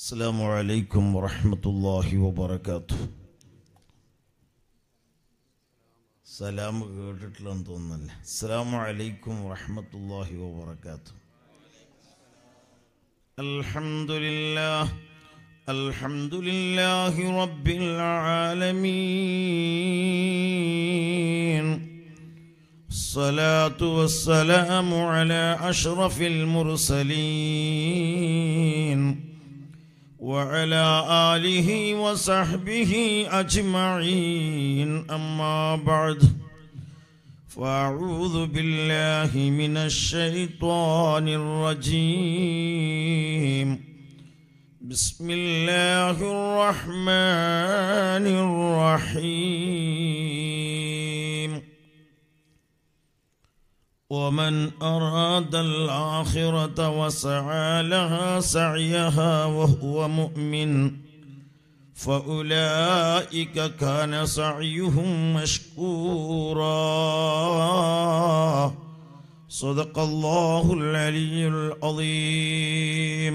السلام عليكم ورحمة الله وبركاته സലാം കേട്ടിട്ടില്ലെന്ന് തോന്നുന്നല്ലേ അസ്സാം വലൈക്കും വറഹമത്തല്ലാഹി വബർക്കാത്തു അൽഹംദുലില്ലാഹ് അൽഹംദുലില്ലാഹി റബ്ബിൽ ആലമീൻ الصلاة والسلام على أشرف المرسلين وعلى آله وصحبه أجمعين أما بعد فأعوذ بالله من الشيطان الرجيم بسم الله الرحمن الرحيم ومن أراد الآخرة وسعى لها سعيها وهو مؤمن فأولئك كان سعيهم مشكورا صدق الله العلي العظيم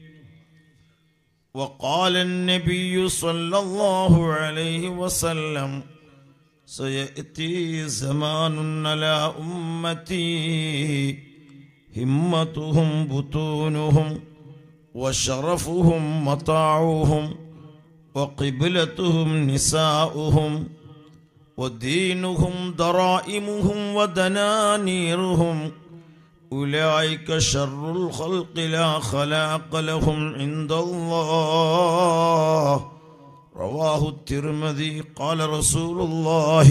وقال النبي صلى الله عليه وسلم سيأتي زمان على أمتي همتهم بطونهم وشرفهم مطاعهم وقبلتهم نساؤهم ودينهم ضرائمهم ودنانيرهم أولئك شر الخلق لا خلاق لهم عند الله رواه الترمذي قال رسول الله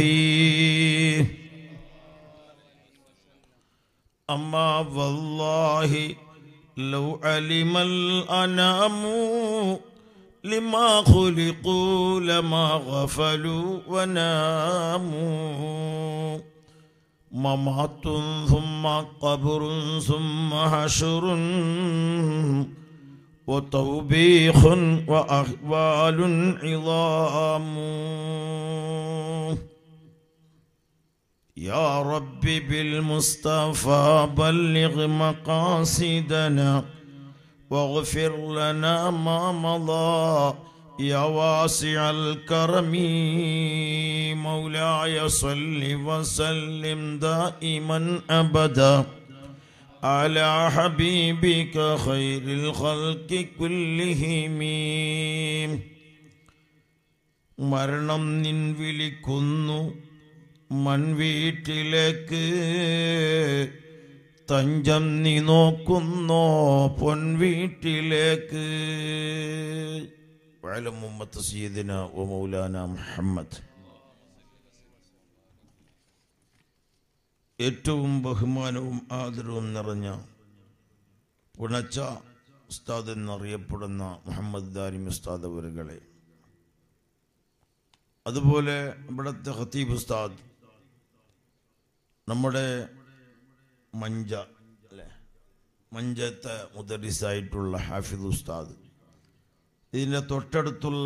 أما والله لو علم الأنام لما خلقوا لما غفلوا وناموا ممات ثم قبر ثم حشر وتوبيخ وأحوال عظام يا رب بالمصطفى بلغ مقاصدنا واغفر لنا ما مضى يا واسع الكرم مولاي صل وسلم دائما أبدا على حبيبك خير الخلق كلهم മരണം നിൻ വിളിക്കുന്നു മൺവീട്ടിലേക്ക് തഞ്ചം നീ നോക്കുന്നോ പൊൻവീട്ടിലേക്ക് വഅലം ഉമ്മത്ത് സയ്യിദിന വ മൗലാന മുഹമ്മദ് ഏറ്റവും ബഹുമാനവും ആദരവും നിറഞ്ഞ പുണച്ച ഉസ്താദ് എന്നറിയപ്പെടുന്ന മുഹമ്മദ് ദാരിം ഉസ്താദ് അവരുകളെ അതുപോലെ ഇവിടുത്തെ ഖത്തീബ് ഉസ്താദ് നമ്മുടെ മഞ്ച അല്ലേ മഞ്ചത്തെ മുദരിസായിട്ടുള്ള ഹാഫിദ് ഉസ്താദ് ഇതിൻ്റെ തൊട്ടടുത്തുള്ള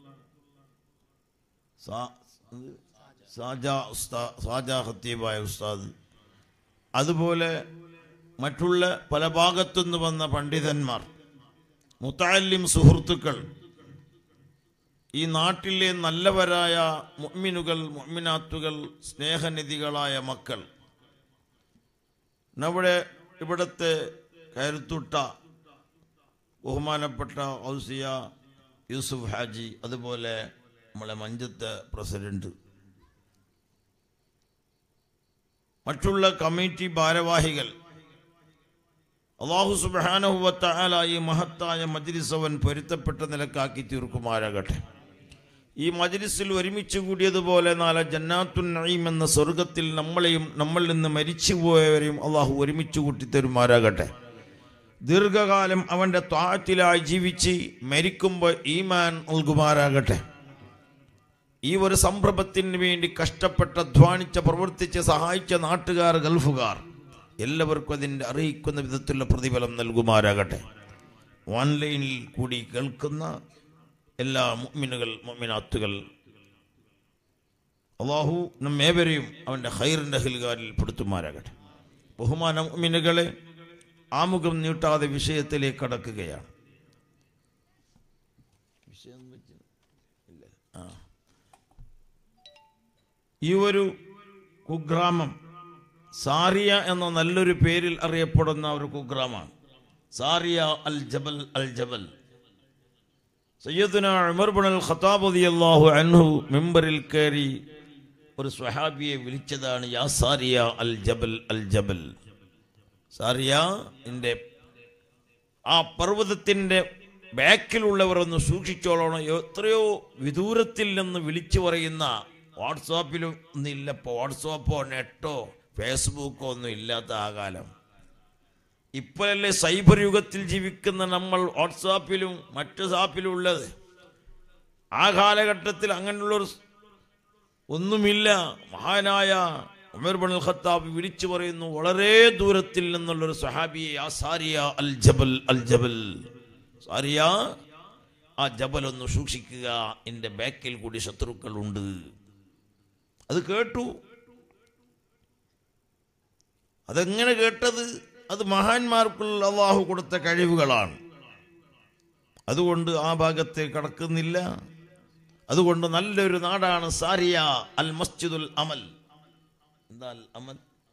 സാജ ഉസ്താ സാജ ഖത്തീബായ ഉസ്താദ് അതുപോലെ മറ്റുള്ള പല ഭാഗത്തുനിന്ന് വന്ന പണ്ഡിതന്മാർ മുത്താലിം സുഹൃത്തുക്കൾ ഈ നാട്ടിലെ നല്ലവരായ മുഅ്മിനുകൾ മുഅ്മിനാത്തുകൾ സ്നേഹനിധികളായ മക്കൾ നമ്മുടെ ഇവിടുത്തെ കരുത്തുട്ട ബഹുമാനപ്പെട്ട ഔസിയ യൂസുഫ് ഹാജി അതുപോലെ നമ്മളെ മഞ്ചത്തെ പ്രസിഡന്റ് മറ്റുള്ള കമ്മിറ്റി ഭാരവാഹികൾ അള്ളാഹു സുബാനുവത്തായ ഈ മഹത്തായ മജ്ലിസവൻ പൊരുത്തപ്പെട്ട നിലക്കാക്കി തീർക്കുമാരാകട്ടെ ഈ മജ്ലിസിൽ ഒരുമിച്ച് കൂടിയതുപോലെ നാളെ ജന്നാത്തുൻ നഈം എന്ന സ്വർഗത്തിൽ നമ്മളെയും നമ്മളിൽ നിന്ന് മരിച്ചുപോയവരെയും അള്ളാഹു ഒരുമിച്ച് കൂട്ടി തരുമാരാകട്ടെ ദീർഘകാലം അവൻ്റെ ത്വാറ്റിലായി ജീവിച്ച് മരിക്കുമ്പോൾ ഈമാൻ നൽകുമാരാകട്ടെ ഈ ഒരു സംരംഭത്തിന് വേണ്ടി കഷ്ടപ്പെട്ട് അധ്വാനിച്ച പ്രവർത്തിച്ച് സഹായിച്ച നാട്ടുകാർ ഗൾഫുകാർ എല്ലാവർക്കും അതിൻ്റെ അറിയിക്കുന്ന വിധത്തിലുള്ള പ്രതിഫലം നൽകുമാരാകട്ടെ ഓൺലൈനിൽ കൂടി കേൾക്കുന്ന എല്ലാ മുഅ്മിനുകൾ മുഅ്മിനാത്തുകൾ അള്ളാഹു നമ്മേവരെയും അവൻ്റെ ഹൈറിൻ്റെ ഹിൽകാരിൽ പെടുത്തുമാരാകട്ടെ ബഹുമാന മുഅ്മിനുകളെ ആമുഖം നീട്ടാതെ വിഷയത്തിലേക്ക് കടക്കുകയാണ് വിഷയം വെച്ച് ഇല്ല ആ ഈ ഒരു കുഗ്രാമം സാറിയ എന്ന നല്ലൊരു പേരിൽ അറിയപ്പെടുന്ന ഒരു കുഗ്രാമാണ് സാറിയ അൽ ജബൽ അൽ ജബൽ സയ്യദുന ഉമർ ബിൻ അൽ ഖത്താബ് റളിയല്ലാഹു അൻഹു മിമ്പറിൽ കയറി ഒരു സ്വഹാബിയെ വിളിച്ചതാണ് യാ സാരിയ അൽ ജബൽ അൽ ജബൽ സാരിയ നിന്റെ ആ പർവ്വതത്തിൻ്റെ ബാക്കിലുള്ളവർ ഒന്ന് സൂക്ഷിച്ചോളണം എത്രയോ വിദൂരത്തിൽ നിന്ന് വിളിച്ചു പറയുന്ന വാട്സാപ്പിലും ഒന്നില്ല ഇപ്പോൾ വാട്സാപ്പോ നെറ്റോ ഫേസ്ബുക്കോ ഒന്നും ഇല്ലാത്ത ആ കാലം ഇപ്പോഴല്ലേ സൈബർ യുഗത്തിൽ ജീവിക്കുന്ന നമ്മൾ വാട്സാപ്പിലും മറ്റു സാപ്പിലും ഉള്ളത് ആ കാലഘട്ടത്തിൽ അങ്ങനെയുള്ളൊരു ഒന്നുമില്ല മഹാനായ ഉമർ ബിൻ അൽ ഖത്താബ് വിളിച്ചു പറയുന്നു വളരെ ദൂരത്തിൽ നിന്നുള്ളൊരു സഹാബിയെ ആ സാരിയ അൽ ജബൽ അൽ ജബൽ സാരിയ ആ ജബൽ ഒന്ന് സൂക്ഷിക്കുക എൻ്റെ ബാക്കിൽ കൂടി ശത്രുക്കളുണ്ട് അത് കേട്ടു അതെങ്ങനെ കേട്ടത് അത് മഹാന്മാർക്കുള്ള അള്ളാഹു കൊടുത്ത കഴിവുകളാണ് അതുകൊണ്ട് ആ ഭാഗത്തെ കടക്കുന്നില്ല അതുകൊണ്ട് നല്ലൊരു നാടാണ് സാരിയ അൽ മസ്ജിദുൽ അമൽ എന്താ അൽ അമൽ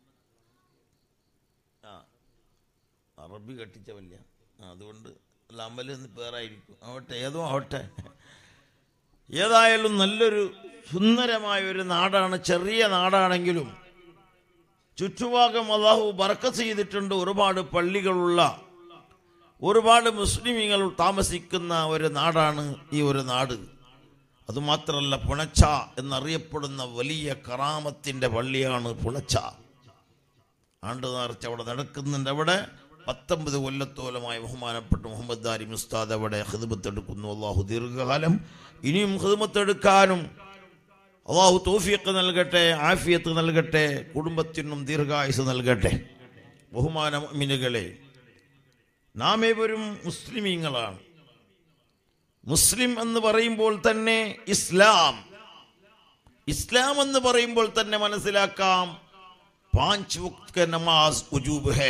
ആ അറബി കട്ടിച്ച വല്യ ആ അതുകൊണ്ട് അൽ അമൽ എന്ന് പേരായിരിക്കും ആവട്ടെ ഏതോ ആവട്ടെ ഏതായാലും നല്ലൊരു സുന്ദരമായ ഒരു നാടാണ് ചെറിയ നാടാണെങ്കിലും ചുറ്റുഭാഗം അള്ളാഹു ബർക്കത്ത് ചെയ്തിട്ടുണ്ട് ഒരുപാട് പള്ളികളുള്ള ഒരുപാട് മുസ്ലിമീങ്ങൾ താമസിക്കുന്ന ഒരു നാടാണ് ഈ ഒരു നാട് അതുമാത്രമല്ല പുണച്ച എന്നറിയപ്പെടുന്ന വലിയ കറാമത്തിൻ്റെ പള്ളിയാണ് പുണച്ച ആണ്ട് നേർച്ച അവിടെ നടക്കുന്നുണ്ട് അവിടെ പത്തൊമ്പത് കൊല്ലത്തോലമായ ബഹുമാനപ്പെട്ട മുഹമ്മദ് ദാരി മുസ്താദ് അവിടെ ഹിദ്മത്തെടുക്കുന്നു അള്ളാഹു ദീർഘകാലം ഇനിയും ഹിദ്മത്തെടുക്കാനും അള്ളാഹു തോഫിയൊക്കെ നൽകട്ടെ ആഫിയത്ത് നൽകട്ടെ കുടുംബത്തിനും ദീർഘായുസ് നൽകട്ടെ ബഹുമാന മിനുകളെ നാം ഏവരും മുസ്ലിമീങ്ങളാണ് മുസ്ലിം എന്ന് പറയുമ്പോൾ തന്നെ ഇസ്ലാം ഇസ്ലാം എന്ന് പറയുമ്പോൾ തന്നെ മനസ്സിലാക്കാം പാഞ്ച് വക്ത് നമാസ് ഉജൂബ് ഹേ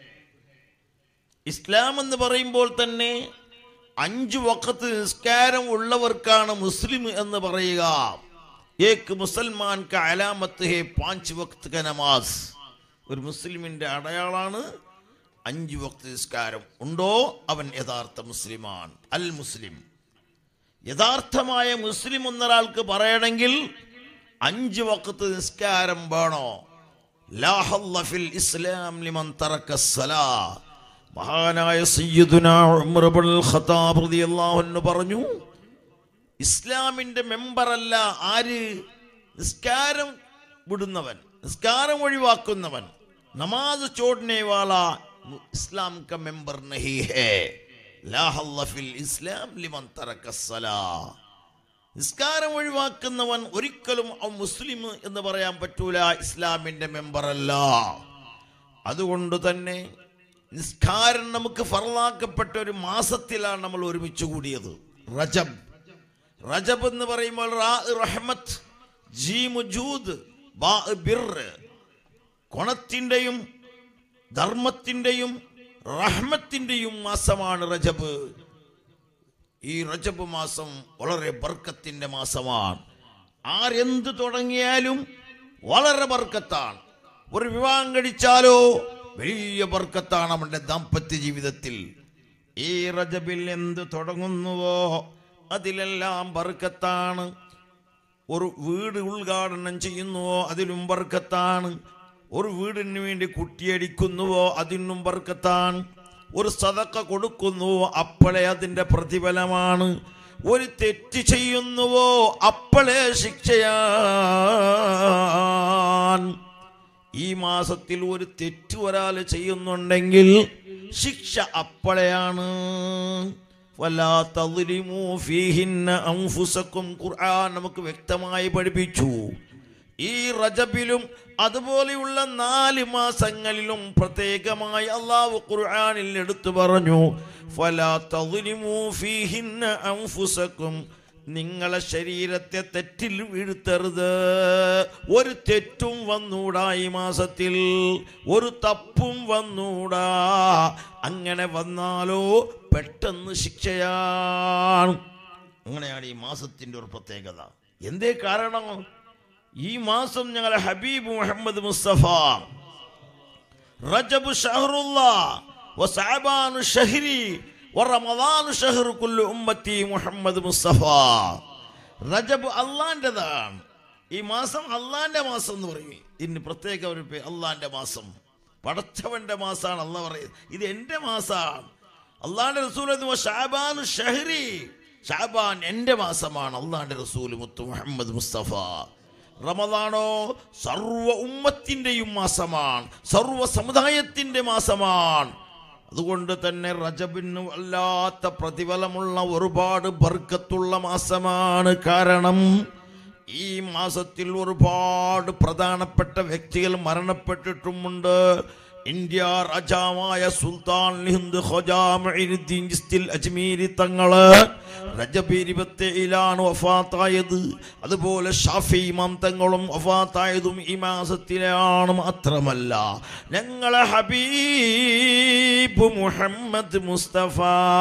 ഇസ്ലാം എന്ന് പറയുമ്പോൾ തന്നെ അഞ്ചു വക്കത്ത് നിസ്കാരം ഉള്ളവർക്കാണ് മുസ്ലിം എന്ന് പറയുക ഏക്ക് മുസൽമാൻ ക അലാമത്ത് ഹേ പാഞ്ച് വക്ത് ക നമാസ് ഒരു മുസ്ലിമിന്റെ അടയാളാണ് അഞ്ചു വക്ത് നിസ്കാരം ഉണ്ടോ അവൻ യഥാർത്ഥ മുസ്ലിമാണ് അൽ മുസ്ലിം യഥാർത്ഥമായ മുസ്ലിം എന്നൊരാൾക്ക് പറയണമെങ്കിൽ അഞ്ച് വക്കത്ത് നിസ്കാരം വേണോ ലാ ഹല്ല ഫിൽ ഇസ്ലാം ലിമൻ തറക്ക സലാ മഹാനായ സയ്യിദുന ഉമർ ഇബ്നുൽ ഖത്താബ് റളിയല്ലാഹു അൻഹു പറഞ്ഞു ഇസ്ലാമിന്റെ മെമ്പറല്ല ആര് നിസ്കാരം വിടുന്നവൻ നിസ്കാരം ഒഴിവാക്കുന്നവൻ നമാസ് ചോടനെ വാള ഇസ്ലാം ക മെമ്പർ നഹി ഹേ ലാ ഹല്ല ഫിൽ ഇസ്ലാം ലിമൻ തറക്ക സലാ നിസ്കാരം ഒഴിവാക്കുന്നവൻ ഒരിക്കലും അവൻ മുസ്ലിം എന്ന് പറയാൻ പറ്റൂല ഇസ്ലാമിന്റെ മെമ്പറല്ല അതുകൊണ്ട് തന്നെ നിസ്കാരം നമുക്ക് ഫറലാക്കപ്പെട്ട ഒരു മാസത്തിലാണ് നമ്മൾ ഒരുമിച്ച് കൂടിയത് റജബ് റജബ് എന്ന് പറയുമ്പോൾ റാ റഹ്മത്ത് ജി മുജൂദ് ബാ ബിർ കൊണത്തിൻ്റെയും ധർമ്മത്തിൻ്റെയും റഹ്മത്തിൻ്റെയും മാസമാണ് റജബ് ഈ റജബ് മാസം വളരെ ബർക്കത്തിൻ്റെ മാസമാണ് ആരെന്ത് തുടങ്ങിയാലും വളരെ ബർക്കത്താണ് ഒരു വിവാഹം കഴിച്ചാലോ വലിയ ബർക്കത്താണ് അവൻ്റെ ദാമ്പത്യ ജീവിതത്തിൽ ഈ റജബിൽ എന്ത് തുടങ്ങുന്നുവോ അതിലെല്ലാം ബർക്കത്താണ് ഒരു വീട് ഉദ്ഘാടനം ചെയ്യുന്നുവോ അതിലും ബർക്കത്താണ് ഒരു വീടിന് വേണ്ടി കുട്ടിയടിക്കുന്നുവോ അതിനും ബർക്കത്താണ് ഒരു സതക്ക കൊടുക്കുന്നുവോ അപ്പോഴേ അതിൻ്റെ പ്രതിഫലമാണ് ഒരു തെറ്റ് ചെയ്യുന്നുവോ അപ്പോഴേ ശിക്ഷയാണ് ഈ മാസത്തിൽ ഒരു തെറ്റ് ഒരാൾ ചെയ്യുന്നുണ്ടെങ്കിൽ ശിക്ഷ അപ്പോഴെയാണ് വല്ലാ തദ്ലിമൂ ഫീഹിന്ന അൻഫുസക്കും ഖുർആൻ നമുക്ക് വ്യക്തമായി പഠിപ്പിച്ചു ഈ റജബിലും അതുപോലെയുള്ള നാല് മാസങ്ങളിലും പ്രത്യേകമായി അള്ളാഹു ഖുർആനിൽ എടുത്തു പറഞ്ഞു ഫലാ തദ്ലിമൂ ഫീഹിന്ന അൻഫുസക്കും നിങ്ങളെ ശരീരത്തെ തെറ്റിൽ വീഴ്ത്തരുത് ഒരു തെറ്റും വന്നൂടാ ഈ മാസത്തിൽ ഒരു തപ്പും വന്നൂടാ അങ്ങനെ വന്നാലോ പെട്ടെന്ന് ശിക്ഷയാണ് അങ്ങനെയാണ് ഈ മാസത്തിന്റെ ഒരു പ്രത്യേകത എന്തേ കാരണം ഈ മാസം ഞങ്ങളെ ഹബീബ് മുഹമ്മദ് മുസ്തഫ റജബ് ഷഹറുല്ല വസഅബാനു ഷഹ്രി വറമദാനു ഷഹ്റു കുല്ലു ഉമ്മത്തി മുഹമ്മദ് മുസ്തഫ റജബ് അള്ളാന്റേതാണ് ഈ മാസം അള്ളാന്റെ മാസം എന്ന് പറയും ഇതിന് പ്രത്യേക ഒരു പേര് അള്ളാന്റെ മാസം പടച്ചവന്റെ മാസമാണ് അല്ല പറയുന്നത് ഇത് എൻ്റെ മാസമാണ് അള്ളാന്റെ റസൂൽ എന്ന് ഷാബാനു ഷഹ്രി ഷാബാൻ എൻ്റെ മാസമാണ് അള്ളാന്റെ റസൂൽ മുത്തു മുഹമ്മദ് മുസ്തഫ റമദാനോ സർവ ഉമ്മത്തിൻ്റെയും മാസമാണ് സർവ സമുദായത്തിൻ്റെ മാസമാണ് അതുകൊണ്ട് തന്നെ റജബിന് വല്ലാത്ത പ്രതിഫലമുള്ള ഒരുപാട് ബർക്കത്തുള്ള മാസമാണ് കാരണം ഈ മാസത്തിൽ ഒരുപാട് പ്രധാനപ്പെട്ട വ്യക്തികൾ മരണപ്പെട്ടിട്ടുമുണ്ട് ഇന്ത്യ രാജാവായ സുൽത്താൻ ഹിന്ദ് ഖജാമുദ്ദീൻ ചിസ്തിൽ അജ്മീരി തങ്ങള് റജബ് ഇരുപത്തേഴിലാണ് വഫാത്തായത് അതുപോലെ ഷാഫി ഇമാം തങ്ങളും വഫാത്തായതും ഈ മാസത്തിലാണ് മാത്രമല്ല ഞങ്ങളെ ഹബീബ് മുഹമ്മദ് മുസ്തഫ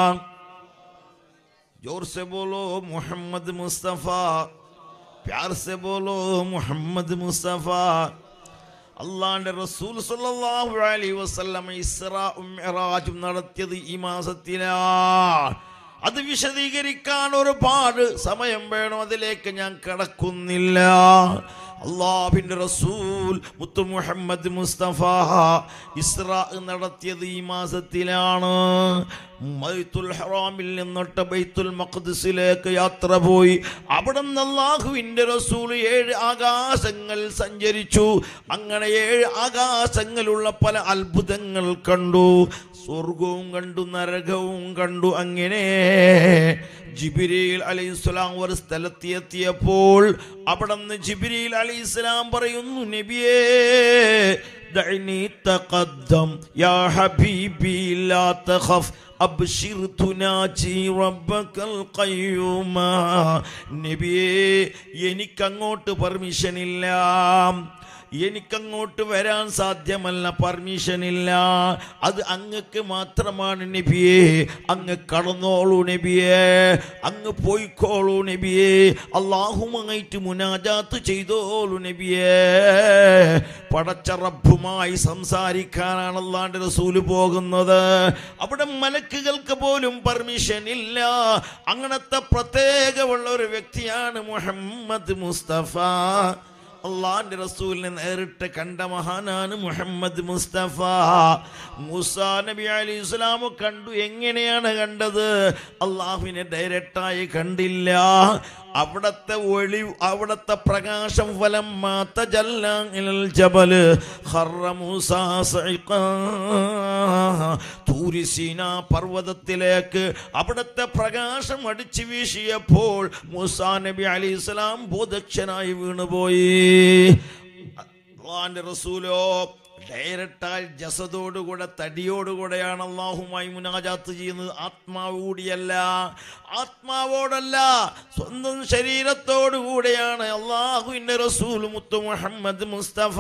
जोर से बोलो मोहम्मद मुस्तफ़ा प्यार से बोलो मोहम्मद मुस्तफ़ा അള്ളാന്റെ റസൂൽ സല്ലല്ലാഹു അലൈഹി വസല്ലം ഇസ്രാഉം മിഅ്റാജും നടത്തിയത് ഈ മാസത്തിലാണ് അത് വിശദീകരിക്കാൻ ഒരുപാട് സമയം വേണം അതിലേക്ക് ഞാൻ കടക്കുന്നില്ല അള്ളാഹിന്റെ റസൂൽ മുത്തു മുഹമ്മദ് മുസ്തഫ ഇസ്രാ നടത്തിയത് ഈ മാസത്തിലാണ് ബൈത്തുൽ ഹറാമിൽ നിന്നിട്ട് ബൈത്തുൽ മഖ്ദിസിലേക്ക് യാത്ര പോയി അവിടെ നിന്ന് അള്ളാഹുവിന്റെ റസൂൽ ഏഴ് ആകാശങ്ങൾ സഞ്ചരിച്ചു അങ്ങനെ ഏഴ് ആകാശങ്ങളുള്ള പല അത്ഭുതങ്ങൾ കണ്ടു സ്വർഗവും കണ്ടു നരകവും കണ്ടു അങ്ങനെ ജിബിരിയിൽ അലൈഹിസ്സലാം ഒരു സ്ഥലത്ത് എത്തിയപ്പോൾ അവിടെ നിന്ന് ജിബിരിയിൽ അലൈഹിസ്സലാം പറയുന്നു നബിയേ دعني تقدم يا حبيبي لا تخف أبشر تناجي ربك القيوم നബിയേ എനിക്കങ്ങോട്ട് പെർമിഷൻ ഇല്ല എനിക്കങ്ങോട്ട് വരാൻ സാധ്യമല്ല പെർമിഷൻ ഇല്ല അത് അങ്ങക്ക് മാത്രമാണ് നബിയെ അങ്ങ് കടന്നോളൂ നബിയെ അങ്ങ് പോയിക്കോളൂ നബിയെ അള്ളാഹുമായിട്ട് മുനാജാത്ത് ചെയ്തോളൂ നബിയെ പടച്ച റബ്ബുമായി സംസാരിക്കാനാണ് അള്ളാന്റെ റസൂല് പോകുന്നത് അവിടെ മലക്കുകൾക്ക് പോലും പെർമിഷൻ ഇല്ല അങ്ങനത്തെ പ്രത്യേകമുള്ള ഒരു വ്യക്തിയാണ് മുഹമ്മദ് മുസ്തഫ അള്ളാന്റെ റസൂലിനെ നേരിട്ട് കണ്ട മഹാനാണ് മുഹമ്മദ് മുസ്തഫ മൂസാ നബി അലി ഇസ്ലാമു കണ്ടു എങ്ങനെയാണ് കണ്ടത് അള്ളാഹുവിനെ ഡയറക്റ്റായി കണ്ടില്ല അവിടത്തെ ഒളി അവിടത്തെ പ്രകാശം ഫലം മാത്ത ജല്ലൽ ജബല് ഖറ മൂസാ സൈഖാ. തൂരിസീന പർവ്വതത്തിലേക്ക് അവിടത്തെ പ്രകാശം അടിച്ചു വീശിയപ്പോൾ മൂസാ നബി അലി ഇസ്ലാം ബോധക്ഷനായി വീണുപോയി അള്ളാന്റെ റസൂലോ ഡയറക്റ്റായി ജസദോടുകൂടെ തടിയോടുകൂടെയാണ് അള്ളാഹുമായി മുനാജാത്ത് ചെയ്യുന്നത് ആത്മാവ് കൂടിയല്ല ആത്മാവോടല്ല സ്വന്തം ശരീരത്തോടു കൂടെയാണ് അള്ളാഹുവിൻ്റെ റസൂൽ മുത്തു മുഹമ്മദ് മുസ്തഫ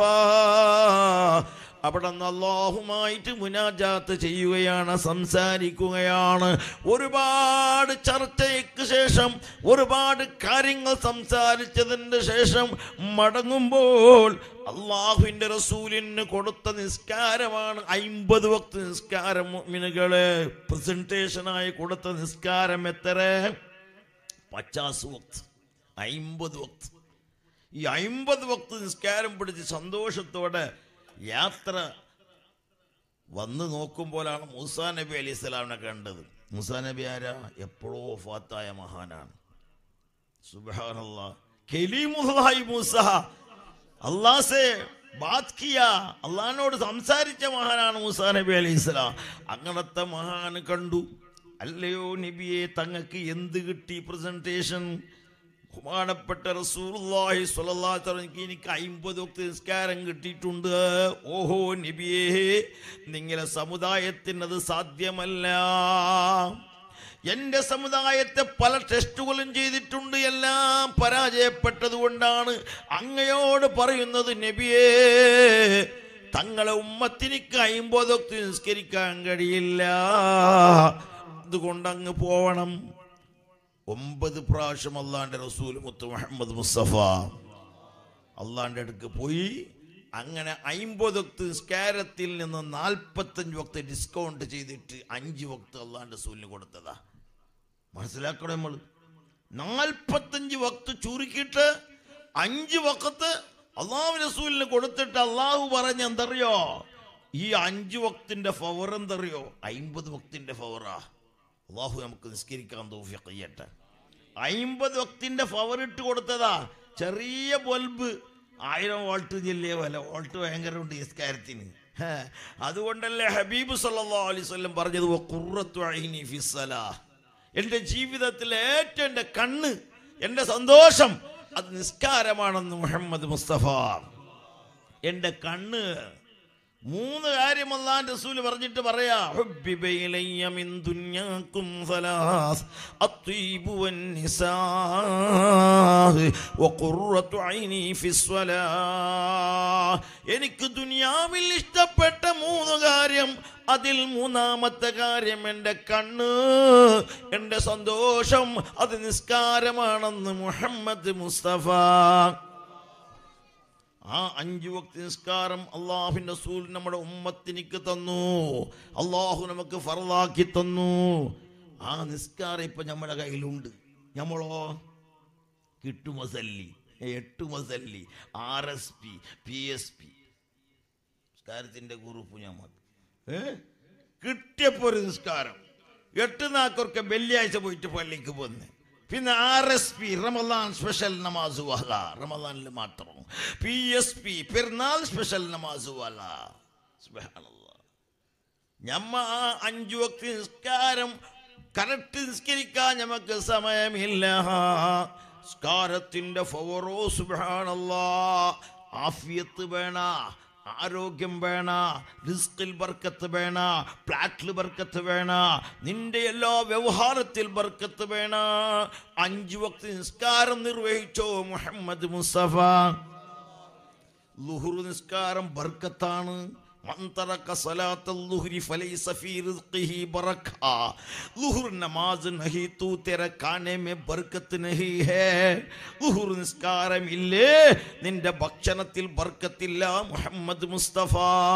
അവിടെ നിന്ന് അള്ളാഹുമായിട്ട് മുനാജാത്ത് ചെയ്യുകയാണ് സംസാരിക്കുകയാണ് ഒരുപാട് ചർച്ചയ്ക്ക് ശേഷം ഒരുപാട് കാര്യങ്ങൾ സംസാരിച്ചതിന് ശേഷം മടങ്ങുമ്പോൾ അള്ളാഹുവിൻ്റെ റസൂലിന് കൊടുത്ത നിസ്കാരമാണ് അയിമ്പത് വക്ത് നിസ്കാരം മുഅ്മിനുകളെ പ്രസന്റേഷനായി കൊടുത്ത നിസ്കാരം എത്ര പച്ചാസ് വക്ത് അയിമ്പത് വക്ത് ഈ അയിമ്പത് വക്ത് നിസ്കാരം പിടിച്ച് സന്തോഷത്തോടെ യാത്ര വന്ന് നോക്കുമ്പോഴാണ് മൂസാ നബി അലി സ്വലാമിനെ കണ്ടത് മൂസാ നബി ആരാ എപ്പോഴോ ഫാത്തായ മഹാനാണ് സുബാനല്ലാ കലീമുല്ലാഹി മൂസ അള്ളാസെ ബാത് കിയ അള്ളഹാനോട് സംസാരിച്ച മഹാനാണ് മൂസാ നബി അലൈഹി സ്വലാം അങ്ങനത്തെ മഹാന് കണ്ടു അല്ലയോ നബിയെ തങ്ങൾക്ക് എന്ത് കിട്ടി പ്രസന്റേഷൻ ബഹുമാനപ്പെട്ട റസൂലുള്ളാഹി സ്വല്ലല്ലാഹു അലൈഹി വസല്ലം എനിക്ക് എനിക്ക് അയിമ്പത് വക്ത് നിസ്കാരം കിട്ടിയിട്ടുണ്ട് ഓഹോ നബിയേ നിങ്ങളെ സമുദായത്തിന് അത് സാധ്യമല്ല എന്റെ സമുദായത്തെ പല ടെസ്റ്റുകളും ചെയ്തിട്ടുണ്ട് എല്ലാം പരാജയപ്പെട്ടത് കൊണ്ടാണ് അങ്ങയോട് പറയുന്നത് നബിയേ തങ്ങളെ ഉമ്മത്തിനിക്ക് അയിമ്പതൊക്കെ നിസ്കരിക്കാൻ കഴിയില്ല അതുകൊണ്ട് അങ്ങ് പോവണം ഒമ്പത് പ്രാവശ്യം അള്ളാന്റെ റസൂൽ മുത്ത് മുഹമ്മദ് മുസ്തഫ അള്ളാന്റെ അടുക്ക് പോയി അങ്ങനെ അയിമ്പത് വക്ത് സ്കാരത്തിൽ നിന്ന് നാൽപ്പത്തഞ്ച് വക്ത് ഡിസ്കൗണ്ട് ചെയ്തിട്ട് അഞ്ച് വക്ത് അള്ളാന്റെ റസൂലിന് കൊടുത്തതാ മനസ്സിലാക്കണം നമ്മൾ നാൽപ്പത്തഞ്ച് വക്ത് ചുരുക്കിയിട്ട് അഞ്ച് വക്കത്ത് അള്ളാഹു റസൂലിന് കൊടുത്തിട്ട് അള്ളാഹു പറഞ്ഞ എന്തറിയോ ഈ അഞ്ച് വക്തിന്റെ ഫവർ എന്തറിയോ അയിമ്പത് വക്തിന്റെ ഫവറാ അള്ളാഹു നമുക്ക് നിസ്കരിക്കാൻ തോഫിയൊക്കെ ചെയ്യട്ടെ അയിമ്പത് വക്തിന്റെ ഫവർ ഇട്ട് കൊടുത്തതാ ചെറിയ ബൾബ് ആയിരം വോൾട്ട് ജില്ലയെ പോലെ വോൾട്ട് ഭയങ്കര ഉണ്ട് ഈ സ്കാരത്തിന് ഹേ, അതുകൊണ്ടല്ലേ ഹബീബ് സല്ലല്ലാഹു അലൈഹി വസല്ലം പറഞ്ഞത് "വ ഖുർറത്തു ഐനി ഫിസ്സലാ എൻ്റെ ജീവിതത്തിലെ ഏറ്റവും എൻ്റെ കണ്ണ് എൻ്റെ സന്തോഷം അത് നിസ്കാരമാണെന്ന് മുഹമ്മദ് മുസ്തഫ എൻ്റെ കണ്ണ് മൂന്ന് കാര്യം അള്ളാൻ റസൂല് പറഞ്ഞിട്ട് പറയാ ഹുബ്ബിബ ഇലയ്യ മിൻ ദുനിയാകും സലാസ് അത്വീബു വന്നിസാഹ് വഖുറത്തു ഐനി ഫിസ്വലാ എനിക്ക് ദുനിയാവിൽ ഇഷ്ടപ്പെട്ട മൂന്ന് കാര്യം അതിൽ മൂന്നാമത്തെ കാര്യം എൻ്റെ കണ്ണ് എൻ്റെ സന്തോഷം അത് നിസ്കാരമാണെന്ന് മുഹമ്മദ് മുസ്തഫ ആ അഞ്ചു വക്തി നിസ്കാരം അള്ളാഹുവിൻ്റെ റസൂൽ നമ്മുടെ ഉമ്മത്തിനിക്ക് തന്നു അള്ളാഹു നമുക്ക് ഫറലാക്കി തന്നു ആ നിസ്കാരം ഇപ്പൊ നമ്മുടെ കയ്യിലുണ്ട് നമ്മളോ കിട്ടുമസല്ലി എട്ട് മസല്ലി R S P P S P നിസ്കാരത്തിൻ്റെ കുറിപ്പ് ഞാൻ ഏ കിട്ടിയപ്പോ ഒരു നിസ്കാരം എട്ട് നാക്കൊക്കെ വെള്ളിയാഴ്ച പോയിട്ട് പള്ളിക്ക് പോന്ന് പിന്നെ R S P Ramadan special നമാസ് വാല റമദാനിൽ മാത്രം P S P Perunnal special നമാസ് വാല സുബ്ഹാനല്ലാഹ്. ഞമ്മ ആ അഞ്ചു വക്തി നിസ്കാരം കറക്റ്റ് നിസ്കരിക്കാൻ നമുക്ക് സമയമില്ല നിസ്കാരത്തിന്റെ ഫവറോ സുബാണല്ലാ ആഫിയത്ത് വേണ ആരോഗ്യം വേണ റിസ്കിൽ ബർക്കത്ത് വേണ പ്ലാറ്റിൽ ബർക്കത്ത് വേണ നിന്റെ എല്ലാ വ്യവഹാരത്തിൽ ബർക്കത്ത് വേണ അഞ്ചു വക്തി നിസ്കാരം നിർവഹിച്ചോ മുഹമ്മദ് മുസ്തഫ ലുഹുർ നിസ്കാരം ബർക്കത്താണ് മൻ തറക സലാത്തൽ ലുഹ്രി ഫലൈസ ഫീ റിസ്ഖിഹി ബറക ലുഹുർ നമാസ് നഹി തൂ തെര ഖാനെ മേ ബർക്കത്ത് നഹി ഹേ ലുഹുർ നിസ്കാരം ഇല്ലേ നിന്റെ ഭക്ഷണത്തിൽ ബർക്കത്തില്ല മുഹമ്മദ് മുസ്തഫ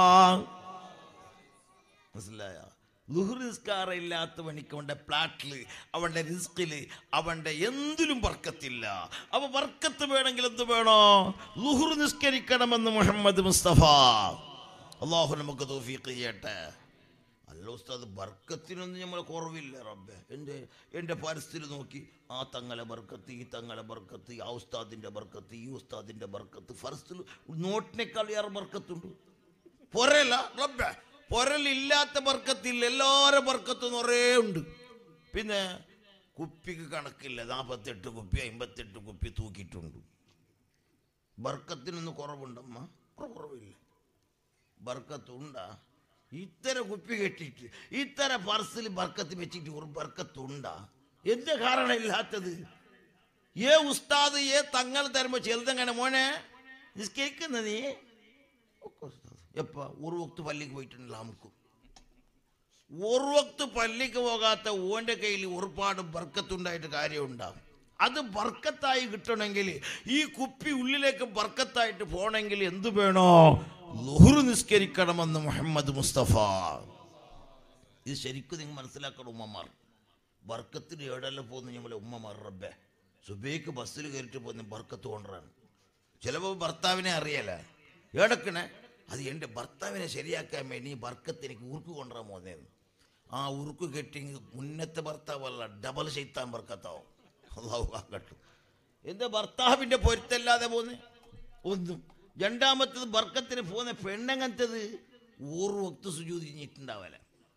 മനസ്സിലായ ലുഹുർ നിസ്കാരം ഇല്ലാത്തവനിക്ക് അവൻ്റെ പ്ലാറ്റില് അവൻ്റെ റിസ്കില് അവൻ്റെ എന്തിലും ബർക്കത്തില്ല അപ്പൊ ബർക്കത്ത് വേണമെങ്കിൽ എന്ത് വേണോ ലുഹുർ നിസ്കരിക്കണമെന്ന് മുഹമ്മദ് മുസ്തഫ അള്ളാഹു നമുക്ക് തോഫീക്ക് ചെയ്യട്ടെ അല്ല ഉസ്താദ് ബർക്കത്തിനൊന്നും നമ്മൾ കുറവില്ല റബ്ബെ എൻ്റെ എൻ്റെ പരിസ്ഥിതി നോക്കി ആ തങ്ങളെ ബർക്കത്ത് ഈ തങ്ങളെ ബർക്കത്ത് ആ ഉസ്താദിൻ്റെ ബർക്കത്ത് ഈ ഉസ്താദിൻ്റെ ബർക്കത്ത് ഫർസ്റ്റിൽ നോട്ടിനേക്കാൾ ഏറെ ബർക്കത്തുണ്ട് പൊരല്ല റബ്ബെ പൊരലില്ലാത്ത ബർക്കത്തില്ല എല്ലാവരും ബർക്കത്ത് നിറയെ ഉണ്ട് പിന്നെ കുപ്പിക്ക് കണക്കില്ല നാൽപ്പത്തെട്ട് കുപ്പി അമ്പത്തെട്ട് കുപ്പി തൂക്കിയിട്ടുണ്ട് ബർക്കത്തിനൊന്ന് കുറവുണ്ടമ്മ കുറവില്ല ബർക്കത്തുണ്ടാ ഇത്തര കുപ്പി കെട്ടിയിട്ട് ഇത്തര പർസിൽ ബർക്കത്ത് വെച്ചിട്ട് ഒരു ബർക്കത്തുണ്ടാ എന്ത് കാരണം ഇല്ലാത്തത് ഏ ഉസ്താദ് ഏ തങ്ങൾ തരുമ്പോ ചെറുതങ്ങനെ മോനെ നിസ്കരിക്കുന്ന നീ എപ്പ ഒരു വക്ത് പള്ളിക്ക് പോയിട്ടുണ്ടല്ലോ നമുക്ക് ഒരു വക്ത് പള്ളിക്ക് പോകാത്ത ഓന്റെ കയ്യിൽ ഒരുപാട് ബർക്കത്തുണ്ടായിട്ട് കാര്യമുണ്ടാകും അത് ബർക്കത്തായി കിട്ടണമെങ്കിൽ ഈ കുപ്പി ഉള്ളിലേക്ക് ബർക്കത്തായിട്ട് പോണെങ്കിൽ എന്തു വേണോ ലുഹുർ നിസ്കരിക്കണമെന്ന് മുഹമ്മദ് മുസ്തഫ ഇത് ശരിക്കും നിങ്ങൾ മനസ്സിലാക്കണം ഉമ്മമാർ ബർക്കത്തിന് എവിടെല്ലാം പോകുന്ന നമ്മളെ ഉമ്മമാർ റബ്ബെ സുബേക്ക് ബസ്സിൽ കയറിയിട്ട് പോകുന്ന ബർക്കത്ത് കൊണ്ടുവരാണ് ചിലപ്പോൾ ഭർത്താവിനെ അറിയല എടക്കണേ അത് എൻ്റെ ഭർത്താവിനെ ശരിയാക്കാൻ വേണ്ടി ഈ ബർക്കത്ത് എനിക്ക് ഉറുക്ക് കൊണ്ടുവരാൻ പോകുന്നതെന്ന് ആ ഉറുക്ക് കെട്ടി മുന്നത്തെ ഭർത്താവല്ല ഡബിൾ ചെയ്ത്താൻ ബർക്കത്താവും അള്ളാഹു ആകട്ടെ എൻ്റെ ഭർത്താവിൻ്റെ പൊരുത്തല്ലാതെ പോന്ന് ഒന്നും രണ്ടാമത്തത് ബർക്കത്തിന് പോകുന്ന പെണ്ണങ്ങനത്തത് ഓറ് വക്ത് സുജൂതിഞ്ഞിട്ടുണ്ടാവല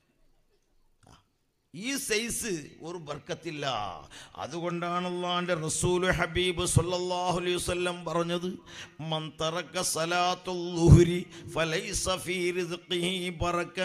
ഈ സൈസ് ഒരു ബർക്കത്തില്ല അതുകൊണ്ടാണ് അള്ളാന്റെ റസൂല് ഹബീബ് സല്ലല്ലാഹു അലൈഹി വസല്ലം പറഞ്ഞത് മൻ തറക സലാത്തുൽ ളുഹ്രി ഫലൈസ ഫീ റിസ്ഖിഹി ബറക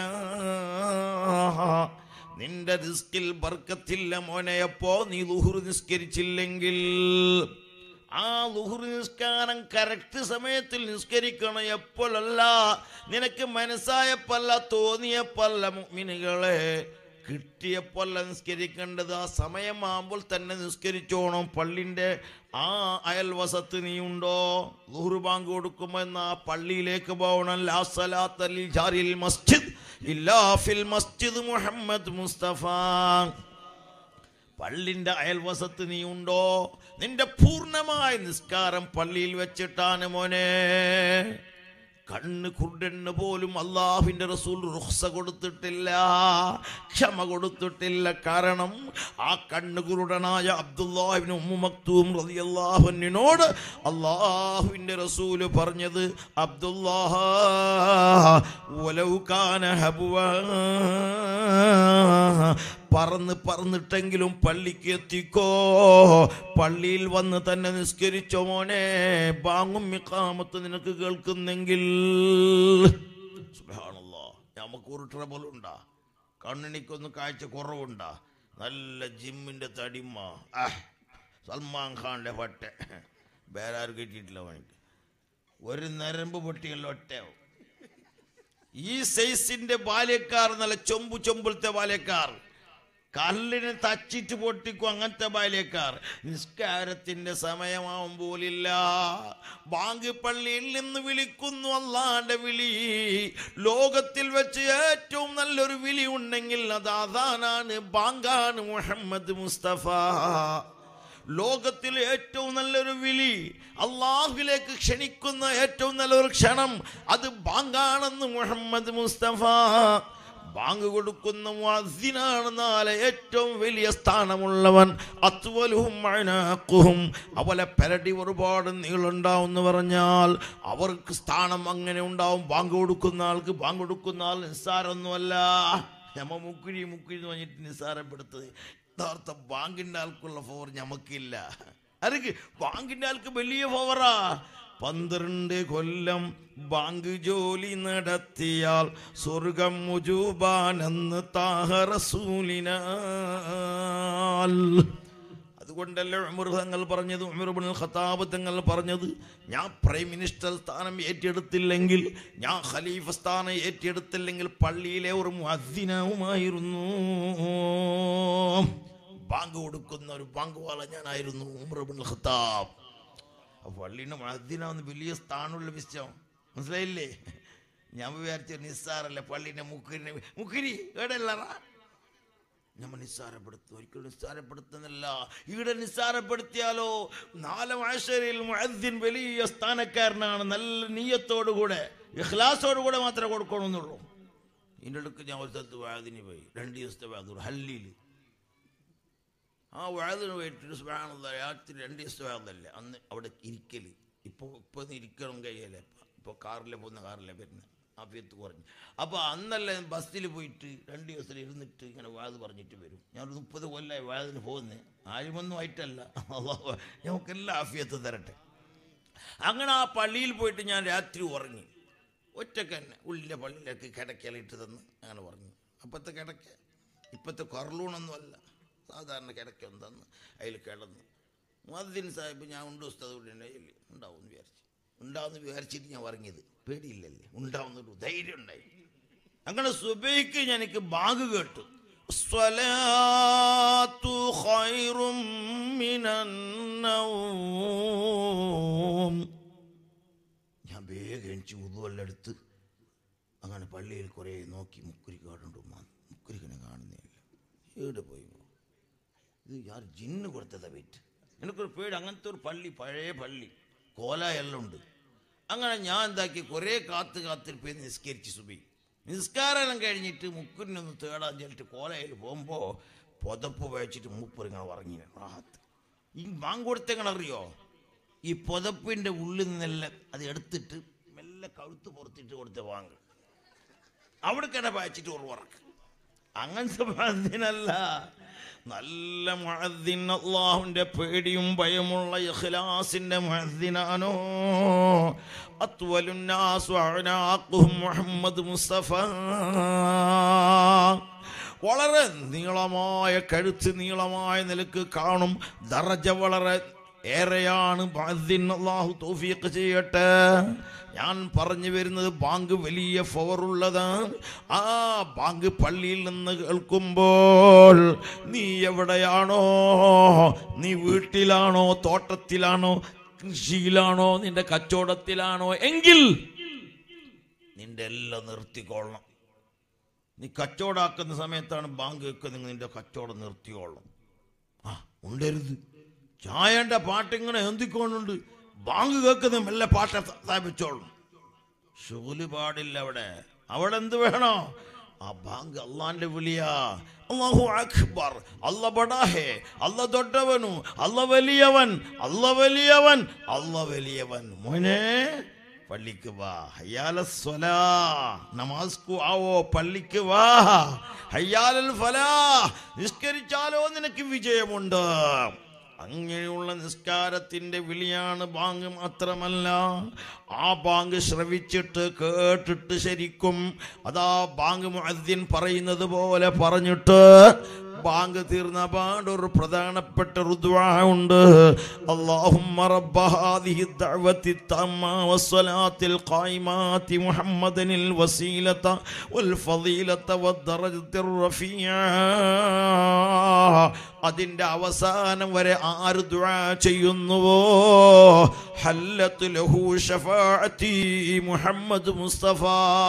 നിന്റെ റിസ്കിൽ ബർക്കത്തില്ല മോനെ അപ്പോ നീ ലുഹുർ നിസ്കരിച്ചില്ലെങ്കിൽ ആ ലുഹുർ നിസ്കാരം കറക്റ്റ് സമയത്തിൽ നിസ്കരിക്കണം എപ്പോഴല്ല നിനക്ക് മനസ്സായപ്പല്ല തോന്നിയപ്പല്ല മുഅ്മിനുകളെ കിട്ടിയപ്പോൾ നിസ്കരിക്കേണ്ടത് ആ സമയമാകുമ്പോൾ തന്നെ നിസ്കരിച്ചോണം പള്ളിൻ്റെ ആ അയൽവസത്ത് നീ ഉണ്ടോ ലുഹുർ ബാങ്ക് കൊടുക്കുമ്പോൾ എന്നാ പള്ളിയിലേക്ക് പോകണം ലാ സലാത്ത ലിൽ ജാരിൽ മസ്ജിദ് ഇല്ലാ ഫിൽ മസ്ജിദ് മുഹമ്മദ് മുസ്തഫ പള്ളിന്റെ അയൽവസത്ത് നീ ഉണ്ടോ നിന്റെ പൂർണ്ണമായ നിസ്കാരം പള്ളിയിൽ വെച്ചിട്ടാണ് മോനെ കണ്ണ് കുരുടന് പോലും അള്ളാഹുവിന്റെ റസൂൽ റുഹ്സ കൊടുത്തിട്ടില്ല ക്ഷമ കൊടുത്തിട്ടില്ല കാരണം ആ കണ്ണ് കുരുടനായ അബ്ദുല്ലാഹിബിന് ഉമ്മു മക്തൂം റളിയല്ലാഹുവിനോട് അള്ളാഹുവിന്റെ റസൂല് പറഞ്ഞത് അബ്ദുല്ലാഹ വലൗ കാന ഹബുവാ പറന്ന് പറന്നിട്ടെങ്കിലും പള്ളിക്ക് എത്തിക്കോ പള്ളിയിൽ വന്ന് തന്നെ നിസ്കരിച്ചോ മോനെ ബാങ്ങും മിക്കാമത്ത് നിനക്ക് കേൾക്കുന്നെങ്കിൽ സുബ്ഹാനല്ലാ നമുക്ക് ഒരു ട്രബിൾ ഉണ്ടാ കണ്ണിനിക്കൊന്ന് കാഴ്ച കുറവുണ്ടാ നല്ല ജിമ്മിന്റെ തടിമ ആ, സൽമാൻ ഖാന്റെ പട്ട വേറെ ആരും കിട്ടിയിട്ടില്ല പണിക്ക് ഒരു നരമ്പ് പൊട്ടിയല്ലോ ഒറ്റയാവും ഈ സൈസിന്റെ ബാല്യക്കാർ നല്ല ചൊമ്പു ചൊമ്പുലത്തെ ബാല്യക്കാർ കല്ലിന് തച്ചിട്ട് പൊട്ടിക്കും അങ്ങനത്തെ ബാല്യക്കാർ നിസ്കാരത്തിന്റെ സമയമാവും പോലില്ല ബാങ്ക് പള്ളിയിൽ നിന്ന് വിളിക്കുന്നു അല്ലാണ്ട് വിളി ലോകത്തിൽ വെച്ച് ഏറ്റവും നല്ലൊരു വിളി ഉണ്ടെങ്കിൽ അത് അതാനാണ് ബാങ്കാണ് മുഹമ്മദ് മുസ്തഫ ലോകത്തിലെ ഏറ്റവും നല്ലൊരു വിളി അള്ളാഹുവിലേക്ക് ക്ഷണിക്കുന്ന ഏറ്റവും നല്ലൊരു ക്ഷണം അത് ബാങ്കാണെന്ന് മുഹമ്മദ് മുസ്തഫ ബാങ്ക് കൊടുക്കുന്ന മുഅദ്ദിനാണ് നാളെ ഏറ്റവും വലിയ സ്ഥാനമുള്ളവൻ അത്വലുഹും അനാഖുഹും അവലെ പെരടി ഒരുപാട് നീളുണ്ടാവും എന്ന് പറഞ്ഞാൽ അവർക്ക് സ്ഥാനം അങ്ങനെ ഉണ്ടാവും ബാങ്ക് കൊടുക്കുന്ന ആൾക്ക് ബാങ്ക് കൊടുക്കുന്ന ആൾ നിസ്സാരമൊന്നുമല്ല ഞമ്മ മുക്കുരി മുക്കുരി എന്ന് പറഞ്ഞിട്ട് നിസ്സാരപ്പെടുത്തത് യഥാർത്ഥ ബാങ്കിൻ്റെ ആൾക്കുള്ള ഫോർ ഞമ്മക്കില്ല ആർക്ക് ബാങ്കിൻ്റെ ആൾക്ക് വലിയ ഫോവറാ പന്ത്രണ്ട് കൊല്ലം ബാങ്ക് ജോലി നടത്തിയാൽ സ്വർഗം മുജൂബാനെന്ന് താഹറസൂലിനാൽ അതുകൊണ്ടല്ലേ ഉമർ തങ്ങൾ പറഞ്ഞത് ഉമർ ബിൻ ഖത്താബ് തങ്ങൾ പറഞ്ഞത് ഞാൻ പ്രൈം മിനിസ്റ്റർ സ്ഥാനം ഏറ്റെടുത്തില്ലെങ്കിൽ ഞാൻ ഖലീഫ സ്ഥാനം ഏറ്റെടുത്തില്ലെങ്കിൽ പള്ളിയിലെ ഒരു മുഅദ്ദിനാവുമായിരുന്നു ബാങ്ക് കൊടുക്കുന്ന ഒരു ബാങ്ക് വാള ഞാനായിരുന്നു ഉമർ ബിൻ ഖത്താബ് ആ പള്ളീൻ്റെ മുഅദ്ദിനാവുന്ന വലിയ സ്ഥാനമുള്ള വിഷയം മനസ്സിലായില്ലേ ഞാൻ വിചാരിച്ച നിസ്സാറല്ലേ പള്ളീൻ്റെ മുക്കിരിനെ മുക്കിരി എവിടെയല്ലറാ നമ്മൾ നിസ്സാരപ്പെടുത്തും ഒരിക്കലും നിസ്സാരപ്പെടുത്തുന്നില്ല ഇവിടെ നിസ്സാരപ്പെടുത്തിയാലോ നാല് ആഴ്ചയിൽ മുഅദ്ദിൻ വലിയ സ്ഥാനക്കാരനാണ് നല്ല നീയത്തോടുകൂടെ ഇഖ്ലാസോടുകൂടെ മാത്രമേ കൊടുക്കണമെന്നുള്ളൂ ഇതിൻ്റെ അടുക്ക് ഞാൻ ഒരു സ്ഥലത്ത് വാതിന് പോയി രണ്ട് ദിവസത്തെ വാദൂർ ഹല്ലിയിൽ ആ വാതിന് പോയിട്ട് സുബാനുള്ള രാത്രി രണ്ട് ദിവസത്തെ വാദല്ലേ അന്ന് അവിടെ ഇരിക്കൽ ഇപ്പോൾ ഇപ്പോൾ ഇരിക്കണം കഴിയല്ലേ ഇപ്പോൾ കാറിലെ പോകുന്ന കാറിലെ വരുന്നത് ആഫിയത്ത് കുറഞ്ഞു അപ്പോൾ അന്നല്ല ബസ്സിൽ പോയിട്ട് രണ്ട് ദിവസം ഇരുന്നിട്ട് ഇങ്ങനെ വാത് പറഞ്ഞിട്ട് വരും ഞാൻ ഒരു മുപ്പത് കൊല്ലമായി വാതിന് പോകുന്നത് ആരുമൊന്നും ആയിട്ടല്ല അള്ളാഹു നമുക്കെല്ലാം ആഫിയത്ത് തരട്ടെ അങ്ങനെ ആ പള്ളിയിൽ പോയിട്ട് ഞാൻ രാത്രി ഉറങ്ങി ഒറ്റക്ക് തന്നെ ഉള്ളിലെ പള്ളിയിലേക്ക് കിടക്കലിട്ട് തന്ന് അങ്ങനെ പറഞ്ഞു അപ്പോഴത്തെ കിടക്ക ഇപ്പോഴത്തെ കുറലൂണൊന്നും അല്ല സാധാരണ കിടക്കൊന്നും തന്ന് അതിൽ കിടന്നു മുഅദ്ദിൻ സാഹിബ് ഞാൻ ഉണ്ട് ഉസ്താദ് ഇവിടെ ഉണ്ടായില്ല ഉണ്ടാവും എന്ന് വിചാരിച്ചു ഉണ്ടാവുമെന്ന് വിചാരിച്ചിട്ട് ഞാൻ ഉറങ്ങിയത് പേടിയില്ലല്ലേ ഉണ്ടാവുന്നൊരു ധൈര്യം ഉണ്ടായി അങ്ങനെ സുബൈക്ക് ഞാൻ എനിക്ക് ബാഗ് കേട്ടു സ്വലാത്തു ഖൈറും മിനന്നൗം ഞാൻ വേഗം എണിച്ച് ഉതുവെല്ലാം എടുത്ത് അങ്ങനെ പള്ളിയിൽ കുറേ നോക്കി മുക്കുരി കാടുണ്ട് മുക്കുരിക്കനെ കാണുന്നില്ല എവിടെ പോയി ഇത് യാർ ജിന്ന് കൊടുത്തതാ വെയിറ്റ് എനിക്കൊരു പേടി അങ്ങനത്തെ ഒരു പള്ളി പഴയ പള്ളി കോലായെല്ലാം ഉണ്ട് അങ്ങനെ ഞാൻ എന്താക്കി കുറേ കാത്ത് കാത്തിരിപ്പോയി നിസ്കരിച്ച് സുബി നിസ്കാരം കഴിഞ്ഞിട്ട് മുക്കുരിനൊന്ന് തേടാൻ ചെല്ലിട്ട് കോലയിൽ പോകുമ്പോൾ പുതപ്പ് വെച്ചിട്ട് മൂപ്പർ ഇങ്ങനെ ഉറങ്ങി റാഹത്ത് ഈ ബാങ്ക് കൊടുത്തെങ്ങനെ അറിയോ ഈ പുതപ്പിൻ്റെ ഉള്ളിൽ നിന്നെല്ലാം അത് എടുത്തിട്ട് മെല്ലെ കഴുത്ത് പുറത്തിട്ട് കൊടുത്ത ബാങ്ക് അവിടെ കിട വായിച്ചിട്ട് ഒരു ഉറക്ക് അങ്ങനത്തെ മുഅദ്ദിനല്ല നല്ല മുഅദ്ദിൻ അള്ളാഹുവിന്റെ പേടിയും ഭയമുള്ള ഇഖ്ലാസിന്റെ മുഅദ്ദിനാനോ അത്വലുന്നാസു അഅനാഖുഹും മുഹമ്മദ് മുസ്തഫ വളരെ നീളമായ കഴുത്ത് നീളമായ നിലക്ക് കാണും ദറജ വളരെ ഏറെയാണ് മുഅദ്ദിൻ അല്ലാഹു തൗഫീഖ് ചെയ്യട്ടെ ഞാൻ പറഞ്ഞു വരുന്നത് ബാങ്ക് വലിയ ഫവറുള്ളതാണ് ആ ബാങ്ക് പള്ളിയിൽ നിന്ന് കേൾക്കുമ്പോൾ നീ എവിടെയാണോ നീ വീട്ടിലാണോ തോട്ടത്തിലാണോ കൃഷിയിലാണോ നിന്റെ കച്ചവടത്തിലാണോ എങ്കിൽ നിന്റെ എല്ലാം നിർത്തിക്കൊള്ളണം നീ കച്ചവടാക്കുന്ന സമയത്താണ് ബാങ്ക് വെക്കുന്നത് നിന്റെ കച്ചവടം നിർത്തിയോളണം ആ ഉണ്ടരുത് ചായന്റെ പാട്ടിങ്ങനെ എന്തിക്കൊണ്ടുണ്ട് ബാങ്ക് കേൾക്കുന്ന മെല്ലെ പാട്ട സ്ഥാപിച്ചോളും ഷൂല് പാടില്ല അവിടെ അവിടെ എന്ത് വേണോ ആ ബാങ്ക് അള്ളാന്റെ വിളിയാ അള്ളാഹു അക്ബർ അല്ല ബടാഹേ അല്ല ദൊഡവനു അല്ല വലിയവൻ അല്ല വലിയവൻ അല്ല വലിയവൻ മോനെ പള്ളിക്ക് വാ ഹയ്യാല സ്വലാ നമാസ്കു ആവോ പള്ളിക്ക് വാ ഹയ്യാലൽ ഫലാ നിസ്കരിച്ചാലോ നിനക്ക് വിജയമുണ്ട് അങ്ങനെയുള്ള നിസ്കാരത്തിന്റെ വിളിയാണ് ബാങ്ക് മാത്രമല്ല ആ ബാങ്ക് ശ്രവിച്ചിട്ട് കേട്ടിട്ട് ശരിക്കും അതാ ബാങ്ക് മുഅദ്ദിൻ പറയുന്നത് പോലെ പറഞ്ഞിട്ട് ബാങ്ക് തീർന്ന പാടൊരു പ്രധാനപ്പെട്ട റുദ്വാ ഉണ്ട് അല്ലാഹുമ്മ റബ്ബ ഹാദിഹി ദഅവത്തി തമ്മ വസ്സലാത്തിൽ ഖായിമാത്തി മുഹമ്മദനിൽ വസീലത വൽ ഫളീലത വദ്ദറജത്തിർ റഫീഅ അതിന്റെ അവസാനം വരെ ആര് ദുആ ചെയ്യുന്നുവോ ഹല്ലത്ത് ലഹു ഷഫാഅത്തി മുഹമ്മദ് മുസ്തഫ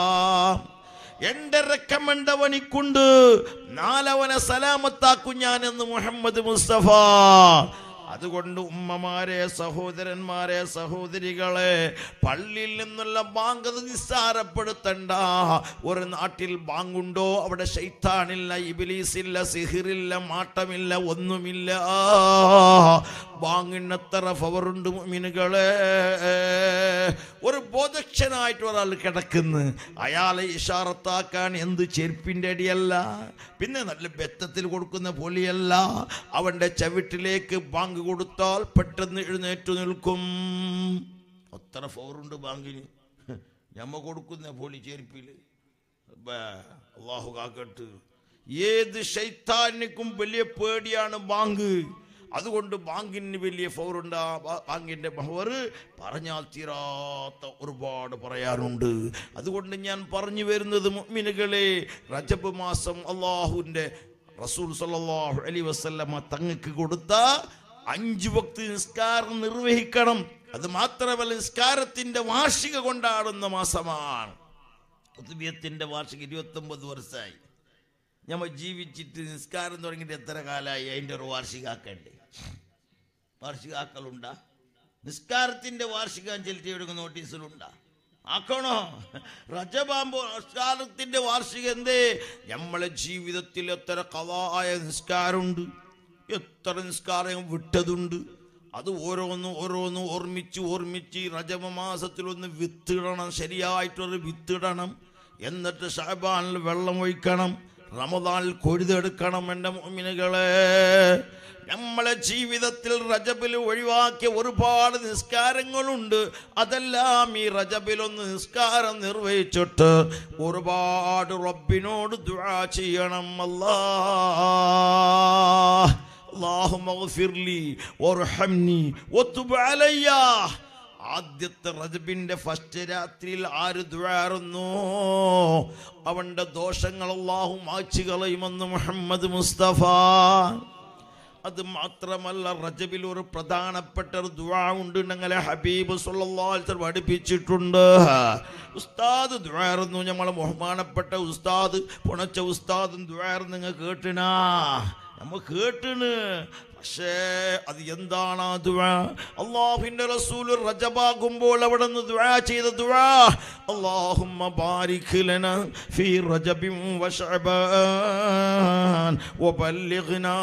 എന്റെ റെക്കമെൻഡ് അവനിക്കുണ്ട് നാലവനെ സലാമത്താക്കും ഞാൻ എന്ന് മുഹമ്മദ് മുസ്തഫ അതുകൊണ്ട് ഉമ്മമാരെ സഹോദരന്മാരെ സഹോദരികളെ പള്ളിയിൽ നിന്നുള്ള ബാങ്ക് അത് നിസ്സാരപ്പെടുത്തണ്ട ഒരു നാട്ടിൽ ബാങ്കുണ്ടോ അവിടെ ശൈത്താനില്ല ഇബിലീസില്ല സിഹിറില്ല മാട്ടമില്ല ഒന്നുമില്ല ബാങ്ങിനത്ര ഫവറുണ്ട് മുമിനുകളെ ഒരു ബോധക്ഷനായിട്ട് ഒരാൾ കിടക്കുന്നു അയാളെ ഇഷാറത്താക്കാൻ എന്ത് ചെരുപ്പിൻ്റെ അടിയല്ല പിന്നെ നല്ല ബെത്തത്തിൽ കൊടുക്കുന്ന പൊലിയല്ല അവൻ്റെ ചവിട്ടിലേക്ക് ബാങ്ക് കൊടുത്താൽ പെട്ടെന്ന് എഴുന്നേറ്റ് നിൽക്കും അത്ര ഫവറുണ്ട് ബാങ്കിന് ഞമ്മ കൊടുക്കുന്ന പൊലി ചെരുപ്പിൽ അള്ളാഹു കാക്കട്ട് ഏത് ശൈത്താനിക്കും വലിയ പേടിയാണ് ബാങ്ക് അതുകൊണ്ട് ബാങ്കിന് വലിയ ഫൗറുണ്ട് ആ ബാ- ബാങ്കിന്റെ പവർ പറഞ്ഞാൽ തീരാത്ത ഒരുപാട് പറയാറുണ്ട് അതുകൊണ്ട് ഞാൻ പറഞ്ഞു വരുന്നത് മുഅ്മിനുകളെ റജബ് മാസം അള്ളാഹുവിൻ്റെ റസൂൽ സല്ലല്ലാഹു അലൈഹി വസല്ലമ തങ്ങൾക്ക് കൊടുത്ത അഞ്ച് വക്ത് നിസ്കാരം നിർവഹിക്കണം അത് മാത്രമല്ല നിസ്കാരത്തിന്റെ വാർഷിക കൊണ്ടാടുന്ന മാസമാണ് കുത്തുബിയത്തിന്റെ വാർഷിക ഇരുപത്തൊമ്പത് വർഷമായി ഞമ്മ ജീവിച്ചിട്ട് നിസ്കാരം തുടങ്ങിയിട്ട് എത്ര കാലമായി അതിൻ്റെ ഒരു വാർഷികാക്കണ്ടേ വാർഷികാക്കലുണ്ടാ നിസ്കാരത്തിന്റെ വാർഷികാഞ്ചലിറ്റി എവിടെ നോട്ടീസിലുണ്ടാ ആക്കണോ റജബാമ്പോ നിസ്കാരത്തിന്റെ വാർഷികം എന്തേ നമ്മളെ ജീവിതത്തിൽ എത്ര കഥായ നിസ്കാരമുണ്ട് എത്ര നിസ്കാരം വിട്ടതുണ്ട് അത് ഓരോന്നും ഓരോന്നും ഓർമ്മിച്ച് ഓർമ്മിച്ച് ഈ റജബ മാസത്തിൽ ഒന്ന് വിത്തിടണം ശരിയായിട്ടൊരു വിത്തിടണം എന്നിട്ട് ഷാബാനിൽ വെള്ളം ഒഴിക്കണം റമദാനിൽ കൊഴുതെടുക്കണം എൻ്റെ മോമിനുകളെ നമ്മളെ ജീവിതത്തിൽ റജബിൽ ഒഴിവാക്കിയ ഒരുപാട് നിസ്കാരങ്ങളുണ്ട് അതെല്ലാം ഈ റജബിലൊന്ന് നിസ്കാരം നിർവഹിച്ചിട്ട് ഒരുപാട് റബ്ബിനോട് ദുആ ചെയ്യണം അല്ലാ اللهم اغفر لي وارحمني وتب علي ആദ്യത്തെ റജബിന്റെ ഫസ്റ്റ് രാത്രിയിൽ ആര് ദ്വാരുന്നു അവന്റെ ദോഷങ്ങൾ അള്ളാഹു മാച്ചു കളയുമെന്ന് മുഹമ്മദ് മുസ്തഫ അത് മാത്രമല്ല റജബിൽ ഒരു പ്രധാനപ്പെട്ട ഒരു ദുആ ഉണ്ട് ഞങ്ങളെ ഹബീബ് സല്ലല്ലാഹു അലൈഹി വസല്ലം പഠിപ്പിച്ചിട്ടുണ്ട് ഉസ്താദ് ദുആറുന്നു നമ്മളെ ബഹുമാനപ്പെട്ട ഉസ്താദ് പുണച്ച ഉസ്താദും ദുആറ് നിങ്ങൾ കേട്ടിനാ നമ്മ കേട്ടിന് പക്ഷേ അത് എന്താണ് ആ ദുആ അള്ളാഹുവിന്റെ റസൂൽ റജബാകുമ്പോൾ അവിടെ നിന്ന് ദുആ ചെയ്ത ദുആ അല്ലാഹുമ്മ ബാരിക് ലനാ ഫീ റജബിൻ വശഅബാൻ വബല്ലിഗ്നാ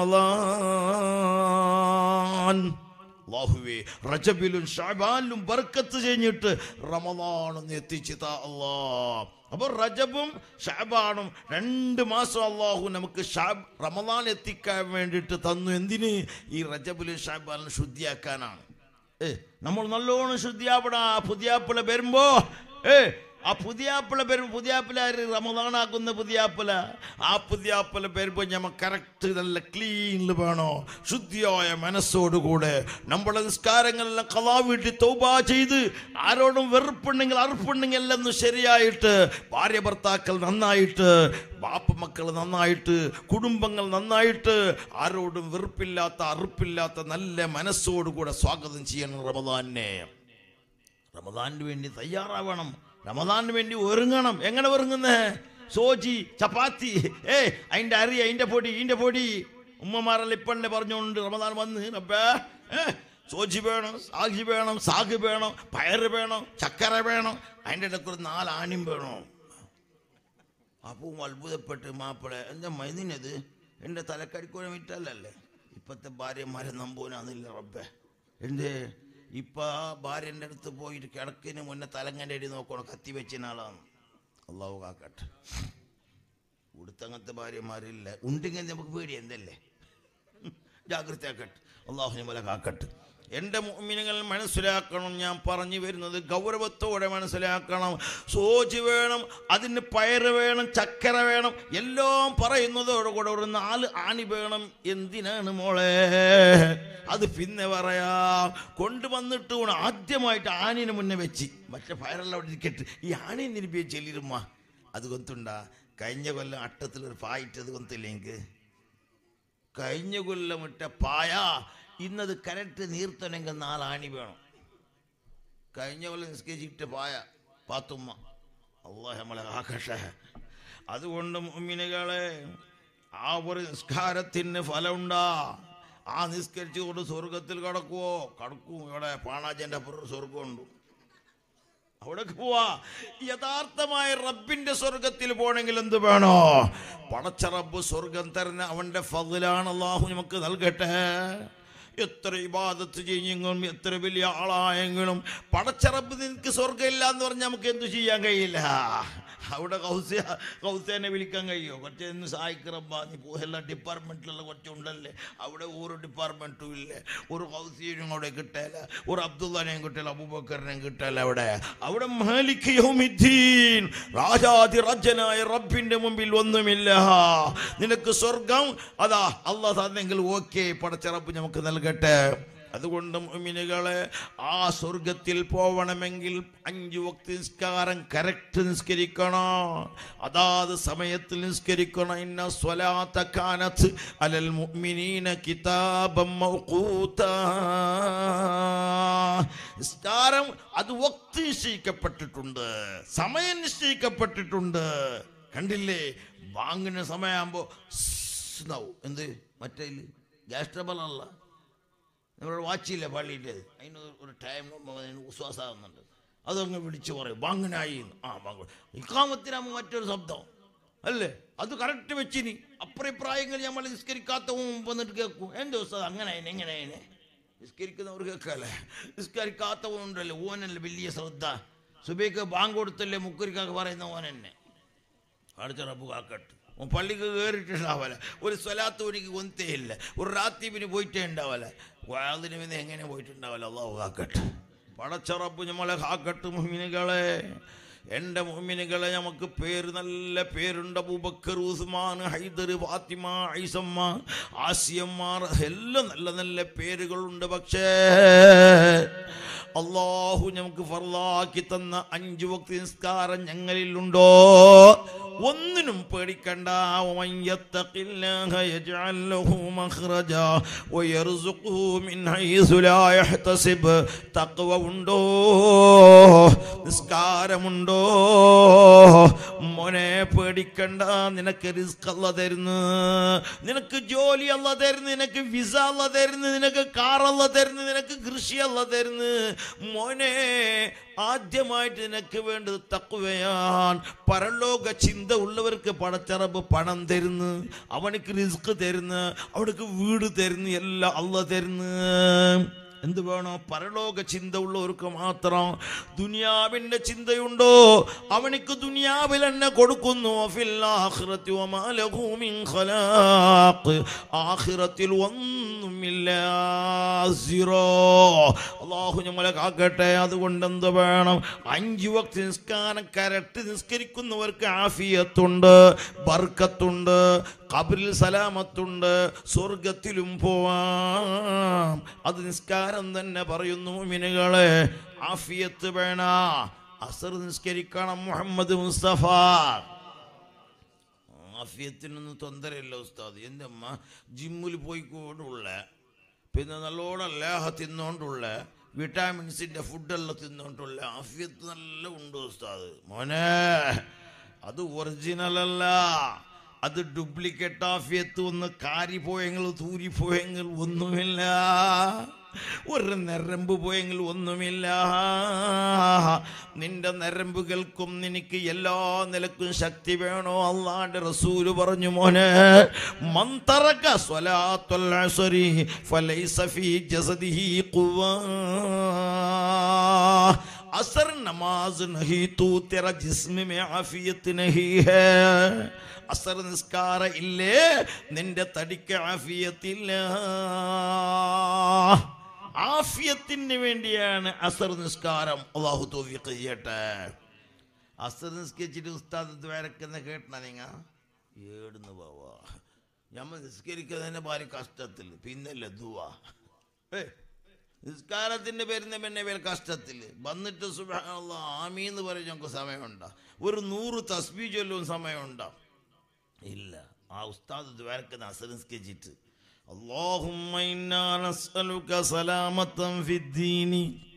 റമളാൻ അള്ളാഹുവേ റജബിലും ഷാബാനിലും ബർക്കത്ത് കഴിഞ്ഞിട്ട് റമദാനൊന്ന് എത്തിച്ചു താ അല്ലാ അപ്പൊ റജബും ഷാബാനും രണ്ട് മാസം അള്ളാഹു നമുക്ക് ഷാബ് റമദാൻ എത്തിക്കാൻ വേണ്ടിയിട്ട് തന്നു എന്തിന് ഈ റജബിലും ഷാബാനും ശുദ്ധിയാക്കാനാണ് ഏ നമ്മൾ നല്ലോണം ശുദ്ധിയാവടാ പുതിയാപ്പിള വരുമ്പോ ഏ ആ പുതിയാപ്പിള പേര് പുതിയാപ്പിള ആര് റമദാനാക്കുന്ന പുതിയാപ്പിള ആ പുതിയാപ്പിള പേരുമ്പോൾ ഞമ്മ കറക്റ്റ് നല്ല ക്ലീനിൽ വേണോ ശുദ്ധിയായ മനസ്സോടുകൂടെ നമ്മുടെ നിസ്കാരങ്ങളെല്ലാം കലാ വീട്ടിൽ തൗബ ചെയ്ത് ആരോടും വെറുപ്പുണ്ടെങ്കിൽ അറുപ്പുണ്ടെങ്കിൽ എല്ലാം ഒന്ന് ശരിയായിട്ട് ഭാര്യ ഭർത്താക്കൾ നന്നായിട്ട് ബാപ്പ മക്കൾ നന്നായിട്ട് കുടുംബങ്ങൾ നന്നായിട്ട് ആരോടും വെറുപ്പില്ലാത്ത അറുപ്പില്ലാത്ത നല്ല മനസ്സോടുകൂടെ സ്വാഗതം ചെയ്യണം റമദാനെ റമദാനിന് വേണ്ടി തയ്യാറാവണം റമദാനിന് വേണ്ടി ഒരുങ്ങണം എങ്ങനെ ഒരുങ്ങുന്നേ സോജി ചപ്പാത്തി ഏ അതിൻ്റെ അരി അതിൻ്റെ പൊടി ഇതിൻ്റെ പൊടി ഉമ്മമാരെല്ലാം ഇപ്പന്നെ പറഞ്ഞുകൊണ്ട് റമദാൻ വന്ന് റബ്ബേ ഏ സോജി വേണം സാഗി വേണം സാഗ് വേണം പയറ് വേണം ചക്കര വേണം അതിൻ്റെ ഇടയ്ക്ക് ഒരു നാല് ആണിയും വേണം അപ്പോൾ അത്ഭുതപ്പെട്ട് മാപ്പിള എന്താ മൈദിനത് എൻ്റെ തലക്കടിക്കോനെ വിറ്റല്ലല്ലേ ഇപ്പോഴത്തെ ഭാര്യമാരെ നമ്പൂനാന്നില്ല റബ്ബേ എന്തേ ഇപ്പം ആ ഭാര്യൻ്റെ അടുത്ത് പോയിട്ട് കിടക്കിന് മുന്നേ തലങ്ങൻ്റെ അടി നോക്കണം കത്തി വെച്ചിന ആളാണ് അള്ളാഹു കാക്കട്ടെ ഇവിടുത്തെ ഭാര്യമാരില്ല ഉണ്ടെങ്കിൽ നമുക്ക് പേടി എന്തല്ലേ ജാഗ്രത ആക്കട്ടെ അള്ളാഹുനെ പോലെ കാക്കട്ടെ എൻ്റെ മുഅ്മിനുകൾ മനസ്സിലാക്കണം ഞാൻ പറഞ്ഞു വരുന്നത് ഗൗരവത്തോടെ മനസ്സിലാക്കണം സോജി വേണം അതിന് പയറ് വേണം ചക്കര വേണം എല്ലാം പറയുന്നതോടുകൂടെ ഒരു നാല് ആണി വേണം എന്തിനാണ് മോളെ അത് പിന്നെ പറയാം കൊണ്ടുവന്നിട്ട് വേണം ആദ്യമായിട്ട് ആണിന് മുന്നേ വെച്ച് മറ്റേ പയറെല്ലാം അവിടെ ഇരിക്കട്ടെ ഈ ആണി നിരപ്പിയ ചെല്ലിരുമ്മ അത് കൊത്തുണ്ടാ കഴിഞ്ഞ കൊല്ലം അട്ടത്തിലൊരു പായിട്ടത് കൊത്തില്ലെങ്കിൽ കഴിഞ്ഞ കൊല്ലം ഇട്ട പായ ഇന്നത് കരട്ട് നീർത്തണമെങ്കിൽ നാലാണി വേണം കഴിഞ്ഞ കൊല്ലം നിസ്കരിച്ചിട്ട് പായ പാത്തുമ്മ അള്ളാഹ് നമ്മളെ ആകട്ടെ അതുകൊണ്ട് മുമ്മിനുകളെ ആ ഒരു നിസ്കാരത്തിന് ഫലമുണ്ടാ ആ നിസ്കരിച്ചുകൊണ്ട് സ്വർഗത്തിൽ കടക്കുവോ കടക്കും ഇവിടെ പാണാജൻ്റെ അപ്പുറം സ്വർഗമുണ്ട് അവിടേക്ക് പോവാ യഥാർത്ഥമായ റബ്ബിന്റെ സ്വർഗത്തിൽ പോണെങ്കിൽ എന്ത് വേണോ പടച്ച റബ്ബ് സ്വർഗം തരുന്ന അവന്റെ ഫതിലാണ് അള്ളാഹു നമുക്ക് നൽകട്ടെ എത്ര ഇബാദത്ത് ചെയ്യെങ്കിലും എത്ര വലിയ ആളായെങ്കിലും പടച്ച റബ്ബ് നിനക്ക് സ്വർഗ്ഗമില്ല എന്ന് പറഞ്ഞാൽ നമുക്ക് എന്തു ചെയ്യാൻ കഴിയില്ല അവിടെ കൗസ്യ കൗസ്യനെ വിളിക്കാൻ കഴിയുമോ കുറച്ച് എന്ന് സഹായിക്ക് റബ്ബ നീ എല്ലാ ഡിപ്പാർട്ട്മെൻറ്റിലുള്ള കുറച്ചുണ്ടല്ലേ അവിടെ ഒരു ഡിപ്പാർട്ട്മെൻറ്റും ഇല്ല ഒരു കൗസിയനും അവിടെ കിട്ടില്ല ഒരു അബ്ദുള്ളനെയും കിട്ടില്ല അബൂബക്കറിനെയും കിട്ടില്ല അവിടെ അവിടെ മാലിക് യൗമിദ്ദീൻ രാജാതി രാജനായ റബ്ബിന്റെ മുമ്പിൽ ഒന്നുമില്ല നിനക്ക് സ്വർഗം അതാ അള്ളാഹ് തന്നെങ്കിൽ ഓക്കെ പടച്ച റബ്ബ് നമുക്ക് നൽകട്ടെ അതുകൊണ്ട് മുഅ്മിനുകളെ ആ സ്വർഗത്തിൽ പോവണമെങ്കിൽ അഞ്ചു വക്തി നിസ്കാരം കറക്റ്റ് നിസ്കരിക്കണം അതാത് സമയത്തിൽ നിസ്കരിക്കണം ഇന്ന സ്വലാത്ത കാനത്ത് അലൽ മുഅ്മിനീന കിതാബം മൗഖൂതാ നിസ്കാരം അത് വക്തി നിശ്ചയിക്കപ്പെട്ടിട്ടുണ്ട് സമയം നിശ്ചയിക്കപ്പെട്ടിട്ടുണ്ട് കണ്ടില്ലേ ബാങ്കിന് സമയമാകുമ്പോൾ എന്ത് മറ്റേ ഗ്യാസ് ട്രബിളല്ല നമ്മുടെ വാച്ചില്ല പള്ളിൻ്റെ അതിന് ഒരു ടൈം അതിന് വിശ്വാസമാകുന്നുണ്ട് അതങ്ങ് വിളിച്ചു പറയും ബാങ്ങനായി എന്ന്. ആ ബാങ്ക് ഇക്കാമത്തിനാകുമ്പോൾ മറ്റൊരു ശബ്ദം അല്ലേ അത് കറക്റ്റ് വെച്ചിനി അപ്രപ്രായങ്ങൾ നമ്മൾ നിസ്കരിക്കാത്ത വന്നിട്ട് കേൾക്കും എന്ത് ദിവസം അങ്ങനെ ആയിനെ, എങ്ങനെ ആയിനെ? നിസ്കരിക്കുന്നവർ കേൾക്കല്ലേ നിസ്കരിക്കാത്തവൻ ഉണ്ടല്ലേ ഓനല്ലേ വലിയ ശ്രദ്ധ സുബൈക്ക് ബാങ്ക് കൊടുത്തല്ലേ മുക്കരിക്കാക്ക് പറയുന്ന ഓൻ തന്നെ അടുത്ത റബ്ബ് കാക്കട്ടെ ഓൻ പള്ളിക്ക് കയറിയിട്ടുണ്ടാവല ഒരു സ്വലാത്ത് പണിക്ക് കൊന്തേ ഇല്ല ഒരു റാത്തീപിന് പോയിട്ടേ ഉണ്ടാവല വാതിന് പിന്നെ എങ്ങനെ പോയിട്ടുണ്ടാവല അള്ളാഹു കാക്കട്ടെ പടച്ച റബ്ബ് നമ്മളെ കാക്കട്ട് മുഹ്മിനുകളെ എൻ്റെ മുഹ്മിനുകളെ നമുക്ക് പേര് നല്ല പേരുണ്ട് അബൂബക്കർ ഉസ്മാൻ ഹൈദർ ഫാത്തിമ ഐസമ്മ ആസിയമ്മാർ എല്ലാം നല്ല നല്ല പേരുകളുണ്ട് പക്ഷേ അള്ളാഹു നമുക്ക് ഫർലാക്കി തന്ന അഞ്ചു വക്തി നിസ്കാരം ഞങ്ങളിലുണ്ടോ ഒന്നിനും പേടിക്കണ്ട ومن يتق الله يجعل له مخرجا ويرزقه من حيث لا يحتسب തഖ്വ ഉണ്ടോ നിസ്കാരമുണ്ടോ മോനെ പേടിക്കണ്ട നിനക്ക് റിസ്ക് അല്ല തരുന്നു നിനക്ക് ജോലി അല്ല തരുന്നു നിനക്ക് വിസ അല്ല തരുന്നു നിനക്ക് കാർ അല്ല തരുന്നു നിനക്ക് കൃഷി അല്ല തരുന്നു മോനെ ആദ്യമായിട്ട് നിനക്ക് വേണ്ടത് തക്കുവയാൻ പരലോക ചിന്ത ഉള്ളവർക്ക് പടച്ചറബ് പണം തരുന്നു അവനക്ക് റിസ്ക് തരുന്നു അവനക്ക് വീട് തരുന്നു എല്ലാം അല്ല തരുന്നു എന്ത് വേണോ പരലോക ചിന്ത ഉള്ളവർക്ക് മാത്രം ദുനിയാവിന്റെ ചിന്തയുണ്ടോ അവനിക്ക് ദുനിയാവിൽ തന്നെ കൊടുക്കുന്നു ഫിൽ ആഖിറത്തി വമാ ലഹു മിൻ ഖലാഖ് ആഖിറത്തിൽ ഒന്നുമില്ല സീറോ അള്ളാഹു നമ്മളെ കാക്കട്ടെ അതുകൊണ്ട് എന്ത് വേണം അഞ്ചു വക്തി നിസ്കാരം കരട്ട് നിസ്കരിക്കുന്നവർക്ക് ആഫിയത്തുണ്ട് ബർക്കത്തുണ്ട് കബറിൽ സലാമത്തുണ്ട് സ്വർഗത്തിലും പോവാം അത് നിസ്കാരം തന്നെ പറയുന്നു മിനുകളെ ആഫിയത്ത് വേണ അസർ നിസ്കരിക്കണം മുഹമ്മദ് മുസ്തഫ ആഫിയത്തിനൊന്നും തൊന്തരയില്ല ഉസ്താദ് എൻ്റെ അമ്മ ജിമ്മിൽ പോയിക്കൊണ്ടുള്ള പിന്നെ നല്ലോണം ലേഹ തിന്നുകൊണ്ടുള്ള വിറ്റാമിൻസിൻ്റെ ഫുഡെല്ലാം തിന്നുകൊണ്ടുള്ള ആഫിയത്ത് നല്ല ഉണ്ട് ഉസ്താദ് മോനെ അത് ഒറിജിനൽ അല്ല അത് ഡ്യൂപ്ലിക്കേറ്റ് ആഫിയത്ത് ഒന്ന് കാരിപ്പോയെങ്കിൽ തൂരിപ്പോയെങ്കിൽ ഒന്നുമില്ല ഒരു നരമ്പ് പോയെങ്കിൽ ഒന്നുമില്ല നിന്റെ നരമ്പുകൾക്കും നിനക്ക് എല്ലാ നിലക്കും ശക്തി വേണോ അള്ളാന്റെ റസൂല് പറഞ്ഞു മോനെ മന്തറക സ്വലാത്തുൽ അസ്രി ഫലൈസ ഫീ ജസദിഹി ഖുവാ असर नमाज नहीं तो तेरा जिस्म में आफियत नहीं है അസർ നിസ്കാര ഇല്ലേ നിന്റെ തടിക്ക് ആഫിയത്തില്ല ആഫിയത്തിന് വേണ്ടിയാണ് അസർ നിസ്കാരം അള്ളാഹു തോഫിക്ക് ചെയ്യട്ടെ അസർ നിസ്കരിച്ചിട്ട് ഉസ്താദ് ദ്വാരക്കുന്ന കേട്ടണ നിങ്ങ ഏടുന്ന് പോവാ ഞമ്മ നിസ്കരിക്കുന്നതിന്റെ ഭാര്യ കഷ്ടത്തിൽ പിന്നല്ലേ ദുവാ ഏ നിസ്കാരത്തിന്റെ പേരിന് പിന്നെ പേര് കഷ്ടത്തിൽ വന്നിട്ട് സുബാനുള്ള ആമീന്ന് പറയും ഞങ്ങൾക്ക് സമയമുണ്ടോ ഒരു നൂറ് തസ്ബി ചൊല്ലും സമയമുണ്ടോ ഇല്ല ആ ഉസ്താദ് ദ്വാരക്കുന്ന അസംസ്കരിച്ചിട്ട് اللهم إنا نسألك سلامة في الدين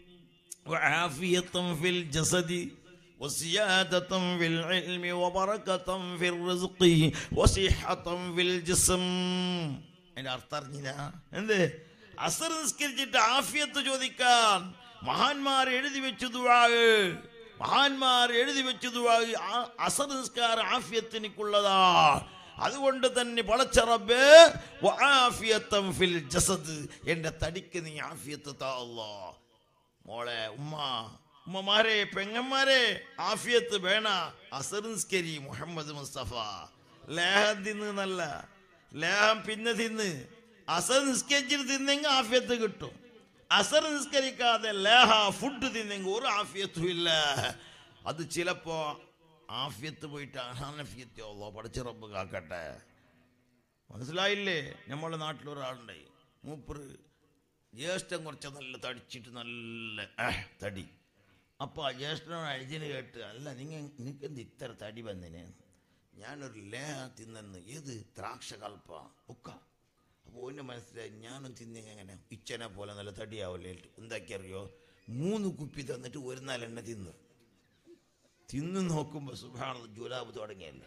وعافية في الجسد وزيادة في العلم وبركة في الرزق وصحة في الجسم എൻ്റെ അർത്ഥം അറിഞ്ഞില്ല എന്ത് അസർ നിസ്കരിച്ചിട്ട് ആഫിയത്ത് ചോദിക്കാൻ മഹാന്മാർ എഴുതി വെച്ചു ദുവാഗ് മഹാന്മാർ എഴുതി വെച്ചു ദുവാഗ് ആ അസർ നിസ്കാരം ആഫിയത്തിനിക്കുള്ളതാ അതുകൊണ്ട് തന്നെ പടച്ച റബ്ബേ വആഫിയത്തം ഫിൽ ജസദ് എൻ്റെ തടിക്ക് നീ ആഫിയത്ത് താ അല്ലാ മോളെ ഉമ്മ ഉമ്മമാരെ പെങ്ങന്മാരെ ആഫിയത്ത് വേണ അസർ നിസ്കരി മുഹമ്മദ് മുസ്തഫ ലേഹം തിന്ന് നല്ല ലേഹം പിന്നെ തിന്ന് അസർ നിസ്കരിച്ചിട്ട് തിന്നെങ്കിൽ ആഫിയത്ത് കിട്ടും അസർ നിസ്കരിക്കാതെ ലേഹ ഫുഡ് തിന്നെങ്കിൽ ഒരു ആഫിയത്തും ഇല്ല അത് ചിലപ്പോ ആഫിയത്ത് പോയിട്ട് അനാഫിയത്തോ പഠിച്ച റബ്ബ് കാക്കട്ടെ മനസ്സിലായില്ലേ നമ്മുടെ നാട്ടിലൊരാളുണ്ട് മൂപ്പറ് ജ്യേഷ്ഠൻ കുറച്ച് നല്ല തടിച്ചിട്ട് നല്ല ഏഹ്, തടി അപ്പോൾ ആ ജ്യേഷ്ഠനോട് അഴിച്ചിന് കേട്ട് അല്ല നിങ്ങൾ നിങ്ങൾക്ക് എന്ത് ഇത്ര തടി വന്നിന് ഞാനൊരു ലേഹ തിന്നെന്ന് ഏത് ദ്രാക്ഷകൽപ്പ ഒക്കെ അപ്പോൾ ഓൻ്റെ മനസ്സിലായി ഞാനും തിന്നെങ്കിൽ എങ്ങനെ ഇച്ചനെ പോലെ നല്ല തടിയാവില്ലേ എന്താക്കി അറിയോ മൂന്ന് കുപ്പി തന്നിട്ട് ഒരു നാലെണ്ണ തിന്നു തിന്നു നോക്കുമ്പോൾ സുഭാണ ജുലാബ് തുടങ്ങിയല്ലേ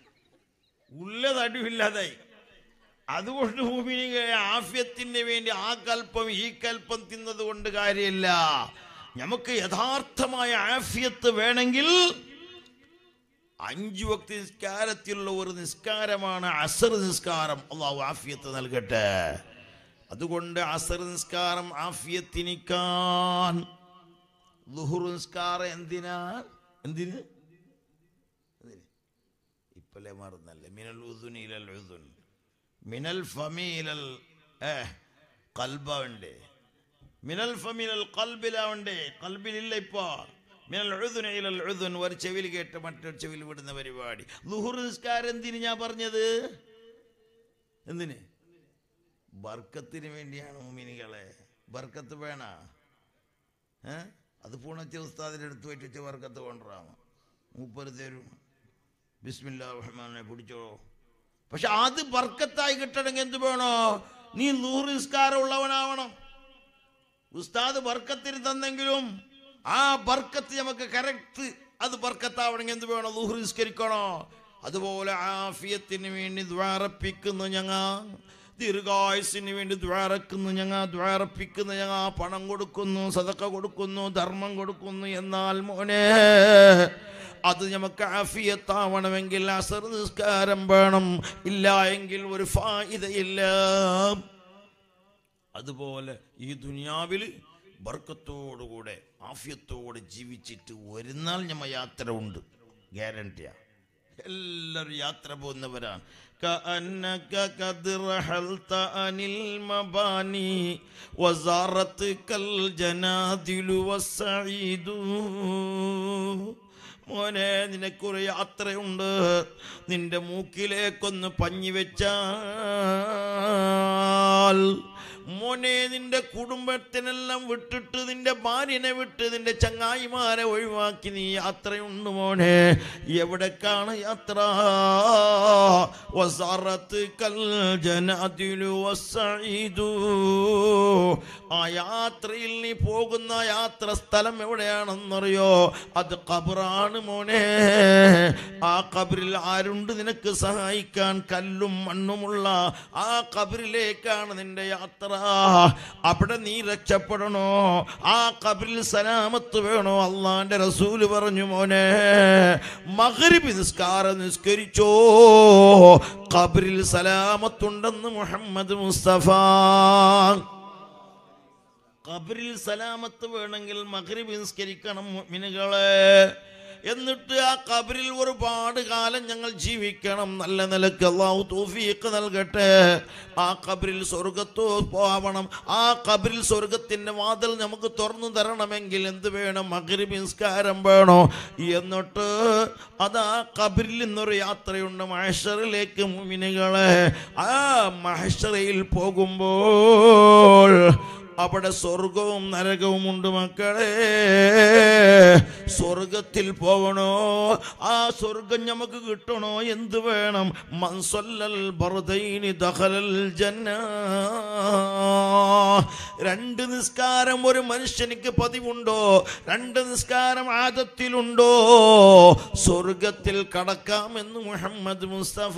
ഉള്ള തടിവില്ലാതായി അതുകൊണ്ട് ഭൂമിനിക ആഫ്യത്തിന് വേണ്ടി ആ കൽപ്പം ഈ കൽപ്പം തിന്നത് കൊണ്ട് കാര്യമില്ല നമുക്ക് യഥാർത്ഥമായ ആഫ്യത്ത് വേണമെങ്കിൽ അഞ്ചു വക്തി നിസ്കാരത്തിലുള്ള ഒരു നിസ്കാരമാണ് അസർ നിസ്കാരം അള്ളാഹു ആഫിയത്ത് നൽകട്ടെ അതുകൊണ്ട് അസർ നിസ്കാരം ആഫിയത്തിനിക്കാൻ ലുഹുർ നിസ്കാരം എന്തിനാ എന്തിന് എന്തിന്? ഇപ്പല്ലേ മറന്നല്ലേ മിനൽ ഉദുൻ ഇലൽ ഉദുൻ മിനൽ ഫമീലൽ ഏ കൽബുണ്ട് മിനൽ ഫമീലൽ കൽബിലാവുണ്ട് കൽബിലില്ല ഇപ്പോ മിനൽ ഉദുൻ ഇലൽ ഉദുൻ ഒരു ചെവിൽ കേട്ട് മറ്റൊരു ചെവിൽ വിടുന്ന പരിപാടി ലുഹുർ നിസ്കാരം എന്തിന് ഞാൻ പറഞ്ഞത് എന്തിന് ബർക്കത്തിന് വേണ്ടിയാണ് മുമിനികളെ ബർക്കത്ത് വേണ ഏ അത് പൂണച്ച ഉസ്താദിൻ്റെ അടുത്ത് പോയിട്ട് ബർക്കത്ത് കൊണ്ടുവരാമോ മൂപ്പര് തരും ബിസ്മില്ലാ റഹ്മാനെ പിടിച്ചോ പക്ഷെ അത് ബർക്കത്തായി കിട്ടണമെങ്കിൽ എന്ത് വേണോ നീ നൂറ് നിസ്കാരം ഉള്ളവനാവണം ഉസ്താദ് ബർക്കത്തിന് തന്നെങ്കിലും ആ ബർക്കത്ത് നമുക്ക് കറക്റ്റ് അത് ബർക്കത്താവണമെങ്കിൽ എന്ത് വേണം ലൂഹ് നിസ്കരിക്കണോ അതുപോലെ ആഫിയത്തിന് വേണ്ടി ദ്വാരപ്പിക്കുന്നു ഞങ്ങ ദീർഘായുസിന് വേണ്ടി ദ്വാരക്കുന്നു ഞങ്ങ ദ്വാരപ്പിക്കുന്നു ഞങ്ങ പണം കൊടുക്കുന്നു സതക്ക കൊടുക്കുന്നു ധർമ്മം കൊടുക്കുന്നു എന്നാൽ മോനെ അത് നമുക്ക് ആഫിയത്താവണമെങ്കിൽ അസർ നിസ്കാരം വേണം ഇല്ല എങ്കിൽ ഒരു ഫായിദയില്ല അതുപോലെ ഈ ദുനിയാവിൽ ബർക്കത്തോടുകൂടെ ആഫ്യത്തോടെ ജീവിച്ചിട്ട് ഒരു നാൾ ഞമ്മ യാത്ര ഉണ്ട് ഗ്യാരണ്ടിയാ എല്ലാവരും യാത്ര പോകുന്നവരാണ് كأنك قد رحلت عن المباني وزارتك الجنادل والسعيد മോനെ നിനക്കൊരു യാത്രയുണ്ട് നിന്റെ മൂക്കിലേക്കൊന്ന് പഞ്ഞി വെച്ചാൽ മോനെ നിന്റെ കുടുംബത്തിനെല്ലാം വിട്ടിട്ട് നിന്റെ ഭാര്യനെ വിട്ട് നിന്റെ ചങ്ങായിമാരെ ഒഴിവാക്കി നീ യാത്രയുണ്ട് മോനെ എവിടേക്കാണ് യാത്ര വസാറത്ത് കൽ ജനാദിലു വസ്സഈദു. ആ യാത്രയിൽ നീ പോകുന്ന യാത്ര സ്ഥലം എവിടെയാണെന്നറിയോ അത് ഖബറാണ് മോനെ ആ ഖബറിൽ ആരുണ്ട് നിനക്ക് സഹായിക്കാൻ കല്ലും മണ്ണുമുള്ള ആ ഖബറിലേക്കാണ് നിന്റെ യാത്ര അവിടെ നീ രക്ഷപ്പെടണോ ആ ഖബറിൽ സലാമത്ത് വേണോ അള്ളാന്റെ റസൂല് പറഞ്ഞു മോനെ മഗ്രിബ് നിസ്കാരം നിസ്കരിച്ചോ ഖബറിൽ സലാമത്തുണ്ടെന്ന് മുഹമ്മദ് മുസ്തഫ ഖബറിൽ സലാമത്ത് വേണമെങ്കിൽ മഗ്രിബ് നിസ്കരിക്കണം മുഅ്മിനുകളെ എന്നിട്ട് ആ ഖബറിൽ ഒരുപാട് കാലം ഞങ്ങൾ ജീവിക്കണം നല്ല നിലക്ക് അള്ളാഹു തൗഫീഖ് നൽകട്ടെ ആ ഖബറിൽ സ്വർഗത്തോ പോവണം ആ ഖബറിൽ സ്വർഗത്തിന്റെ വാതിൽ നമുക്ക് തുറന്നു തരണമെങ്കിൽ എന്ത് വേണം മഗ്രിബ് നിസ്കാരം വേണോ എന്നിട്ട് അത് ആ ഖബറിൽ നിന്നൊരു യാത്രയുണ്ട് മഹഷറിലേക്ക് മുമിനുകളെ ആ മഹഷറയിൽ പോകുമ്പോൾ അവിടെ സ്വർഗവും നരകവും ഉണ്ട് മക്കളെ സ്വർഗത്തിൽ പോകണോ ആ സ്വർഗം നമുക്ക് കിട്ടണോ എന്ത് വേണം മൻസൊല്ലൽ ബർദൈനി ദഖലൽ ജന്ന രണ്ട് നിസ്കാരം ഒരു മനുഷ്യനിക്ക് പതിവുണ്ടോ രണ്ട് നിസ്കാരം ആദത്തിലുണ്ടോ സ്വർഗത്തിൽ കടക്കാമെന്ന് മുഹമ്മദ് മുസ്തഫ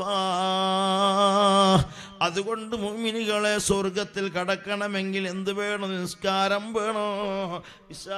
അതുകൊണ്ട് മുമിനികളെ സ്വർഗത്തിൽ കടക്കണമെങ്കിൽ എന്ത് വേണം നിസ്കാരം വേണോ ഇശാ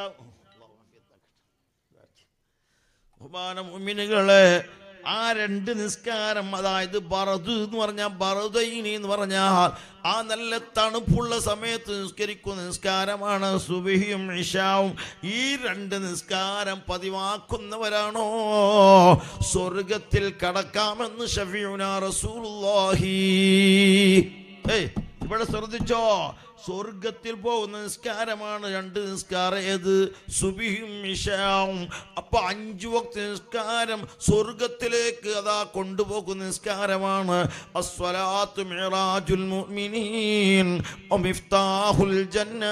ബഹുമാന മുമിനുകളെ ആ രണ്ട് നിസ്കാരം അതായത് ബറദ് എന്ന് പറഞ്ഞാൽ ബറദൈനി എന്ന് പറഞ്ഞാൽ ആ നല്ല തണുപ്പുള്ള സമയത്ത് നിസ്കരിക്കുന്ന നിസ്കാരമാണ് സുബിഹിയും ഇഷാവും ഈ രണ്ട് നിസ്കാരം പതിവാക്കുന്നവരാണോ സ്വർഗത്തിൽ കടക്കാമെന്ന് ഷഫിയുന റസൂലുള്ളാഹി ഏയ് ഇവിടെ ശ്രദ്ധിച്ചോ സ്വർഗത്തിൽ പോകുന്ന നിസ്കാരമാണ് രണ്ട് നിസ്കാരം ഏത് സുബിയും ഇഷാവും അപ്പൊ അഞ്ചു വക്ത നിസ്കാരം സ്വർഗത്തിലേക്ക് അതാ കൊണ്ടുപോകുന്ന നിസ്കാരമാണ് അസ്വലാത്തു മിറാജുൽ മുഅ്മിനീൻ വമിഫ്താഹുൽ ജന്ന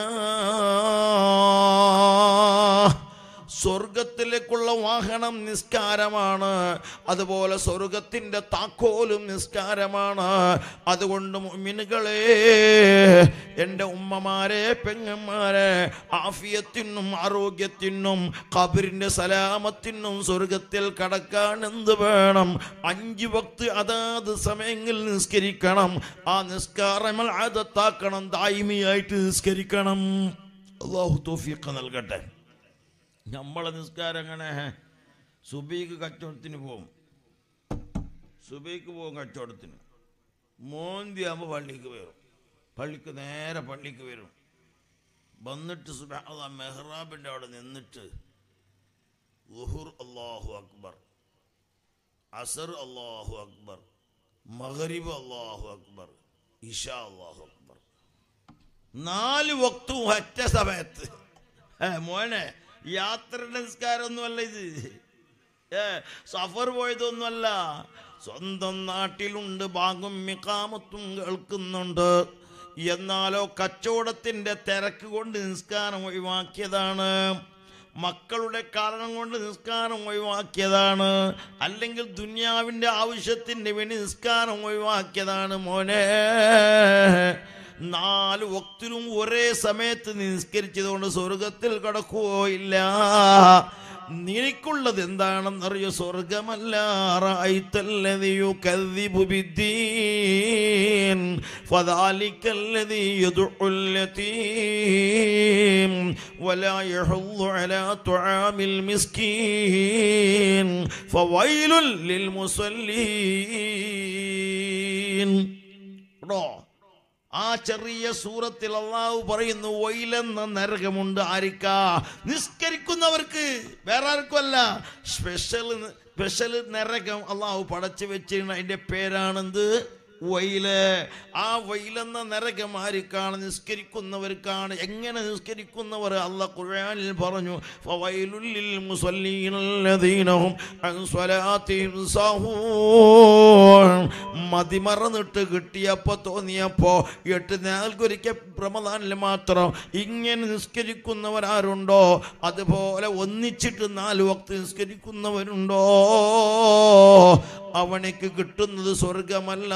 സ്വർഗത്തിലേക്കുള്ള വാഹനം നിസ്കാരമാണ് അതുപോലെ സ്വർഗത്തിന്റെ താക്കോലും നിസ്കാരമാണ് അതുകൊണ്ട് മുഅ്മിനുകളെ എൻ്റെ ഉമ്മമാരെ പെങ്ങന്മാരെ ആഫിയത്തിനും ആരോഗ്യത്തിനും ഖബറിന്റെ സലാമത്തിനും സ്വർഗത്തിൽ കടക്കാൻ എന്ത് വേണം അഞ്ച് വക്ത് അതാത് സമയങ്ങളിൽ നിസ്കരിക്കണം ആ നിസ്കാരങ്ങൾ ആദത്താക്കണം ദായിമിയായിട്ട് നിസ്കരിക്കണം അള്ളാഹു തോഫിയൊക്കെ നൽകട്ടെ നമ്മളെ നിസ്കാരം എങ്ങനെ സുബീക്ക് കച്ചവടത്തിന് പോകും സുബൈക്ക് പോകും കച്ചവടത്തിന് മോന്തി ആകുമ്പോൾ പള്ളിക്ക് വരും പള്ളിക്ക് നേരെ പള്ളിക്ക് വരും വന്നിട്ട് സുബാ മെഹ്റാബിൻ്റെ അവിടെ നിന്നിട്ട് ലുഹുർ അള്ളാഹു അക്ബർ അസർ അള്ളാഹു അക്ബർ മഹരിബ് അള്ളാഹു അക്ബർ ഇഷ അള്ളാഹു അക്ബർ നാല് വക്തും ഒറ്റ സമയത്ത് ഏ മോനെ യാത്രയുടെ നിസ്കാരമൊന്നുമല്ല ഇത് ഏ സഫർ പോയതൊന്നുമല്ല സ്വന്തം നാട്ടിലുണ്ട് ബാഗും മിക്കാമത്തും കേൾക്കുന്നുണ്ട് എന്നാലോ കച്ചവടത്തിന്റെ തിരക്ക് കൊണ്ട് നിസ്കാരം ഒഴിവാക്കിയതാണ് മക്കളുടെ കാരണം കൊണ്ട് നിസ്കാരം ഒഴിവാക്കിയതാണ് അല്ലെങ്കിൽ ദുന്യാവിൻ്റെ ആവശ്യത്തിന് വേണ്ടി നിസ്കാരം ഒഴിവാക്കിയതാണ് മോനെ നാല് വക്തിലും ഒരേ സമയത്ത് നിസ്കരിച്ചതുകൊണ്ട് സ്വർഗത്തിൽ കടക്കുവോ ഇല്ല നിനക്കുള്ളത് എന്താണെന്നറിയോ സ്വർഗമല്ല റഅയ്തല്ലദീ യുകദ്ദിബു ബിദ്ദീൻ ഫദാലിക്കല്ലദീ യദ്ഉൽ യതീം വലാ യഹുല്ലു അലാ തുആമിൽ മിസ്കീൻ ഫവൈലുൽ ലിൽ മുസല്ലീൻ ട്ടോ ആ ചെറിയ സൂറത്തിൽ അള്ളാഹു പറയുന്നു ഒയിലെന്ന നരകമുണ്ട് ആരിക്കാ നിസ്കരിക്കുന്നവർക്ക് വേറെ ആർക്കുമല്ല സ്പെഷ്യൽ സ്പെഷ്യൽ നരകം അള്ളാഹു പടച്ചു വെച്ചിരുന്ന അതിന്റെ പേരാണെന്ത് വൈല് ആ വൈലെന്ന നരകം ആർക്കാണ് നിസ്കരിക്കുന്നവർക്കാണ് എങ്ങനെ നിസ്കരിക്കുന്നവർ അല്ല ഖുർആനിൽ പറഞ്ഞു ഫവൈലുൽ ലിൽ മുസല്ലീനല്ലദീനഹും അൻ സ്വലാത്തിഹിം സഹൂൻ മതിമറന്നിട്ട് കിട്ടിയപ്പോ തോന്നിയപ്പോ എട്ട് നാൾക്കൊരിക്കൽ റമദാനിൽ മാത്രം ഇങ്ങനെ നിസ്കരിക്കുന്നവർ ആരുണ്ടോ അതുപോലെ ഒന്നിച്ചിട്ട് നാല് വക്ത് നിസ്കരിക്കുന്നവരുണ്ടോ അവനക്ക് കിട്ടുന്നത് സ്വർഗമല്ല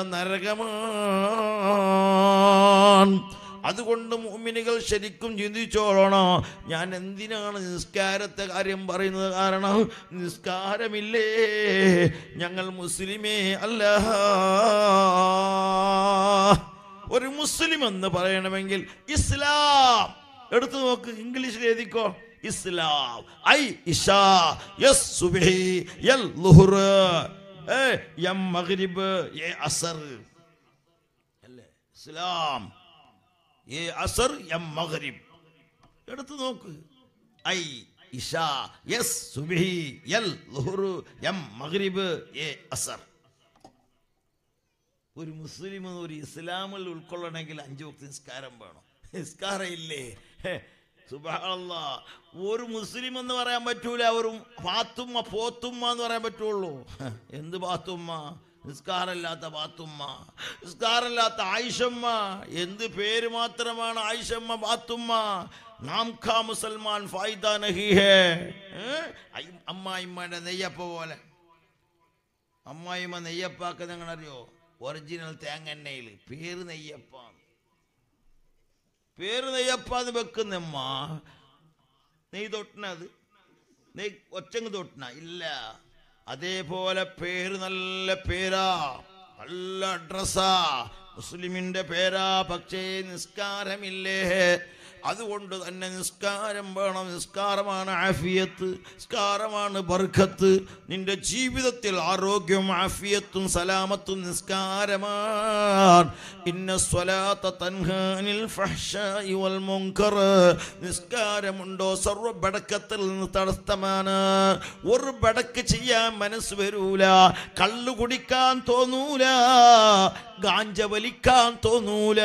നരകമാണ് അതുകൊണ്ട് മുഅ്മിനുകൾ ശരിക്കും ചിന്തിച്ചോളണം ഞാൻ എന്തിനാണ് നിസ്കാരത്തെ കാര്യം പറയുന്നത് കാരണം നിസ്കാരമില്ലേ ഞങ്ങൾ മുസ്ലിമേ അല്ല ഒരു മുസ്ലിം എന്ന് പറയണമെങ്കിൽ ഇസ്ലാം എടുത്തു നോക്ക് ഇംഗ്ലീഷിൽ എഴുതിക്കോ ഇസ്ലാം ഐ ഇഷാ യസ് സുബ്ഹി യൽ ലുഹുർ ഏ യം മഗ്രിബ് യേ അസർ അല്ലേ ഇസ്ലാം ഏ അസർ യം മഗ്രിബ് എടുത്തു നോക്ക് ഐ ഇഷാ യസ് സുബ്ഹി യൽ ലുഹുർ യം മഗ്രിബ് യേ അസർ ഒരു മുസ്ലിം ഒരു ഇസ്ലാമിൽ ഉൾക്കൊള്ളണമെങ്കിൽ അഞ്ചു വക്ത നിസ്കാരം വേണം നിസ്കാരം ഇല്ലേ ഹേ, സുബ്ഹാനല്ലാ. ഒരു മുസ്ലിം എന്ന് പറയാൻ പറ്റൂല ഒരു പാത്തുമ്മ പോത്തുമ്മ എന്ന് പറയാൻ പറ്റുള്ളൂ ഹേ, എന്ത് പാത്തുമ്മ നിസ്കാരമില്ലാത്ത പാത്തുമ്മ നിസ്കാരമില്ലാത്ത ആയിഷമ്മ എന്ത് പേര് മാത്രമാണ് ആയിഷമ്മ പാത്തുമ്മ നാം ഖാ മുസൽമാൻ ഫായിദ നഹി ഹേ ഏ? ഐ- അമ്മായിമ്മയുടെ നെയ്യപ്പ പോലെ അമ്മായിമ്മ നെയ്യപ്പാക്ക് നിങ്ങളറിയോ ഒറിജിനൽ തേങ്ങെണ്ണയിൽ പേര് നെയ്യപ്പ പേര് നെയ്യപ്പാന്ന് വെക്കുന്നമ്മ നെയ് തൊട്ടണത് നെയ് ഒച്ചങ്ങ് തൊട്ടണ ഇല്ല അതേപോലെ പേര് നല്ല പേരാ നല്ല അഡ്രസ്സാ മുസ്ലിമിന്റെ പേരാ പക്ഷേ നിസ്കാരമില്ലേ അതുകൊണ്ട് തന്നെ നിസ്കാരം വേണം നിസ്കാരമാണ് ആഫിയത്ത് നിസ്കാരമാണ് ബർഖത്ത് നിന്റെ ജീവിതത്തിൽ ആരോഗ്യവും ആഫിയത്തും സലാമത്തും നിസ്കാരമാണ് ഇന്ന സ്വലാത്ത തൻഹാനിൽ ഫഹ്ശാഇ വൽ മുൻകർ നിസ്കാരമുണ്ടോ സർവ്വ ബടക്കത്തിൽ നിന്ന് തടസ്സമാണ് ഒരു ബടക്ക് ചെയ്യാൻ മനസ്സ് വരൂല കള്ളു കുടിക്കാൻ തോന്നൂല ഗാഞ്ച വലിക്കാൻ തോന്നൂല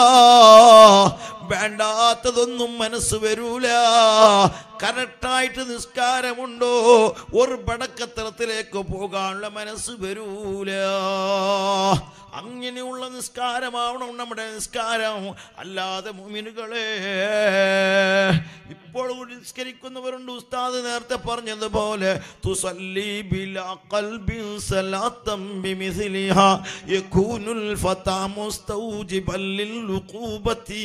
വേണ്ടാത്തതൊന്നും മനസ്സ് വരൂല കറക്റ്റായിട്ട് നിസ്കാരമുണ്ടോ ഒരു ബടക്കത്തരത്തിലേക്ക് പോകാനുള്ള മനസ്സ് വരൂല അങ്ങനെയുള്ള നിസ്കാരമാവണം നമ്മുടെ നിസ്കാരം അല്ലാതെ മുമിനുകളെ ഇപ്പോൾ കൂടി നിസ്കരിക്കുന്നവരുണ്ട് ഉസ്താദ് നേരത്തെ പറഞ്ഞതുപോലെ തുസല്ലി ബിലാ ഖൽബിൻ സലാത്തം ബിമിസ്ലിഹാ യകൂനുൽ ഫതാ മുസ്തൗജിബൻ ലിൽ ഉഖൂബത്തി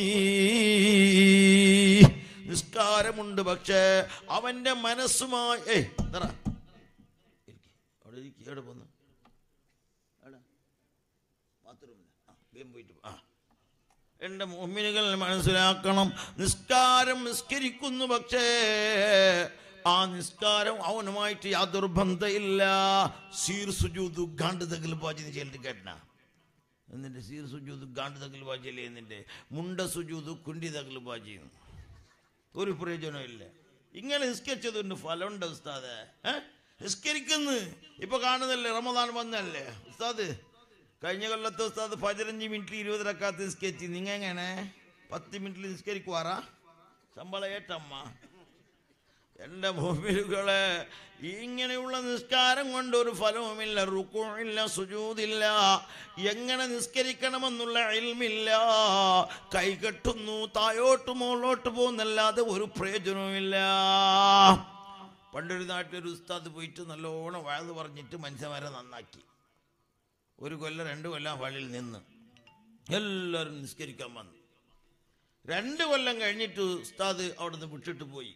നിസ്കാരമുണ്ട് പക്ഷേ അവന്റെ മനസ്സുമായി ഏയ് നിറ അവിടെ ഇരിക്ക്. എവിടെ പോന്നു എവിടെ ബാത്റൂമിൽ ആ വേഗം പോയിട്ട് വാ. ആ എൻ്റെ മുമ്മിനുകൾ മനസ്സിലാക്കണം നിസ്കാരം നിസ്കരിക്കുന്നു പക്ഷേ ആ നിസ്കാരം അവനുമായിട്ട് യാതൊരു ബന്ധമില്ല സീർ സുജൂദ് ഗാണ്ട് തകൽ പാചിന് ചെല്ലിട്ട് കേട്ടന എന്നിട്ട് സീർ സുജൂദ് ഗാണ്ട് തകൽ പാചില്ലേ എന്നിട്ട് മുണ്ട സുജൂദ് കുണ്ടി തകൽ പാചിന്നു ഒരു പ്രയോജനമില്ല ഇങ്ങനെ നിസ്കരിച്ചതുകൊണ്ട് ഫലമുണ്ട് ഉസ്താദ് ഏ? നിസ്കരിക്കുന്നു ഇപ്പൊ കാണുന്നല്ലേ റമദാൻ വന്നല്ലേ ഉസ്താദ് കഴിഞ്ഞ കൊല്ലത്തെ ഉസ്താദ് പതിനഞ്ച് മിനിറ്റിൽ ഇരുപത് റക്കാത്ത് നിസ്കരിച്ച് നിങ്ങ എങ്ങനെ പത്ത് മിനിറ്റിൽ നിസ്കരിക്കുവാറാ ശമ്പളം ഏറ്റമ്മ എൻ്റെ ഭൂമികളെ ഇങ്ങനെയുള്ള നിസ്കാരം കൊണ്ട് ഒരു ഫലവുമില്ല റുക്കുമില്ല സുജൂതില്ല എങ്ങനെ നിസ്കരിക്കണമെന്നുള്ള ഇൽമില്ല കൈകെട്ടുന്നു തായോട്ട് മുകളോട്ട് പോകുന്നല്ലാതെ ഒരു പ്രയോജനവുമില്ല പണ്ടൊരു നാട്ടിലൊരു ഉസ്താദ് പോയിട്ട് നല്ലോണം വയത് പറഞ്ഞിട്ട് മനുഷ്യന്മാരെ നന്നാക്കി ഒരു കൊല്ലം രണ്ട് കൊല്ലം ആ പള്ളിയിൽ നിന്ന് എല്ലാവരും നിസ്കരിക്കാൻ വന്നു രണ്ട് കൊല്ലം കഴിഞ്ഞിട്ട് ഉസ്താദ് അവിടുന്ന് വിട്ടിട്ട് പോയി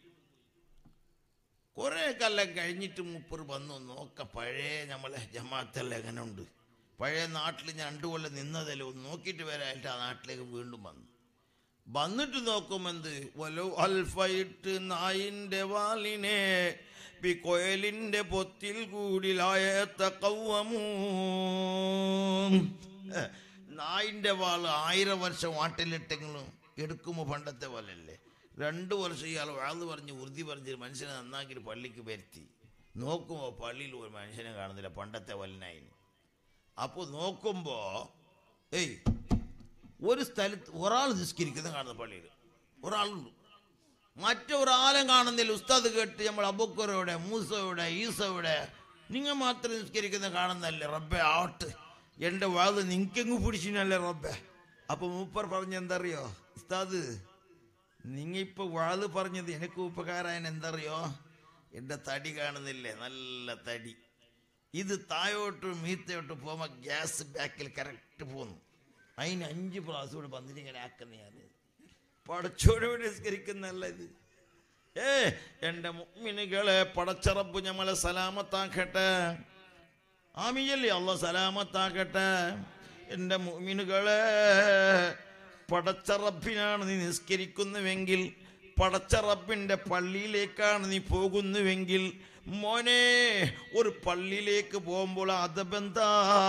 കുറേ കാലം കഴിഞ്ഞിട്ട് മൂപ്പർ വന്നു നോക്ക പഴയ നമ്മളെ ജമാഅത്തെല്ലാം എങ്ങനെ ഉണ്ട് പഴയ നാട്ടിൽ ഞാൻ രണ്ടു കൊല്ലം നിന്നതല്ലേ ഒന്ന് നോക്കിയിട്ട് വരാനായിട്ട് ആ നാട്ടിലേക്ക് വീണ്ടും വന്നു വന്നിട്ട് നോക്കുമെന്ത് വലു അൽഫയിട്ട് നായിന്റെ വാലിനെ ബി കൊയലിന്റെ പൊത്തിൽ കൂടിലായ തക്കവമൂ നായിൻ്റെ വാള് ആയിരം വർഷം വാട്ടിലിട്ടെങ്കിലും എടുക്കുമ്പോൾ പണ്ടത്തെ പോലെയല്ലേ രണ്ട് വർഷം ഇയാൾ വാള് പറഞ്ഞ് ഉറുതി പറഞ്ഞ് മനുഷ്യനെ നന്നാക്കി പള്ളിക്ക് വരുത്തി നോക്കുമ്പോൾ പള്ളിയിൽ ഒരു മനുഷ്യനെ കാണുന്നില്ല പണ്ടത്തെ വല്ലനായി അപ്പോൾ നോക്കുമ്പോൾ ഏയ് ഒരു സ്ഥലത്ത് ഒരാൾ നിസ്കരിക്കുന്നത് കാണുന്ന പള്ളിയിൽ ഒരാളുണ്ട് മറ്റൊരാളും കാണുന്നില്ല ഉസ്താദ് കേട്ട് നമ്മൾ അബുക്കറോടെ മൂസയുടെ ഈസയുടെ നിങ്ങൾ മാത്രം നിസ്കരിക്കുന്ന കാണുന്നല്ലേ റബ്ബെ ആവട്ടെ എൻ്റെ വാത് നിങ്ങൾക്കെങ്ങ് പിടിച്ചിനല്ലേ റബ്ബെ അപ്പൊ മൂപ്പർ പറഞ്ഞ എന്തറിയോ ഉസ്താദ് നിങ്ങ ഇപ്പൊ വാത് പറഞ്ഞത് എനിക്ക് ഉപകാരായൻ എന്തറിയോ എൻ്റെ തടി കാണുന്നില്ലേ നല്ല തടി ഇത് താഴോട്ടും മീത്തോട്ട് പോകുമ്പോൾ ഗ്യാസ് ബാക്കിൽ കറക്റ്റ് പോന്നു അതിന് അഞ്ച് പ്രാവശ്യം കൂടെ വന്നിട്ട് ഇങ്ങനെ ആക്കുന്ന ഞാൻ പടച്ചോടോട് നിസ്കരിക്കുന്നല്ല ഇത് ഏ എൻ്റെ മുഗ്മിനുകളെ പടച്ചറപ്പ് ഞമ്മളെ സലാമത്താക്കട്ടെ ആമിയല്ലേ അല്ല സലാമത്താക്കട്ടെ എൻ്റെ മുഗ്മിനുകളെ പടച്ചറപ്പിനാണ് നീ നിസ്കരിക്കുന്നുവെങ്കിൽ പടച്ചറപ്പിൻ്റെ പള്ളിയിലേക്കാണ് നീ പോകുന്നുവെങ്കിൽ മോനെ ഒരു പള്ളിയിലേക്ക് പോകുമ്പോൾ അതബന്ധാ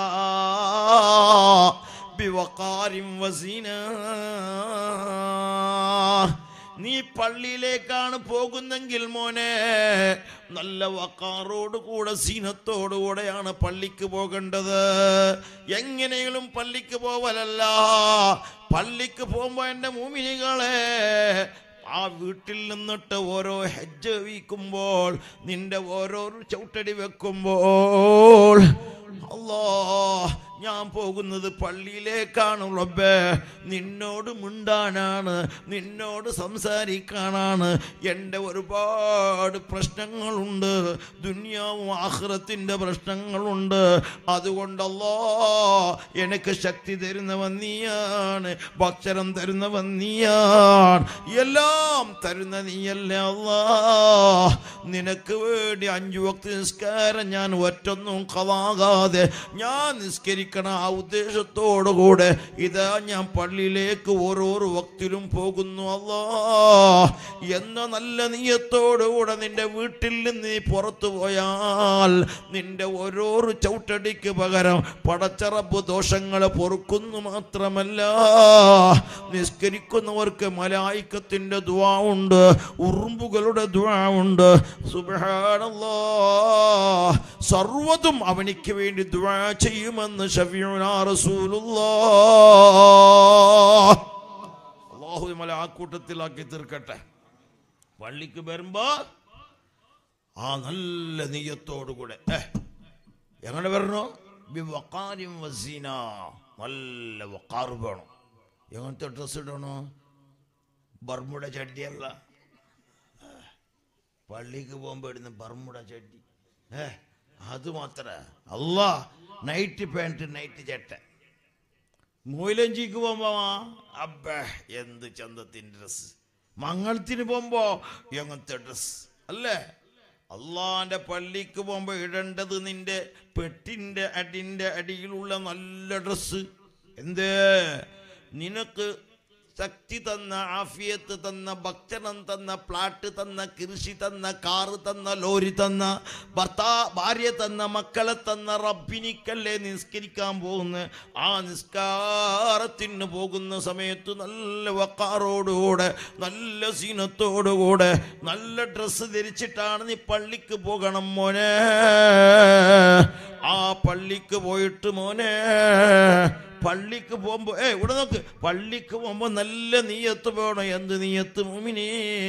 ബിവക്കാരിം വസീന നീ പള്ളിയിലേക്കാണ് പോകുന്നെങ്കിൽ മോനെ നല്ല വക്കാറോട് കൂടെ സീനത്തോടു കൂടെയാണ് പള്ളിക്ക് പോകേണ്ടത് എങ്ങനെയും പള്ളിക്ക് പോവലല്ല പള്ളിക്ക് പോകുമ്പോ എൻ്റെ മൂമിനികളെ ആ വീട്ടിൽ നിന്നിട്ട് ഓരോ ഹെജ്ജ വീക്കുമ്പോൾ നിന്റെ ഓരോ ചവിട്ടടി വെക്കുമ്പോൾ അല്ലോ ഞാൻ പോകുന്നത് പള്ളിയിലേക്കാണ് റബ്ബേ നിന്നോട് മിണ്ടാനാണ് നിന്നോട് സംസാരിക്കാനാണ് എൻ്റെ ഒരുപാട് പ്രശ്നങ്ങളുണ്ട് ദുനിയാവും ആഹ്റത്തിൻ്റെ പ്രശ്നങ്ങളുണ്ട് അതുകൊണ്ടല്ലോ എനിക്ക് ശക്തി തരുന്നവൻ നീയാണ് ഭക്ഷണം തരുന്നവൻ നീയാണ് എല്ലാം തരുന്ന നീയല്ലേ അല്ലാ നിനക്ക് വേണ്ടി അഞ്ചു വക്ത നിസ്കാരം ഞാൻ ഒറ്റൊന്നും കളാകാതെ ഞാൻ നിസ്കരിക്കണം ആ ഉദ്ദേശത്തോടുകൂടെ ഇതാ ഞാൻ പള്ളിയിലേക്ക് ഓരോരോ വക്തിലും പോകുന്നു അല്ലാ എന്ന നല്ല നീയത്തോടുകൂടെ നിന്റെ വീട്ടിൽ നിന്ന് നീ പുറത്തു പോയാൽ നിന്റെ ഓരോരോ ചവിട്ടടിക്ക് പകരം പടച്ചറപ്പ് ദോഷങ്ങളെ പൊറുക്കുന്നു മാത്രമല്ല നിസ്കരിക്കുന്നവർക്ക് മലായിക്കത്തിന്റെ ദ്വാ ഉണ്ട് ഉറുമ്പുകളുടെ ദ്വാ ഉണ്ട് സുബ്ഹാനല്ലാ സർവ്വതും അവനിക്ക് വേണ്ടി ദ്വാ ചെയ്യുമെന്ന് ഷഫീഉനാ റസൂലുള്ളാഹ് അള്ളാഹു നമ്മളെ ആ കൂട്ടത്തിലാക്കി തീർക്കട്ടെ പള്ളിക്ക് വരുമ്പോ ആ നല്ല നീയത്തോടുകൂടെ ഏ എങ്ങനെ വരണോ ബി വക്കാരും വസീന നല്ല വക്കാറ് വേണം എങ്ങനത്തെ ഡ്രസ്സ് ഇടണോ ബർമുട ചട്ടിയല്ല ഏ, പള്ളിക്ക് പോകുമ്പോൾ ഇടുന്ന ബർമുട ചട്ടി ഏ അത് മാത്ര അല്ല നൈറ്റ് പാൻറ് നൈറ്റ് ചട്ട മൂലഞ്ചിക്ക് പോകുമ്പോ അബ്ബേ എന്ത് ചന്തത്തിന്റെ ഡ്രസ് മംഗളത്തിന് പോകുമ്പോ എങ്ങനത്തെ ഡ്രസ് അല്ലേ അള്ളാന്റെ പള്ളിക്ക് പോകുമ്പോ ഇടേണ്ടത് നിന്റെ പെട്ടിന്റെ അടിന്റെ അടിയിലുള്ള നല്ല ഡ്രസ് എന്തേ നിനക്ക് ശക്തി തന്ന ആഫിയത്ത് തന്ന ഭക്ഷണം തന്ന പ്ലാട്ട് തന്ന കൃഷി തന്ന കാറ് തന്ന ലോറി തന്ന ഭർത്താ ഭാര്യ തന്ന മക്കളെ തന്ന റബ്ബിനിക്കല്ലേ നിസ്കരിക്കാൻ പോകുന്ന ആ നിസ്കാരത്തിന് പോകുന്ന സമയത്ത് നല്ല വക്കാറോടുകൂടെ നല്ല സീനത്തോടുകൂടെ നല്ല ഡ്രസ്സ് ധരിച്ചിട്ടാണ് നീ പള്ളിക്ക് പോകണം മോനെ ആ പള്ളിക്ക് പോയിട്ട് മോനെ പള്ളിക്ക് പോകുമ്പോ ഏ ഇവിടെ നോക്ക് പള്ളിക്ക് പോകുമ്പോ നല്ല നീയത്ത് വേണം എന്ത് നീയത്ത് മുമിനേ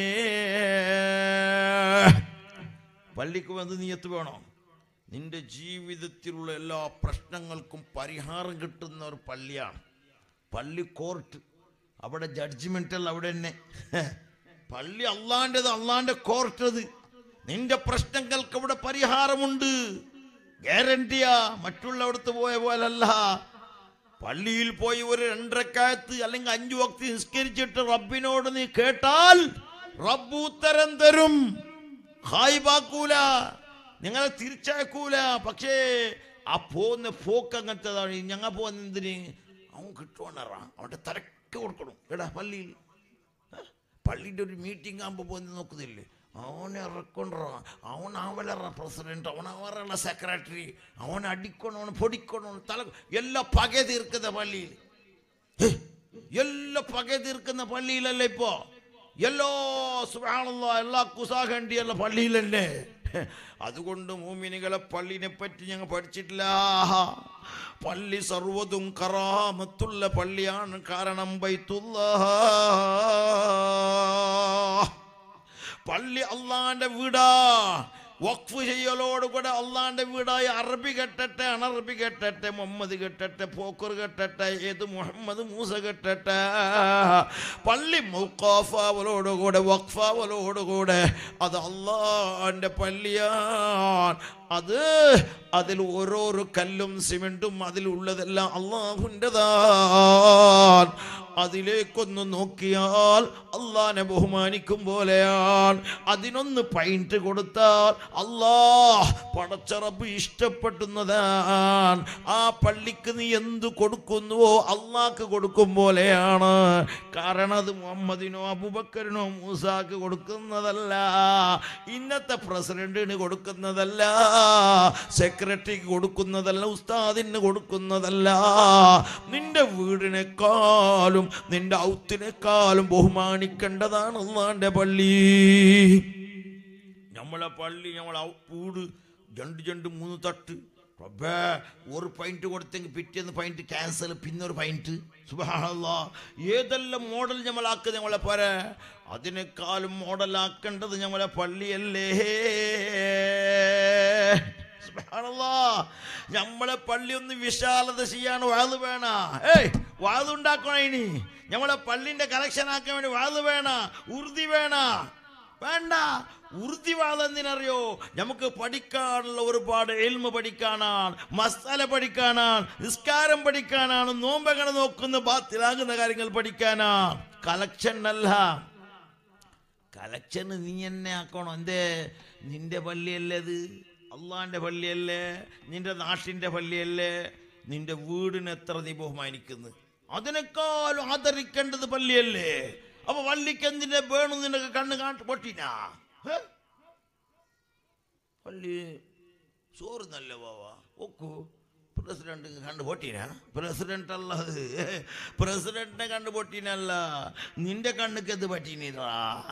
പള്ളിക്ക് എന്ത് നീയത്ത് വേണം നിന്റെ ജീവിതത്തിലുള്ള എല്ലാ പ്രശ്നങ്ങൾക്കും പരിഹാരം കിട്ടുന്ന ഒരു പള്ളിയാണ് പള്ളി കോർട്ട് അവിടെ ജഡ്ജിമെന്റ് അല്ല അവിടെ തന്നെ പള്ളി അള്ളാൻ്റെത് അള്ളാന്റെ കോർട്ട് അത് നിന്റെ പ്രശ്നങ്ങൾക്ക് അവിടെ പരിഹാരമുണ്ട് ഗ്യാരണ്ടിയാ മറ്റുള്ളവിടത്ത് പോയ പോലല്ല പള്ളിയിൽ പോയി ഒരു രണ്ടരക്കാലത്ത് അല്ലെങ്കിൽ അഞ്ചു വക്തി നിസ്കരിച്ചിട്ട് റബ്ബിനോട് നീ കേട്ടാൽ റബ്ബ് ഉത്തരം തരും ഹായിബാക്കൂല നിങ്ങളെ തിരിച്ചയക്കൂല പക്ഷേ ആ പോകുന്ന പോക്ക് അങ്ങനത്തേതാണ് ഞങ്ങൾ പോകുന്ന എന്തിന് അവൻ കിട്ടുവാണറ അവൻ്റെ തിരക്ക് കൊടുക്കണം എടാ പള്ളിയിൽ പള്ളിയുടെ ഒരു മീറ്റിംഗ് ആകുമ്പോൾ പോയി നോക്കുന്നില്ലേ അവനെ ഇറക്കൊണ്ടോ അവൻ അവലറ പ്രസിഡന്റ് അവൻ അവരുടെ സെക്രട്ടറി അവൻ അടിക്കണം അവൻ പൊടിക്കണം തല എല്ലാം പക തീർക്കുന്ന പള്ളിയിൽ എല്ലാ പക തീർക്കുന്ന പള്ളിയിലല്ലേ ഇപ്പോ എല്ലാ സുബ്ഹാനല്ലാ എല്ലാ കുസാഖണ്ഡിയുള്ള പള്ളിയിലല്ലേ അതുകൊണ്ട് മൂമിനികളെ പള്ളിനെ പറ്റി ഞങ്ങൾ പഠിച്ചിട്ടില്ല പള്ളി സർവ്വതും കറാമത്തുള്ള പള്ളിയാണ് കാരണം ബൈത്തുള്ള പള്ളി അള്ളാന്റെ വീടാ വഖഫ് ചെയ്യലോടുകൂടെ അള്ളാന്റെ വീടായ അറബി കെട്ടട്ടെ അണറബി കെട്ടട്ടെ മുഹമ്മദ് കെട്ടട്ടെ പോക്കർ കെട്ടട്ടെ ഏത് മുഹമ്മദ് മൂസ കെട്ടട്ടെ പള്ളി മൗക്കാഫാവലോടുകൂടെ വഖഫാവലോടുകൂടെ അത് അള്ളാന്റെ പള്ളിയാണ് അത് അതിൽ ഓരോരോ കല്ലും സിമെന്റും അതിലുള്ളതെല്ലാം അള്ളാഹുൻ്റെതാൻ അതിലേക്കൊന്ന് നോക്കിയാൽ അള്ളാനെ ബഹുമാനിക്കും പോലെയാണ് അതിനൊന്ന് പൈൻറ്റ് കൊടുത്താൽ അള്ളാഹ് പടച്ചറബ് ഇഷ്ടപ്പെടുന്നതാണ് ആ പള്ളിക്ക് നീ എന്ത് കൊടുക്കുന്നുവോ അള്ളാഹ്ക്ക് കൊടുക്കും പോലെയാണ് കാരണം അത് മുഹമ്മദിനോ അബുബക്കറിനോ മൂസാക്ക് കൊടുക്കുന്നതല്ല ഇന്നത്തെ പ്രസിഡന്റിന് കൊടുക്കുന്നതല്ല സെക്രട്ടറിക്ക് കൊടുക്കുന്നതല്ല ഉസ്താദിന് കൊടുക്കുന്നതല്ല നിന്റെ വീടിനേക്കാളും നിന്റെ ഔത്തിനേക്കാളും ബഹുമാനിക്കേണ്ടതാണ് അള്ളാന്റെ പള്ളി നമ്മളെ പള്ളി നമ്മളെ ഔ- വീട് രണ്ട് രണ്ട് മൂന്ന് തട്ട് റബ്ബേ ഒരു പൈൻറ്റ് കൊടുത്തെങ്കിൽ പിറ്റേന്ന് പൈൻറ്റ് ക്യാൻസൽ പിന്നെ ഒരു പൈൻറ്റ് സുബാനല്ലാ ഏതെല്ലാം മോഡൽ നമ്മളാക്കുക നമ്മളെ പോരെ അതിനേക്കാളും മോഡലാക്കേണ്ടത് നമ്മളെ പള്ളിയല്ലേ സുബ്ഹാനല്ലാ. നമ്മളെ പള്ളി ഒന്ന് വിശാലത ചെയ്യാൻ വാത് വേണ ഏയ് വാത് ഉണ്ടാക്കണ ഇനി നമ്മളെ പള്ളിന്റെ കലക്ഷൻ ആക്കാൻ വേണ്ടി വാത് വേണ ഉറുതി വേണ വേണ്ട ഉറുതി വാത് എന്തിനറിയോ നമുക്ക് പഠിക്കാനുള്ള ഒരുപാട് എൽമ പഠിക്കാനാണ് മസാല പഠിക്കാനാണ് നിസ്കാരം പഠിക്കാനാണ് നോമ്പങ്ങനെ നോക്കുന്ന ബാത്തിലാകുന്ന കാര്യങ്ങൾ പഠിക്കാനാണ് കലക്ഷൻ അല്ല കലക്ഷന് നീ എന്നെ ആക്കണോ എന്തേ നിന്റെ പള്ളിയല്ലേ അത് അള്ളാന്റെ പള്ളിയല്ലേ നിന്റെ നാട്ടിന്റെ പള്ളിയല്ലേ നിന്റെ വീടിന് എത്ര നീ ബഹുമാനിക്കുന്നു അതിനേക്കാളും ആദരിക്കേണ്ടത് പള്ളിയല്ലേ അപ്പൊ പള്ളിക്ക് എന്തിന്റെ വേണം നിനക്ക് കണ്ണ് കാട്ട് പൊട്ടിനാ ഏ? പള്ളി ചോറ് നല്ല പോവാ ഒക്കു പ്രസിഡന്റ് കണ്ടു പൊട്ടീനാ പ്രസിഡന്റ് അല്ല അത് പ്രസിഡന്റിനെ കണ്ടു പൊട്ടീനല്ല നിന്റെ കണ്ണുക്ക് എന്ത് പറ്റീനാ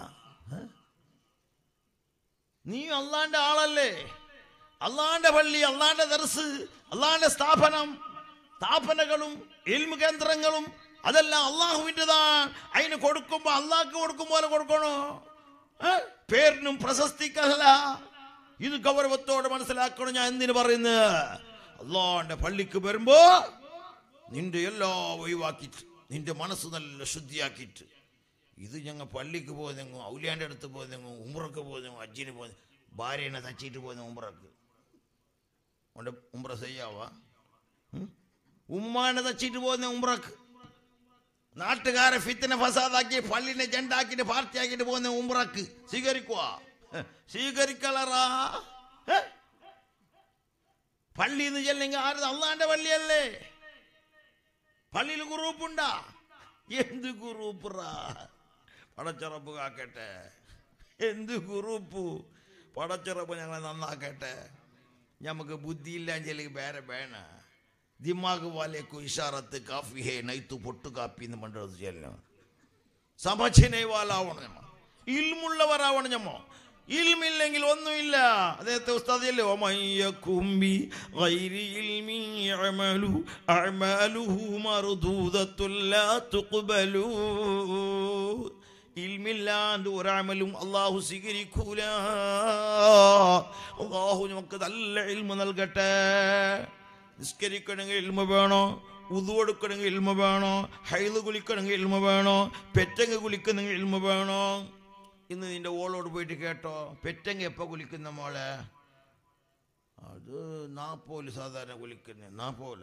നീ അള്ളാന്റെ ആളല്ലേ അള്ളാന്റെ പള്ളി അള്ളാന്റെ ദർസ് അള്ളാന്റെ സ്ഥാപനം സ്ഥാപനകളും എൽമു കേന്ദ്രങ്ങളും അതെല്ലാം അള്ളാഹുവിൻ്റെതാണ് അതിന് കൊടുക്കുമ്പോ അള്ളാഹ്ക്ക് കൊടുക്കും പോലെ കൊടുക്കണോ ഏ? പേരിനും പ്രശസ്തിക്കല്ല ഇത് ഗൗരവത്തോടെ മനസ്സിലാക്കണം ഞാൻ എന്തിനു പറയുന്നത് അള്ളാന്റെ പള്ളിക്ക് വരുമ്പോ നിന്റെ എല്ലാം ഒഴിവാക്കിയിട്ട് നിന്റെ മനസ്സ് നല്ല ശുദ്ധിയാക്കിയിട്ട് ഇത് ഞങ്ങൾ പള്ളിക്ക് പോകുന്നെങ്ങോ ഔലിയാൻ്റെ അടുത്ത് പോകുന്നെങ്ങോ ഉമ്രക്ക് പോകുന്നെങ്ങോ അജ്ജിന് പോകുന്ന ഭാര്യനെ തച്ചിട്ട് പോകുന്ന ഉമ്രക്ക് അവൻ്റെ ഉമ്ര ചെയ്യാവാ ഉം? ഉമ്മാനെ തച്ചിട്ട് പോകുന്ന ഉമ്രക്ക് നാട്ടുകാരെ ഫിത്തിനെ ഫസാദാക്കി പള്ളിനെ ജണ്ടാക്കിട്ട് പാർട്ടിയാക്കിട്ട് പോകുന്ന ഉമ്രക്ക് സ്വീകരിക്കുക സ്വീകരിക്കലറാ ഏ? പള്ളിന്ന് ചെല്ലെങ്കിൽ ആര് അള്ളാന്റെ പള്ളിയല്ലേ പള്ളിയിൽ ഗ്രൂപ്പുണ്ടാ എന്ത് ഗ്രൂപ്പറാ പടച്ചറപ്പ് കാക്കട്ടെ എന്ത് ഗ്രൂപ്പ് പടച്ചറപ്പ് ഞങ്ങളെ നന്നാക്കട്ടെ നമുക്ക് ബുദ്ധിയില്ലാഞ്ചെങ്കിൽ വേറെ വേണ ദിമാഗ് വാലേക്കു ഇഷാറത്ത് കാഫി ഹേ നൈത്തു പൊട്ടു കാപ്പി എന്ന് പണ്ടത് ചെല്ലണം സമച്ചിനെ വാലാവണം ഞമ്മ ഇൽമുള്ളവരാവണം ഞമ്മ ഇൽമില്ലെങ്കിൽ ഒന്നുമില്ല അദ്ദേഹത്തെ ഉസ്താദിയല്ലേ ഒമയ്യക്കുംബി ഗൈരി ഇൽമി അമലു അഅമാലുഹു മർദൂദത്തുൻ ലാ തുഖ്ബലു ഇൽമില്ലാണ്ട് ഒരമലും അള്ളാഹു സ്വീകരിക്കൂല അള്ളാഹു നമുക്ക് നല്ല ഇൽമ നൽകട്ടെ നിസ്കരിക്കണമെങ്കിൽ ഇൽമ വേണോ ഉതു കൊടുക്കണമെങ്കിൽ ഇൽമ വേണോ ഹൈല് കുളിക്കണമെങ്കിൽ ഇൽമ വേണോ പെറ്റങ്ങ് കുളിക്കണമെങ്കിൽ ഇൽമ വേണോ ഇന്ന് നിന്റെ ഓളോട് പോയിട്ട് കേട്ടോ പെറ്റങ്ങ് എപ്പോൾ കുളിക്കുന്ന മോളെ അത് നാപ്പോല് സാധാരണ കുളിക്കുന്ന നാപ്പോല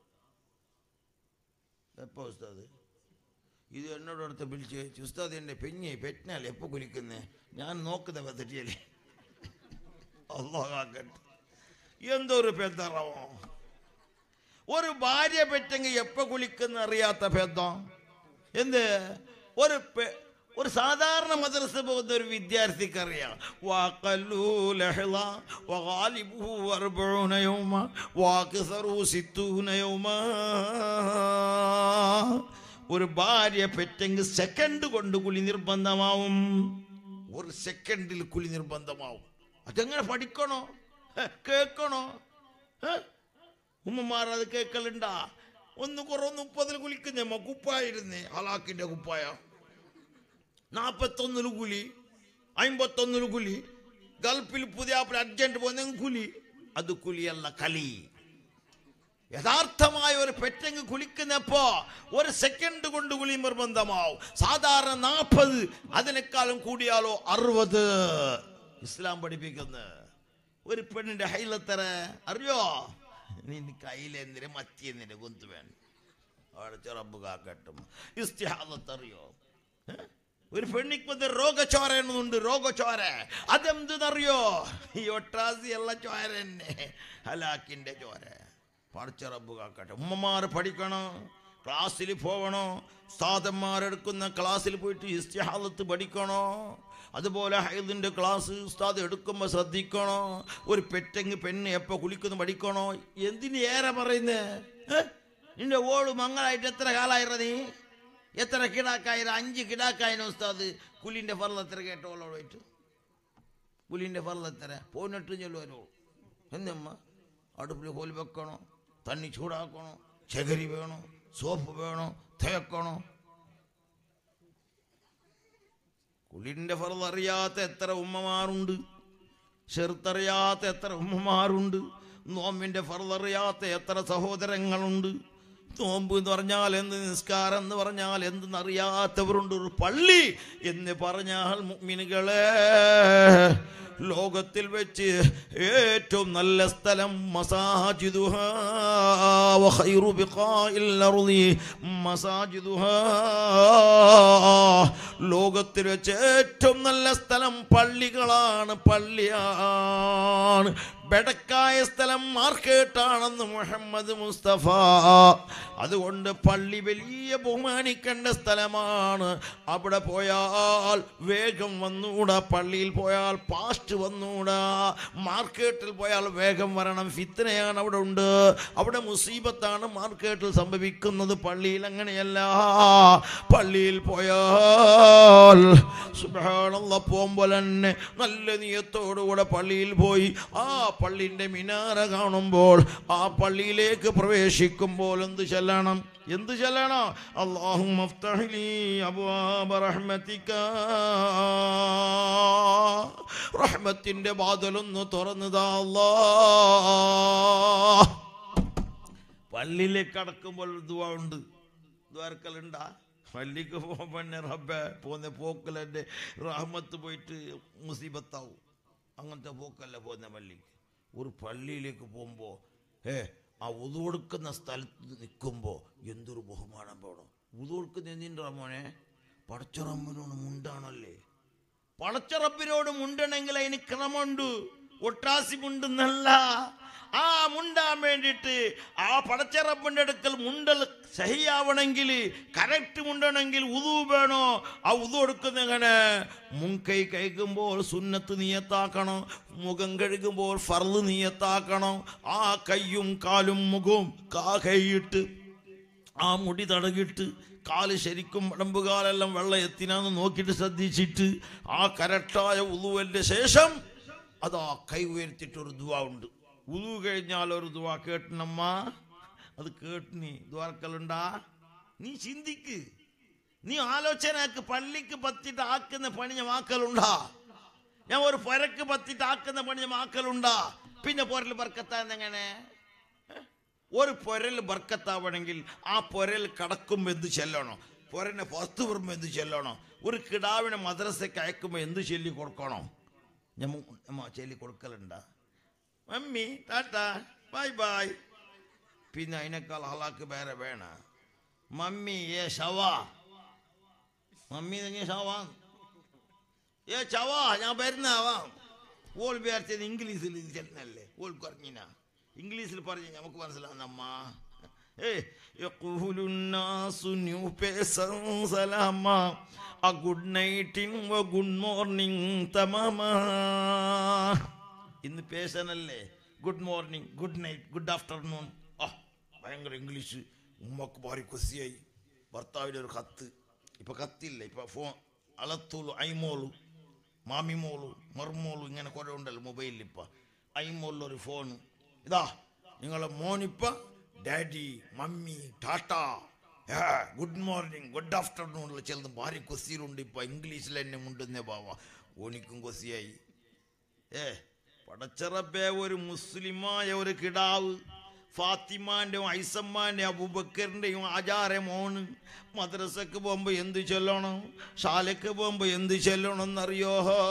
എപ്പോ ഉസ്താദ് ഇത് എന്നോട് അടുത്ത് വിളിച്ച് ചോദിച്ചു, ഉസ്താദ് എൻ്റെ പെഞ്ഞെ പെറ്റിനാൽ എപ്പോൾ കുലിക്കുന്നേ ഞാൻ നോക്കുന്ന പദ്ധതിയല്ലേ അള്ളാഹാക്കട്ടെ എന്തൊരു പെന്തറവോ ഒരു ഭാര്യ പെറ്റെങ്കിൽ എപ്പോ കുളിക്കുന്ന അറിയാത്ത ഭേദം എന്ത് ഒരു പെ- ഒരു സാധാരണ മദ്രസ പോകുന്ന ഒരു വിദ്യാർത്ഥിക്ക് അറിയാം വാക്കല്ലൂ ലഹള വഗാലിബുഹു അർബഊന യൗമ വാക്സറു സിത്തൂന യൗമ ഒരു ഭാര്യ പെറ്റെങ്കിൽ സെക്കൻഡ് കൊണ്ട് കുളി നിർബന്ധമാവും ഒരു സെക്കൻഡിൽ കുളി നിർബന്ധമാവും അതെങ്ങനെ പഠിക്കണോ ഹെ, കേൾക്കണോ ഹെ? ഉമ്മമാർ അത് കേൾക്കലുണ്ടാ ഒന്ന് കുറവ് മുപ്പതിൽ കുളിക്കുന്നമ്മ കുപ്പായിരുന്നേ ഹലാക്കിന്റെ കുപ്പായ നാപ്പത്തൊന്നില് കുലി അമ്പത്തൊന്നില് കുലി ഗൾഫിൽ പുതിയ അർജന്റ് പോകുന്ന കുലി അത് കുലിയല്ല കലി യഥാർത്ഥമായ ഒരു പെറ്റെങ്ക് കുളിക്കുന്നപ്പോ ഒരു സെക്കൻഡ് കൊണ്ട് കുളി നിർബന്ധമാവും സാധാരണ നാൽപ്പത് അതിനേക്കാളും കൂടിയാലോ അറുപത് ഇസ്ലാം പഠിപ്പിക്കുന്നു ഒരു പെണ്ണിന്റെ ഹൈലത്തര അറിയോ നിന്റെ കയ്യിലെന്തിന് മത്തിയെന്തിന് കുന്തു വേണം അവിടെ ചെറമ്പ് കാക്കട്ടും ഇസ്തിഹാദത്ത് അറിയോ ഏ? ഒരു പെണ്ണിക്ക് വന്ന് രോഗചോര എന്നുണ്ട് രോഗചോര അതെന്തെന്നറിയോ ഈ ഒട്ടാസി ഉള്ള ചോര തന്നെ ഹലാക്കിന്റെ ചോര പഠിച്ചറബ് കാക്കട്ടെ ഉമ്മമാർ പഠിക്കണം ക്ലാസ്സിൽ പോകണോ ഉസ്താദന്മാരെടുക്കുന്ന ക്ലാസ്സിൽ പോയിട്ട് ഇസ്തിഹാദത്ത് പഠിക്കണോ അതുപോലെ ഹൈദിൻ്റെ ക്ലാസ് ഉസ്താദ് എടുക്കുമ്പോൾ ശ്രദ്ധിക്കണോ ഒരു പെറ്റെങ്ങ് പെണ്ണ് എപ്പോൾ കുളിക്കുന്നു പഠിക്കണോ എന്തിന് ഏറെ പറയുന്നേ ഏ? നിന്റെ ഓള് മങ്ങളായിട്ട് എത്ര കാലായിര നീ എത്ര കിടാക്കായിര അഞ്ച് കിടാക്കായിന ഉസ്താദ് കുലിൻ്റെ ഫറൽ എത്ര കേട്ടോളോട് പോയിട്ട് പുലിൻ്റെ ഫറലെത്തര പോന്നിട്ട് ചൊല്ലുവരോ എന്നമ്മ അടുപ്പിൽ കോൽ വെക്കണോ തണ്ണി ചൂടാക്കണോ ചകരി വേണോ സോപ്പ് വേണോ തേക്കണോ കുലിൻ്റെ ഫറൽ അറിയാത്ത എത്ര ഉമ്മമാരുണ്ട് ചെറുത്തറിയാത്ത എത്ര ഉമ്മമാരുണ്ട് നോമ്പിൻ്റെ ഫറലറിയാത്ത എത്ര സഹോദരങ്ങളുണ്ട് നോമ്പ് എന്ന് പറഞ്ഞാൽ എന്ത് നിസ്കാരം എന്ന് പറഞ്ഞാൽ എന്തെന്നറിയാത്തവരുണ്ട് ഒരു പള്ളി എന്ന് പറഞ്ഞാൽ മുഅ്മിനുകളെ ലോകത്തിൽ വെച്ച് ഏറ്റവും നല്ല സ്ഥലം മസാജിദുഹാ വഖൈറു ബിഖാഇൽ അർളി മസാജിദുഹാ ലോകത്തിൽ വെച്ച് ഏറ്റവും നല്ല സ്ഥലം പള്ളികളാണ് പള്ളിയാണ് ബെടക്കായ സ്ഥലം മാർക്കേട്ടാണെന്ന് മുഹമ്മദ് മുസ്തഫ അതുകൊണ്ട് പള്ളി വലിയ ബഹുമാനിക്കേണ്ട സ്ഥലമാണ് അവിടെ പോയാൽ വേഗം വന്നൂടാ പള്ളിയിൽ പോയാൽ പാസ്റ്റ് വന്നൂടാ മാർക്കറ്റിൽ പോയാൽ വേഗം വരണം ഫിത്തനയാണ് അവിടെ ഉണ്ട് അവിടെ മുസീബത്താണ് മാർക്കറ്റിൽ സംഭവിക്കുന്നത് പള്ളിയിൽ അങ്ങനെയല്ല പള്ളിയിൽ പോയാൽ സുബാനുള്ള പോകുമ്പോൾ തന്നെ നല്ല നീയത്തോടുകൂടെ പള്ളിയിൽ പോയി ആ പള്ളിൻ്റെ മിനാര കാണുമ്പോൾ ആ പള്ളിയിലേക്ക് പ്രവേശിക്കുമ്പോൾ എന്ത് ചെല്ലണം എന്ത് ചെല്ലണം അള്ളാഹു മഫ്തഹ്ലി അബ്വാബ റഹ്മതിക റഹ്മത്തിൻ്റെ വാതിലൊന്ന് തുറന്നതാ അല്ലാ പള്ളിയിലേക്ക് കടക്കുമ്പോൾ ദുവാ ഉണ്ട് ദ്വാരക്കലുണ്ടാ പള്ളിക്ക് പോകുമ്പോൾ തന്നെ റബ്ബെ പോകുന്ന പോക്കൽ എൻ്റെ റഹ്മത്ത് പോയിട്ട് മുസീബത്താവും അങ്ങനത്തെ പോക്കല്ല പോകുന്ന പള്ളിക്ക് ഒരു പള്ളിയിലേക്ക് പോകുമ്പോൾ ഏ ആ ഉതു കൊടുക്കുന്ന സ്ഥലത്ത് നിൽക്കുമ്പോൾ എന്തൊരു ബഹുമാനം വേണം ഉതു കൊടുക്കുന്ന എന്തിൻ്റെ മോനെ പടച്ചറമ്മനോട് മുണ്ടാണല്ലേ പടച്ചറപ്പിനോട് മുണ്ടണമെങ്കിൽ അതിന് ക്രമമുണ്ട് ഒട്ടാസി മുണ്ടെന്നല്ല ആ മുണ്ടാൻ വേണ്ടിയിട്ട് ആ പടച്ചറപ്പിൻ്റെ അടുക്കൽ മുണ്ടൽ സഹിയാവണമെങ്കിൽ കറക്റ്റ് മുണ്ടണമെങ്കിൽ ഉതു വേണോ ആ ഉതു കൊടുക്കുന്ന എങ്ങനെ മുൻകൈ കഴിക്കുമ്പോൾ സുന്നത്ത് നീയത്താക്കണം മുഖം കഴുകുമ്പോൾ ഫർള് നീയത്താക്കണം ആ കയ്യും കാലും മുഖവും കാ കൈയിട്ട് ആ മുടി തടകിട്ട് കാല് ശരിക്കും ഉടമ്പുകാലെല്ലാം വെള്ളം എത്തിനാന്ന് നോക്കിയിട്ട് ശ്രദ്ധിച്ചിട്ട് ആ കരട്ടായ ഉളുവന്റെ ശേഷം അതാ കൈ ഉയർത്തിയിട്ട് ഒരു ദുവ ഉണ്ട് ഉളു കഴിഞ്ഞാൽ ഒരു ദുവ കേട്ടണമ്മ അത് കേട്ട് നീ ദ്വാർക്കലുണ്ടാ നീ ചിന്തിക്ക് നീ ആലോചനക്ക് പള്ളിക്ക് പത്തിട്ട് ആക്കുന്ന പണിഞ്ഞ വാക്കലുണ്ടാ ഞാൻ ഒരു പുരക്ക് പത്തിട്ട് ആക്കുന്ന പണിഞ്ഞ വാക്കലുണ്ടാ പിന്നെ പൊരൽ ബർക്കത്താന്നെങ്ങനെ ഒരു പൊരൽ ബർക്കത്താവണമെങ്കിൽ ആ പൊരൽ കടക്കുമ്പോൾ എന്ത് ചെല്ലണോ പൊരനെ പുറത്ത് വരുമ്പോൾ എന്ത് ചെല്ലണോ ഒരു കിടാവിനെ മദ്രസയ്ക്ക് അയക്കുമ്പോൾ എന്ത് ചൊല്ലി കൊടുക്കണോ ഞമ്മ നമ്മ ചൊല്ലി കൊടുക്കലുണ്ടാ മമ്മി ടാറ്റ ബൈ ബൈ പിന്നെ അതിനേക്കാൾ ഹലാക്ക് വേറെ വേണ മമ്മി ഏ ഷവാ മമ്മി തന്നെ ഷവാ ഏ ചവാ ഞാൻ വരുന്നാവാം ഓൾ വിചാരിച്ചത് ഇംഗ്ലീഷിൽ ചെല്ലുന്നല്ലേ ഓൾ കുറഞ്ഞിന ഇംഗ്ലീഷിൽ പറഞ്ഞ് നമുക്ക് മനസ്സിലാവുന്നമ്മ ഏ يقول الناس new person سلاما a good night in a good morning തമാമാ ഇന്ന് പേശനല്ലേ good morning good night good afternoon ആ ഭയങ്കര ഇംഗ്ലീഷ് ഉമ്മക്ക് ഭാരി കുസിയായി ഭർത്താവിൻ്റെ ഒരു കത്ത് ഇപ്പൊ കത്തില്ല ഇപ്പൊ ഫോൺ അളത്തോളു ഐമോളു മാമിമോളു മർമോളു ഇങ്ങനെ കുറെ ഉണ്ടല്ലോ മൊബൈലിൽ ഇപ്പൊ ഐമോളിലൊരു ഫോൺ ഇതാ നിങ്ങളെ മോനിപ്പ daddy mummy tata good morning good afternoon ചിലത് ഭാര്യ കൊസിയിലുണ്ട് ഇപ്പൊ ഇംഗ്ലീഷിൽ എന്നെ മുണ്ടുന്നേ ബാവ ഓനിക്കും കൊസിയായി ഏ പടച്ചറബേ ഒരു മുസ്ലിമായ ഒരു കിടാവ് ഫാത്തിമാന്റെയും ഐസമ്മാന്റെയും അബൂബക്കറിന്റെയും ആചാര മോണ് മദ്രസക്ക് പോകുമ്പോ എന്ത് ചൊല്ലണം ശാലക്ക് പോകുമ്പോ എന്ത് ചൊല്ലണം എന്നറിയോ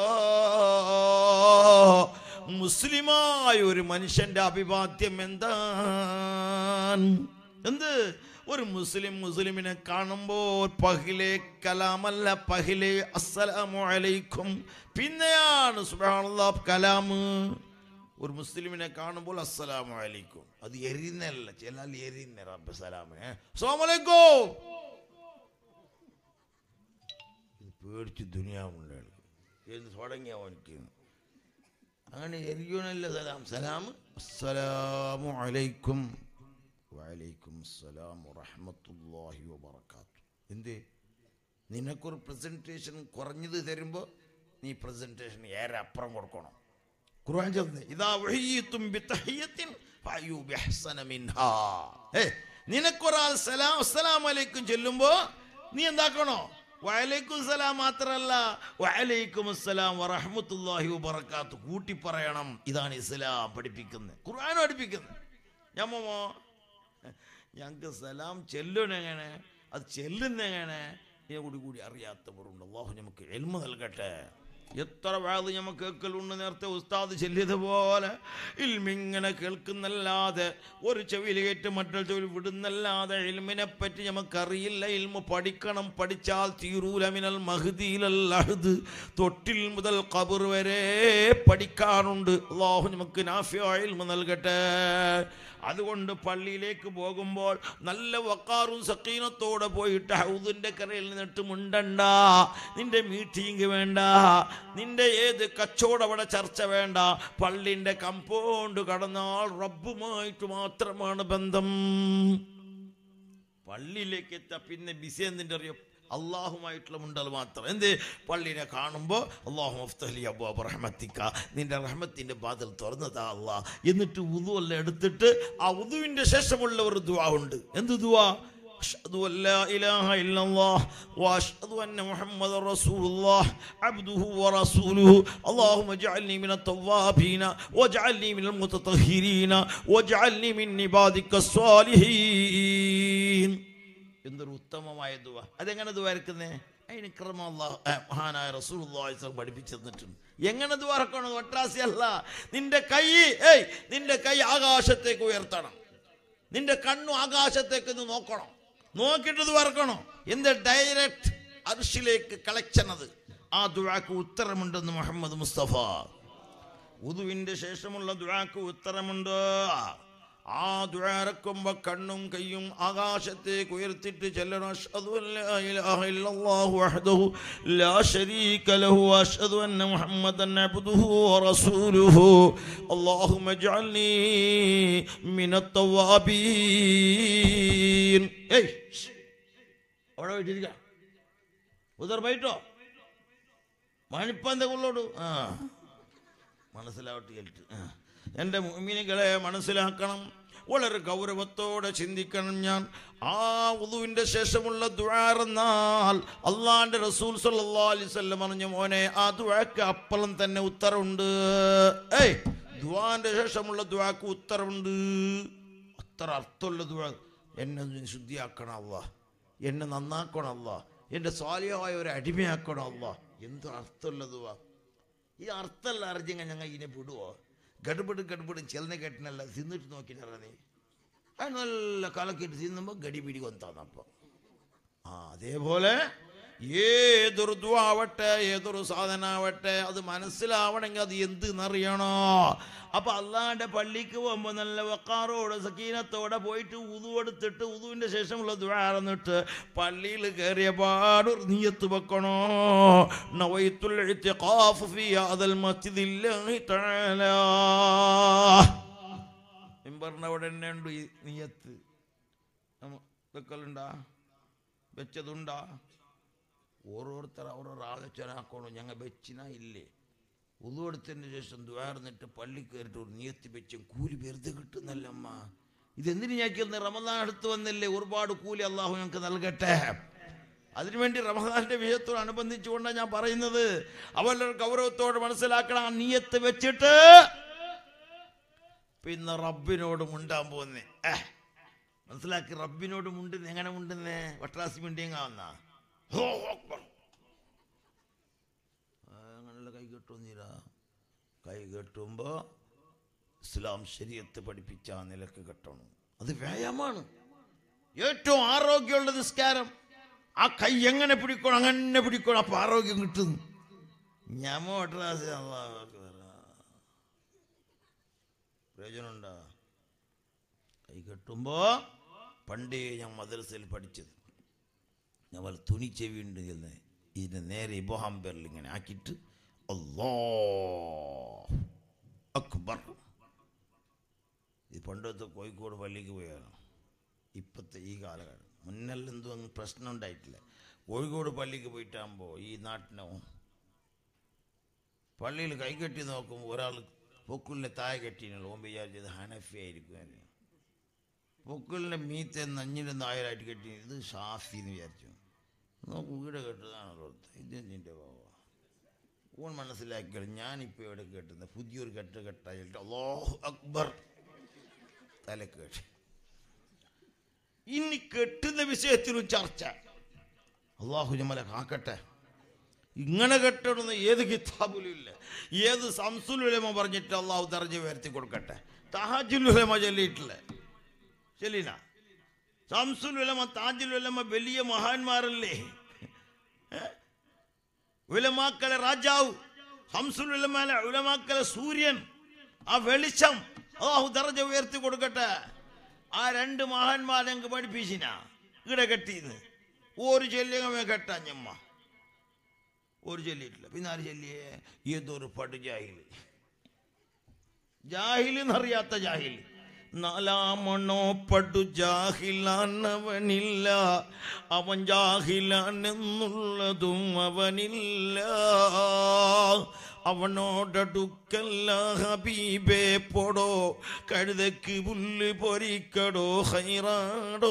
മുസ്ലിമായ ഒരു മനുഷ്യന്റെ അഭിവാദ്യം എന്താണ് എന്ത് ഒരു മുസ്ലിം മുസ്ലിമിനെ കാണുമ്പോൾ പഹിലെ കലാമല്ല പഹിലെ അസ്സലാമു അലൈക്കും പിന്നെയാണ് സുബ്ഹാനല്ലാഹ് കലാമ് ഒരു മുസ്ലിമിനെ കാണുമ്പോൾ അസ്സലാമു അലൈക്കും അത് എരിയുന്നല്ല ചില എരിയുന്ന റബ്ബ് സലാമേ അസ്സലാമലൈക്കും ഇത് പേടിച്ച് ദുനിയാവുണ്ട് എന്ന് തുടങ്ങിയ അവനിക്ക് അങ്ങനെ എരിയണല്ല സലാം സലാം അസ്സലാമു അലൈക്കും വലൈക്കും അസ്സലാം വറഹ്മത്തുള്ളാഹി വബറകാത്തു എന്തേ നിനക്കൊരു പ്രസന്റേഷൻ കുറഞ്ഞത് തരുമ്പോൾ നീ പ്രസന്റേഷൻ ഏറെ അപ്പുറം കൊടുക്കണം ഖുർആൻ ചെന്ന് ഇതാ വഹീത്തും ബിതഹിയത്തിൻ ഫഅയു ബിഹ്സന മിൻഹാ ഏ നിനക്കൊരാൾ സലാം അസ്സലാമു അലൈക്കും ചൊല്ലുമ്പോ നീ എന്താക്കണോ വഅലൈക്കും സലാം മാത്രല്ല വഅലൈക്കും അസ്സലാം വറഹ്മത്തുള്ളാഹി വബറകാത്തു കൂട്ടി പറയണം ഇതാണ് ഇസ്ലാം പഠിപ്പിക്കുന്നത് ഖുർആൻ പഠിപ്പിക്കുന്നത് ഞമ്മോ ഞങ്ങൾക്ക് സലാം ചെല്ലണെങ്ങനെ അത് ചെല്ലുന്നെങ്ങനെ ഇതിനെ കൂടി കൂടി അറിയാത്തവരുണ്ട് അള്ളാഹു നമുക്ക് എൽമ നൽകട്ടെ എത്ര വാത് നമുക്ക് കേൾക്കലുണ്ട് നേരത്തെ ഉസ്താദ് ചെല്ലിയതുപോലെ ഇൽമിങ്ങനെ കേൾക്കുന്നല്ലാതെ ഒരു ചെവിയിൽ കയറ്റ് മറ്റൊരു ചെവിയിൽ വിടുന്നല്ലാതെ ഇൽമിനെ പറ്റി നമുക്കറിയില്ല ഇൽമ പഠിക്കണം പഠിച്ചാൽ തീരൂലമിനൽ മഹദീലൽ അഹദ് തൊട്ടിൽ മുതൽ കബർ വരെ പഠിക്കാറുണ്ട് അള്ളാഹു നമുക്ക് നാഫിയ ഇൽമ നൽകട്ടെ അതുകൊണ്ട് പള്ളിയിലേക്ക് പോകുമ്പോൾ നല്ല വക്കാറും സക്കീനത്തോടെ പോയിട്ട് ഹൗദിന്റെ കരയിൽ നിന്നിട്ട് മുണ്ടണ്ട നിന്റെ മീറ്റിംഗ് വേണ്ട നിന്റെ ഏത് കച്ചവടം അവിടെ ചർച്ച വേണ്ട പള്ളിന്റെ കമ്പൗണ്ട് കടന്നാൽ റബ്ബുമായിട്ട് മാത്രമാണ് ബന്ധം പള്ളിയിലേക്ക് എത്താ പിന്നെ ബിസി എന്തിൻ്റെ അറിയോ അള്ളാഹുമായിട്ടുള്ള മുണ്ടൽ മാത്രം എന്ത് പള്ളിനെ കാണുമ്പോൾ അള്ളാഹു മുഫ്തലി അബു റഹ്മത്തിക്ക നിന്റെ റഹ്മത്തിൻ്റെ ബാതിൽ തുറന്നതാ അള്ളാ എന്നിട്ട് ഉദു എല്ലാം എടുത്തിട്ട് ആ ഉദുവിൻ്റെ ശേഷമുള്ള ഒരു ദുവാ ഉണ്ട് എന്ത് ദുവാ أشهد أن لا إله إلا الله وأشهد أن محمد رسول الله عبده ورسوله اللهم اجعلني من التوابين واجعلني من المتطهرين واجعلني من عبادك الصالحين എന്തൊരു ഉത്തമമായ ദുവ അതെങ്ങനെ ദുവായിരിക്കുന്നേ അതിന് ക്രമം അള്ളാഹ് ഏ, മഹാനായ റസൂൽ പഠിപ്പിച്ചു തന്നിട്ടുണ്ട് എങ്ങനെ ദുവാർക്കണം ഒട്ടാസി അല്ല നിന്റെ കൈ ഏയ് നിന്റെ കൈ ആകാശത്തേക്ക് ഉയർത്തണം നിന്റെ കണ്ണു ആകാശത്തേക്ക് ഒന്ന് നോക്കണം നോക്കിയിട്ട് ഇത് വറക്കണം എന്ത് ഡയറക്റ്റ് അർഷിലേക്ക് കളക്ഷൻ അത് ആ ദുഴാക്ക് ഉത്തരമുണ്ടെന്ന് മുഹമ്മദ് മുസ്തഫ ഉദുവിന്റെ ശേഷമുള്ള ദുഴാക്ക് ഉത്തരമുണ്ട് ആ ദുഴാരക്കുമ്പോ കണ്ണും കൈയും ആകാശത്തേക്ക് ഉയർത്തിട്ട് ചെല്ലണം അഷ്ഹദു അൻ ലാ ഇലാഹ ഇല്ലല്ലാഹു വഹ്ദഹു ലാ ശരീക ലഹു അഷ്ഹദു അന്ന മുഹമ്മദൻ അബ്ദുഹു വറസൂലുഹു اللهم اجعلني من التوابين ഏയ് ഷ്. അവിടെ പോയിട്ടിരിക്ക ഉദർ പോയിട്ടോ മണിപ്പന്ത കൊള്ളോടു ആ മനസ്സിലാവട്ടെ കേട്ട് എൻ്റെ മുമിനികളെ മനസ്സിലാക്കണം വളരെ ഗൗരവത്തോടെ ചിന്തിക്കണം ഞാൻ ആ ഉദുവിൻ്റെ ശേഷമുള്ള ദുആറെന്നാൽ അള്ളാന്റെ റസൂൽ സല്ലല്ലാഹു അലൈഹി വസല്ലം പറഞ്ഞു മോനെ ആ ദുആക്ക് അപ്പളം തന്നെ ഉത്തരവുണ്ട് ഏയ് ദുആന്റെ ശേഷമുള്ള ദുആക്ക് ഉത്തരവുണ്ട് അത്ര അർത്ഥമുള്ള ദുആ എന്നെ ഒന്ന് ശുദ്ധിയാക്കണം അല്ലാ എന്നെ നന്നാക്കണം അല്ലാ എൻ്റെ സ്വാലിയായ ഒരു അടിമയാക്കണം അല്ലാ എന്ത് അർത്ഥമുള്ള ദുആ ഈ അർത്ഥമല്ല അറിഞ്ഞെങ്ക ഞങ്ങൾ ഇതിനെ വിടുവോ ഗഡ്ബഡ് ഗഡ്ബഡ് ചെലനെ കെട്ടിനല്ല തിന്നിട്ട് നോക്കിനാ നീ അത് നല്ല കലക്കിട്ട് തിന്നുമ്പോൾ ഗടി പിടി കൊന്താന്നപ്പം ആ അതേപോലെ ഏതൊരു ദുവാവട്ടെ ഏതൊരു സാധനാവട്ടെ അത് മനസ്സിലാവണമെങ്കിൽ അത് എന്തെന്നറിയണോ അപ്പൊ അള്ളാന്റെ പള്ളിക്ക് പോകുമ്പോൾ നല്ല വക്കാറോടെ സക്കീനത്തോടെ പോയിട്ട് ഉതു എടുത്തിട്ട് ഉതുവിന്റെ ശേഷമുള്ള ദുവാറന്നിട്ട് പള്ളിയിൽ കയറിയ പാടൊരു നീയത്ത് വെക്കണോ നവൈത്തുൽ ഇത്തിഖാഫ് ഫീ ഹാദൽ മസ്ജിദില്ലാഹി തആല മിമ്പറിന്റെ അവിടെ തന്നെ ഉണ്ട് ഈ നീയത്ത് നമ്മ വെക്കലുണ്ടാ വെച്ചതുണ്ടാ ഓരോരുത്തർ അവരോട് ആലോചന ആക്കണോ ഞങ്ങൾ വെച്ചിനാ ഇല്ലേ ഉതുവെടുത്തതിന് ശേഷം ദ്വാർന്നിട്ട് പള്ളി കയറിട്ട് ഒരു നിയത്തി വെച്ചും കൂലി വെറുതെ കിട്ടുന്നല്ലമ്മ ഇതെന്തിനു ഞങ്ങൾക്ക് റമദാൻ അടുത്ത് വന്നില്ലേ ഒരുപാട് കൂലി അള്ളാഹു ഞങ്ങൾക്ക് നൽകട്ടെ അതിനുവേണ്ടി റമദാന്റെ വിഷയത്തോട് അനുബന്ധിച്ചുകൊണ്ടാണ് ഞാൻ പറയുന്നത് അവരുടെ ഗൗരവത്തോട് മനസ്സിലാക്കണം ആ നീയത്ത് വെച്ചിട്ട് പിന്നെ റബ്ബിനോട് മുണ്ടാൻ പോന്നേ ഏഹ് മനസ്സിലാക്കി റബ്ബിനോട് മുണ്ടുന്ന എങ്ങനെ മുണ്ടുന്നേ വട്ടാസി മിണ്ടിയങ്ങാവുന്ന അങ്ങനെയുള്ള കൈ കെട്ടുന്നില്ല കൈ കെട്ടുമ്പോ ഇസ്ലാം ശരീരത്ത് പഠിപ്പിച്ച ആ നിലക്ക് കെട്ടണം അത് വ്യായാമമാണ് ഏറ്റവും ആരോഗ്യമുള്ള നിസ്കാരം ആ കൈ എങ്ങനെ പിടിക്കണം അങ്ങനെ പിടിക്കണം അപ്പൊ ആരോഗ്യം കിട്ടുന്നു ഞമ്മ വട്ടാസി അള്ളാഹു അക്ബർ. പ്രയോജനമുണ്ടോ കൈ കെട്ടുമ്പോ പണ്ടേ ഞാൻ മദ്രസയിൽ പഠിച്ചത് ഞങ്ങൾ തുണി ചെവിയുണ്ട് എന്ന് ഇതിനെ നേരെ ഇബോഹാം പേരിൽ ഇങ്ങനെ ആക്കിയിട്ട് അല്ലോ അക്ബർ ഇത് പണ്ടത്തെ കോഴിക്കോട് പള്ളിക്ക് പോയാണ് ഇപ്പോഴത്തെ ഈ കാലഘട്ടം മുന്നെല്ലാം എന്തോ അങ്ങ് പ്രശ്നം ഉണ്ടായിട്ടില്ല കോഴിക്കോട് പള്ളിക്ക് പോയിട്ടാകുമ്പോൾ ഈ നാട്ടിനോ പള്ളിയിൽ കൈകെട്ടി നോക്കുമ്പോൾ ഒരാൾ പൊക്കുലിനെ താഴെ കെട്ടിനുള്ള ഓൻ വിചാരിച്ചത് ഹനഫി ആയിരിക്കും എന്ന്. പൊക്കുലിൻ്റെ മീത്തെ നഞ്ഞിൻ്റെ നായരായിട്ട് കെട്ടി ഇത് ഷാഫി എന്ന് വിചാരിച്ചു നോക്ക് വീട് കെട്ടതാണല്ലോ ഇത് നിൻ്റെ ബാബ ഓൺ മനസ്സിലാക്കിയാൽ ഞാനിപ്പോൾ ഇവിടെ കെട്ടുന്നത് പുതിയൊരു കെട്ട് കെട്ടായിട്ട് അള്ളാഹു അക്ബർ തലക്കേട്ട് ഇനി കെട്ടുന്ന വിഷയത്തിലും ചർച്ച അള്ളാഹു ഞമ്മലെ കാക്കട്ടെ ഇങ്ങനെ കെട്ടണമെന്ന് ഏത് കിതാബിലും ഇല്ല ഏത് സംസുലുലമ പറഞ്ഞിട്ട് അള്ളാഹു തെരഞ്ഞു വരുത്തി കൊടുക്കട്ടെ തഹാജുലുലമ ചൊല്ലിയിട്ടില്ല ശരിന സംസുലുലമ താജുലുലമ വലിയ മഹാന്മാരല്ലേ ഏ? ഉലമാക്കളെ രാജാവ് ഹംസുലുലമാലെ ഉലമാക്കളെ സൂര്യൻ ആ വെളിച്ചം അള്ളാഹു ദർജ ഉയർത്തി കൊടുക്കട്ടെ ആ രണ്ട് മഹാന്മാരെ ഞങ്ങൾക്ക് പഠിപ്പിച്ചിന ഇവിടെ കെട്ടിന്ന് ഒരു ചെല്ലിയങ്ങമേ കെട്ടാഞ്ഞമ്മ ഒരു ചൊല്ലിയിട്ടില്ല പിന്നെ ആര് ചൊല്ലിയേ ഏതൊരു പടു ജാഹിൽ ജാഹിൽ എന്നറിയാത്ത ജാഹിൽ നാലാമണോ പടു ജാഹിലാനവനില്ല അവൻ ജാഹിലാനെന്നുള്ളതും അവനില്ല അവനോടടുക്കല്ല ഹബീബേ പൊടോ കഴുതക്ക് പുല്ല് പൊരിക്കടോ ഹൈറാടോ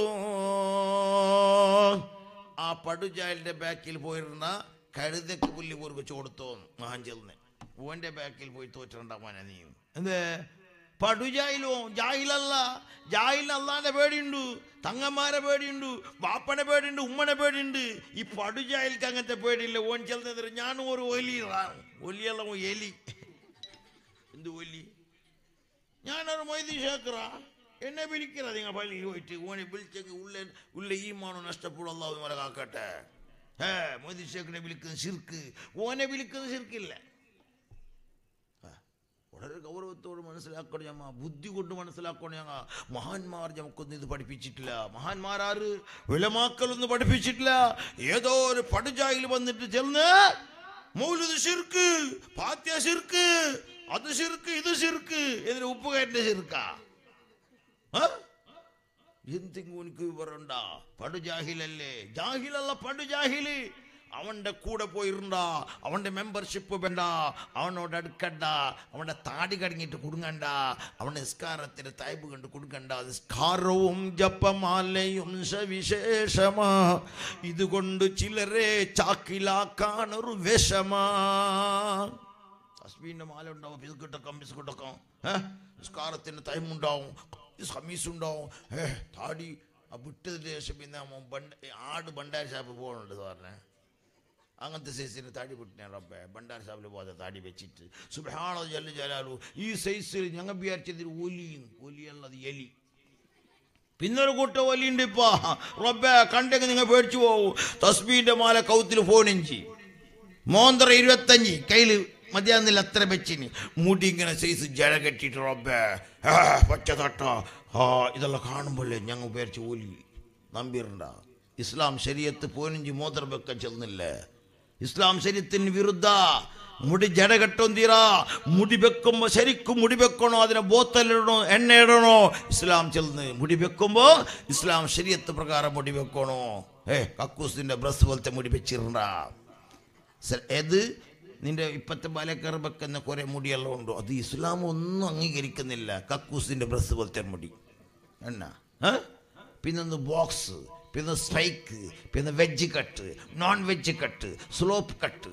ആ പടുജാലിന്റെ ബാക്കിൽ പോയിരുന്ന കഴുതക്ക് പുല്ല് പൊറി വെച്ച് കൊടുത്തോ മഹാഞ്ചലിന് ഓന്റെ ബാക്കിൽ പോയി തോറ്റിട്ടുണ്ടാവാനാ നീ എന്തേ പടുജായിലോ ജാഹിലല്ല ജാഹിൽ അള്ളാന്റെ പേടിയുണ്ട് തങ്ങന്മാരെ പേടിയുണ്ട് ബാപ്പനെ പേടിയുണ്ട് ഉമ്മനെ പേടിയുണ്ട് ഈ പടുജായിൽക്ക് അങ്ങനത്തെ പേടിയില്ല ഓൻ ചെല്ലുന്നത് ഞാനും ഒരു ഒലി ഒലിയല്ല എലി എന്ത് ഒലി ഞാനൊരു മൊയ്തി ശേഖറ എന്നെ വിളിക്കറ നിങ്ങൾ പള്ളിയിൽ പോയിട്ട് ഓനെ വിളിച്ചെങ്കിൽ ഉള്ള ഉള്ള ഈ മാണോ നഷ്ടപ്പെടും അള്ളാഹു മല കാക്കട്ടെ ഏ മൊയ്തി ശേഖറിനെ വിളിക്കുന്ന ശിർക്ക് ഓനെ വിളിക്കുന്ന ശിർക്കില്ല ആ, വളരെ ഗൗരവത്തോട് മനസ്സിലാക്കണം ഞമ്മ ബുദ്ധി കൊണ്ട് മനസ്സിലാക്കണം ഞങ്ങ മഹാന്മാർ നമുക്കൊന്നും ഇത് പഠിപ്പിച്ചിട്ടില്ല മഹാന്മാരാറ് വിലമാക്കലൊന്നും പഠിപ്പിച്ചിട്ടില്ല ഏതോ ഒരു പടുജായിൽ വന്നിട്ട് ചെന്ന് മൗലുദ് ശിർക്ക് പാത്യ ശിർക്ക് അത് ശിർക്ക് ഇത് ശിർക്ക് ഇതിന് ഉപ്പുകയറ്റ ശിർക്കാ എന്തെങ്കിലും എനിക്ക് വിവരണ്ട പടു ജാഹിലല്ലേ ജാഹിലല്ല പടു ജാഹില് അവന്റെ കൂടെ പോയിരുണ്ട അവന്റെ മെമ്പർഷിപ്പ് വേണ്ട അവനോട് അടുക്കണ്ട അവന്റെ താടി കടങ്ങിയിട്ട് കൊടുങ്ങണ്ട അവന്റെ നിസ്കാരത്തിന് തൈബ് കണ്ട് കൊടുക്കണ്ട നിസ്കാരവും ജപമാലയും സവിശേഷമാ ഇതുകൊണ്ട് ചിലരെ ചാക്കിലാക്കാനൊരു വിഷമാ തസ്ബീന്റെ മാല ഉണ്ടാവും ബിസ്കട്ടൊക്കെ ബിസ്കട്ടൊക്കെ ഏഹ് നിസ്കാരത്തിന് ടൈം ഉണ്ടാവും സമീസ് ഉണ്ടാവും ഏഹ് താടി ആ വിട്ടതിന് ശേഷം പിന്നെ അവൻ ബണ്ട ആട് ഭണ്ടാരി ഷാപ്പ് പോകുന്നുണ്ട് സാറിന് അങ്ങനത്തെ സൈസിന് താടി വിട്ടിനെ റബ്ബേ ഭണ്ടാരി ഷാപ്പിൽ പോകാതെ താടി വെച്ചിട്ട് സുബാണോ ജല്ല ജലാലു ഈ സൈസിൽ ഞങ്ങൾ വിചാരിച്ചതിൽ ഒലിയും ഒലിയുള്ളത് എലി പിന്നൊരു കൂട്ട ഒലിയുണ്ട് ഇപ്പൊ റബ്ബേ കണ്ടെങ്കിൽ നിങ്ങൾ പേടിച്ചു പോകൂ തസ്ബീന്റെ മാല കൗത്തിൽ ഫോണിഞ്ചി മോന്തറ ഇരുപത്തഞ്ച് കയ്യിൽ മതിയാന്നില്ല അത്ര വെച്ചിന് മുടി ഇങ്ങനെ സൈസ് ജട കെട്ടിയിട്ട് റബ്ബേ ആ, പച്ച തട്ട ആ ഇതെല്ലാം കാണുമ്പോഴേ ഞങ്ങൾ വിചാരിച്ച് ഓലി നമ്പിരണ്ട ഇസ്ലാം ശരീരത്ത് പതിനഞ്ച് മോതിരം വെക്കാൻ ചെന്നില്ലേ ഇസ്ലാം ശരീരത്തിന് വിരുദ്ധ മുടി ജട കെട്ടൊന്തിറ മുടി വെക്കുമ്പോൾ ശരിക്കും മുടി വെക്കണോ അതിനെ ബോത്തലിടണോ എണ്ണ ഇടണോ ഇസ്ലാം ചെന്ന് മുടി വെക്കുമ്പോൾ ഇസ്ലാം ശരീരത്ത് പ്രകാരം മുടി വെക്കണോ ഏ കക്കൂസിന്റെ ബ്രസ് പോലത്തെ മുടി വെച്ചിരണ്ട സ- ഏത് നിന്റെ ഇപ്പത്തെ ബാലക്കാർ വെക്കുന്ന കുറെ മുടിയെല്ലാം ഉണ്ടോ അത് ഇസ്ലാം ഒന്നും അംഗീകരിക്കുന്നില്ല കക്കൂസിന്റെ ബ്രസ് പോലത്തെ മുടി എന്നാ ഏ? പിന്നൊന്ന് ബോക്സ് പിന്നെ സ്പൈക്ക് പിന്നെ veg cut non veg cut slope cut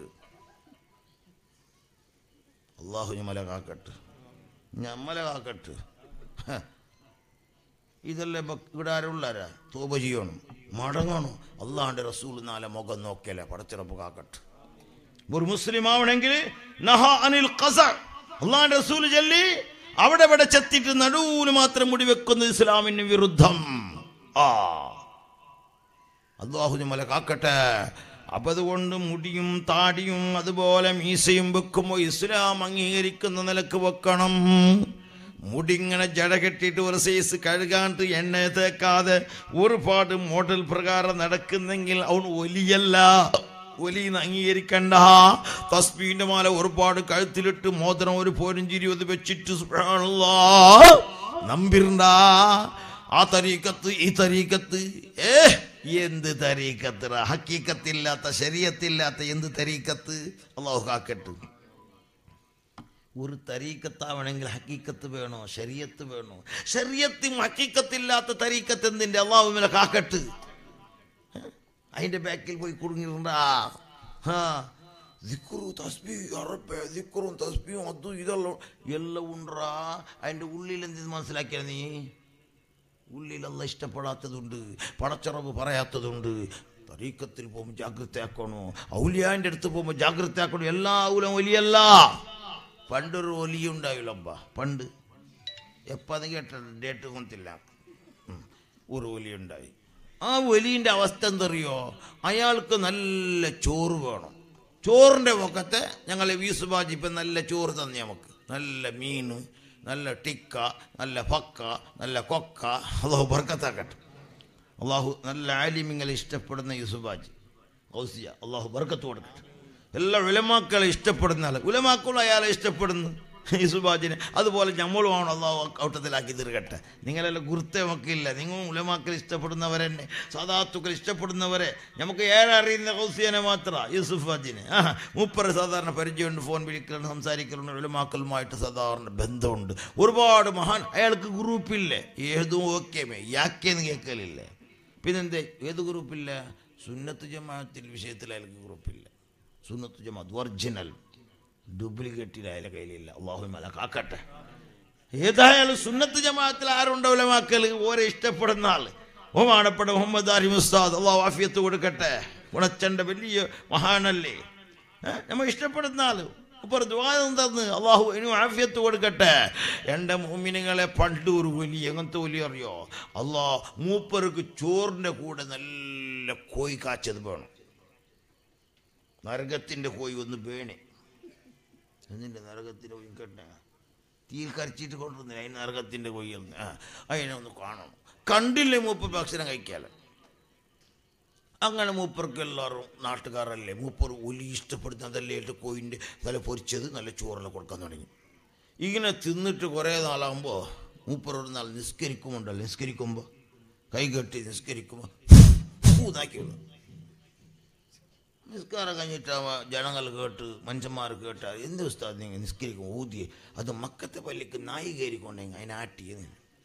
അള്ളാഹു ഞമ്മല കാക്കട്ട് ഞമ്മല കാക്കട്ട് ഹ. ഇതല്ലേ ഇപ്പൊ ഇവിടെ ആരുള്ളാരാ തോപ ചെയ്യണം മടങ്ങണം അള്ളാന്റെ റസൂൽ നാലെ മുഖം നോക്കിയല്ലേ പടച്ചിറപ്പ് കാക്കട്ട് ഒരു മുസ്ലിം ആവണമെങ്കിൽ നഹ അനിൽ ഖസ അള്ളാന്റെ റസൂൽ ചൊല്ലി അവിടെ ഇവിടെ ചെത്തിട്ട് നടുവിന് മാത്രം മുടി വെക്കുന്നത് ഇസ്ലാമിന് വിരുദ്ധം ആ അള്ളാഹു നമ്മളെ കാക്കട്ടെ അപ്പൊ അതുകൊണ്ട് മുടിയും താടിയും അതുപോലെ മീസയും വെക്കുമ്പോൾ ഇസ്ലാം അംഗീകരിക്കുന്ന നിലക്ക് വെക്കണം മുടി ഇങ്ങനെ ജട കെട്ടിയിട്ട് ഒരു സൈസ് കഴുകാണ്ട് എണ്ണ തേക്കാതെ ഒരുപാട് മോഡൽ പ്രകാരം നടക്കുന്നെങ്കിൽ അവൻ ഒലിയല്ല ഒലിന്ന് അംഗീകരിക്കണ്ട തസ്ബീന്റെ മാല ഒരുപാട് കഴുത്തിലിട്ട് മോതിരം ഒരു പോരഞ്ചിരി അത് വെച്ചിട്ട് സുബ്ഹാനല്ലാഹ് നമ്പിരണ്ട ആ തരീക്കത്ത് ഈ തരീക്കത്ത് ഏ എന്ത് തരീക്കത്ത് ഹക്കീക്കത്തില്ലാത്ത ശരീരത്തില്ലാത്ത എന്ത് തരീക്കത്ത് അള്ളാഹു കാക്കട്ട് ഒരു തരീക്കത്താവണമെങ്കിൽ ഹക്കീക്കത്ത് വേണോ ശരീരത്ത് വേണോ ശരീരത്തും ഹക്കീക്കത്തില്ലാത്ത തരീക്കത്ത് എന്തിന്റെ അള്ളാഹുവിനെ കാക്കട്ട് അതിന്റെ ബാക്കിൽ പോയി കുടുങ്ങിയിട്ടുണ്ടാ ഹാ ദിക്കുറു തസ്ബി അറബ് ദിക്കുറും തസ്ബിയും അതും ഇതെല്ലാം എല്ലാം ഉണ്ടാ അതിന്റെ ഉള്ളിൽ എന്ത് മനസ്സിലാക്കിയ നീ ഉള്ളിൽ അല്ല ഇഷ്ടപ്പെടാത്തതുണ്ട് പടച്ചറവ് പറയാത്തതുണ്ട് തരീക്കത്തിൽ പോകുമ്പോൾ ജാഗ്രതയാക്കണോ ഔലിയാന്റെ അടുത്ത് പോകുമ്പോൾ ജാഗ്രതയാക്കണോ എല്ലാ ഔലം ഒലിയല്ല പണ്ടൊരു ഒലി ഉണ്ടാവില്ലబ్బ പണ്ട് എപ്പോൾ അത് കേട്ട ഡേറ്റ് കൊന്നില്ല ഉം. ഒരു ഒലി ഉണ്ടായി ആ ഒലിൻ്റെ അവസ്ഥ എന്തറിയോ അയാൾക്ക് നല്ല ചോറ് വേണം ചോറിൻ്റെ പൊക്കത്തെ ഞങ്ങൾ വീസുബാജി ഇപ്പം നല്ല ചോറ് തന്നെ നമുക്ക് നല്ല മീൻ നല്ല ടിക്ക നല്ല പക്ക നല്ല കൊക്ക അള്ളാഹു ബർക്കത്താക്കട്ടെ അള്ളാഹു നല്ല ആലിമിങ്ങളെ ഇഷ്ടപ്പെടുന്ന യൂസുബാജി ഔസിയ അള്ളാഹു ബർക്കത്ത് കൊടുക്കട്ടെ എല്ലാ ഉലമാക്കളെ ഇഷ്ടപ്പെടുന്ന ആൾ ഉലമാക്കളും അയാളെ ഇഷ്ടപ്പെടുന്നു യൂസുബാജിനെ അതുപോലെ നമ്മളുമാണ് അള്ളാഹു ഔട്ടത്തിലാക്കി തീർക്കട്ടെ നിങ്ങളെല്ലാം ഗുരുത്തമൊക്കെയില്ല നിങ്ങളും ഉലമാക്കൾ ഇഷ്ടപ്പെടുന്നവരെന്നെ സാധാത്തുക്കൾ ഇഷ്ടപ്പെടുന്നവരെ നമുക്ക് ഏറെ അറിയുന്ന ഹൗസിയനെ മാത്രമാണ് യൂസുഫ് ബാജിനെ ആ മൂപ്പറ് സാധാരണ പരിചയമുണ്ട് ഫോൺ വിളിക്കലുണ്ട് സംസാരിക്കലുണ്ട് ഉലമാക്കളുമായിട്ട് സാധാരണ ബന്ധമുണ്ട് ഒരുപാട് മഹാൻ അയാൾക്ക് ഗ്രൂപ്പില്ലേ ഏതും ഓക്കേമേ യാക്കേന്ന് കേൾക്കലില്ലേ പിന്നെന്തേ ഏത് ഗ്രൂപ്പില്ല സുന്നത്ത് ജമാഅത്തിൽ വിഷയത്തിൽ അയാൾക്ക് ഗ്രൂപ്പില്ല സുന്നത്ത് ജമാഅത്ത് ഒറിജിനൽ ഡ്യൂപ്ലിക്കേറ്റിൽ അയാളെ കയ്യിലില്ല അള്ളാഹു മല കാക്കട്ടെ ഏതായാലും സുന്നത്ത് ജമാഅത്തിൽ ആരുണ്ടാവില്ല മക്കൾ ഓരെ ഇഷ്ടപ്പെടുന്ന ആള് ബഹുമാനപ്പെട്ട മുഹമ്മദ് ആരി മുസ്താദ് അള്ളാഹു ആഫിയത്ത് കൊടുക്കട്ടെ ഗുണച്ചൻ്റെ വലിയ മഹാനല്ലേ ഏ? നമ്മൾ ഇഷ്ടപ്പെടുന്ന ആള് ഇപ്പോൾ ദ്വാരം തന്ന് അള്ളാഹു ഇനി ആഫിയത്ത് കൊടുക്കട്ടെ എൻ്റെ മൂമിനുങ്ങളെ പണ്ട് ഒരു വലി എങ്ങനത്തെ വലി അറിയോ അള്ളാ മൂപ്പർക്ക് ചോറിൻ്റെ കൂടെ നല്ല കോയി കാച്ചത് വേണം നരകത്തിൻ്റെ കോയി ഒന്ന് വേണേ എന്നിൻ്റെ നരകത്തിൻ്റെ കോയി കെട്ട തീയിൽ കരച്ചിട്ട് കൊണ്ടുവന്നില്ല അതിന് നരകത്തിൻ്റെ കോയി ഒന്ന് ആ അതിനെ ഒന്ന് കാണണം കണ്ടില്ലേ മൂപ്പർ ഭക്ഷണം കഴിക്കാല അങ്ങനെ മൂപ്പർക്ക് എല്ലാവരും നാട്ടുകാരല്ലേ മൂപ്പർ ഒലി ഇഷ്ടപ്പെടുന്നതല്ലേ എൻ്റെ കോയിൻ്റെ നല്ല പൊരിച്ചത് നല്ല ചോറെല്ലാം കൊടുക്കാൻ തുടങ്ങി ഇങ്ങനെ തിന്നിട്ട് കുറേ നാളാകുമ്പോൾ മൂപ്പർ ഒരു നാൾ നിസ്കരിക്കുമുണ്ടല്ലോ നിസ്കരിക്കുമ്പോൾ കൈ കെട്ടി നിസ്കരിക്കുമ്പോൾ ഇതാക്കി വിടും നിസ്കാരം കഴിഞ്ഞിട്ട് അവ ജനങ്ങൾ കേട്ട് മനുഷ്യന്മാർ കേട്ട് എന്ത് ഉസ്താദ് നിങ്ങൾ നിസ്കരിക്കും ഊതി അത് മക്കത്തെ പള്ളിക്ക് നായി കയറിക്കൊണ്ടെങ്കിൽ അതിനാട്ടിയത്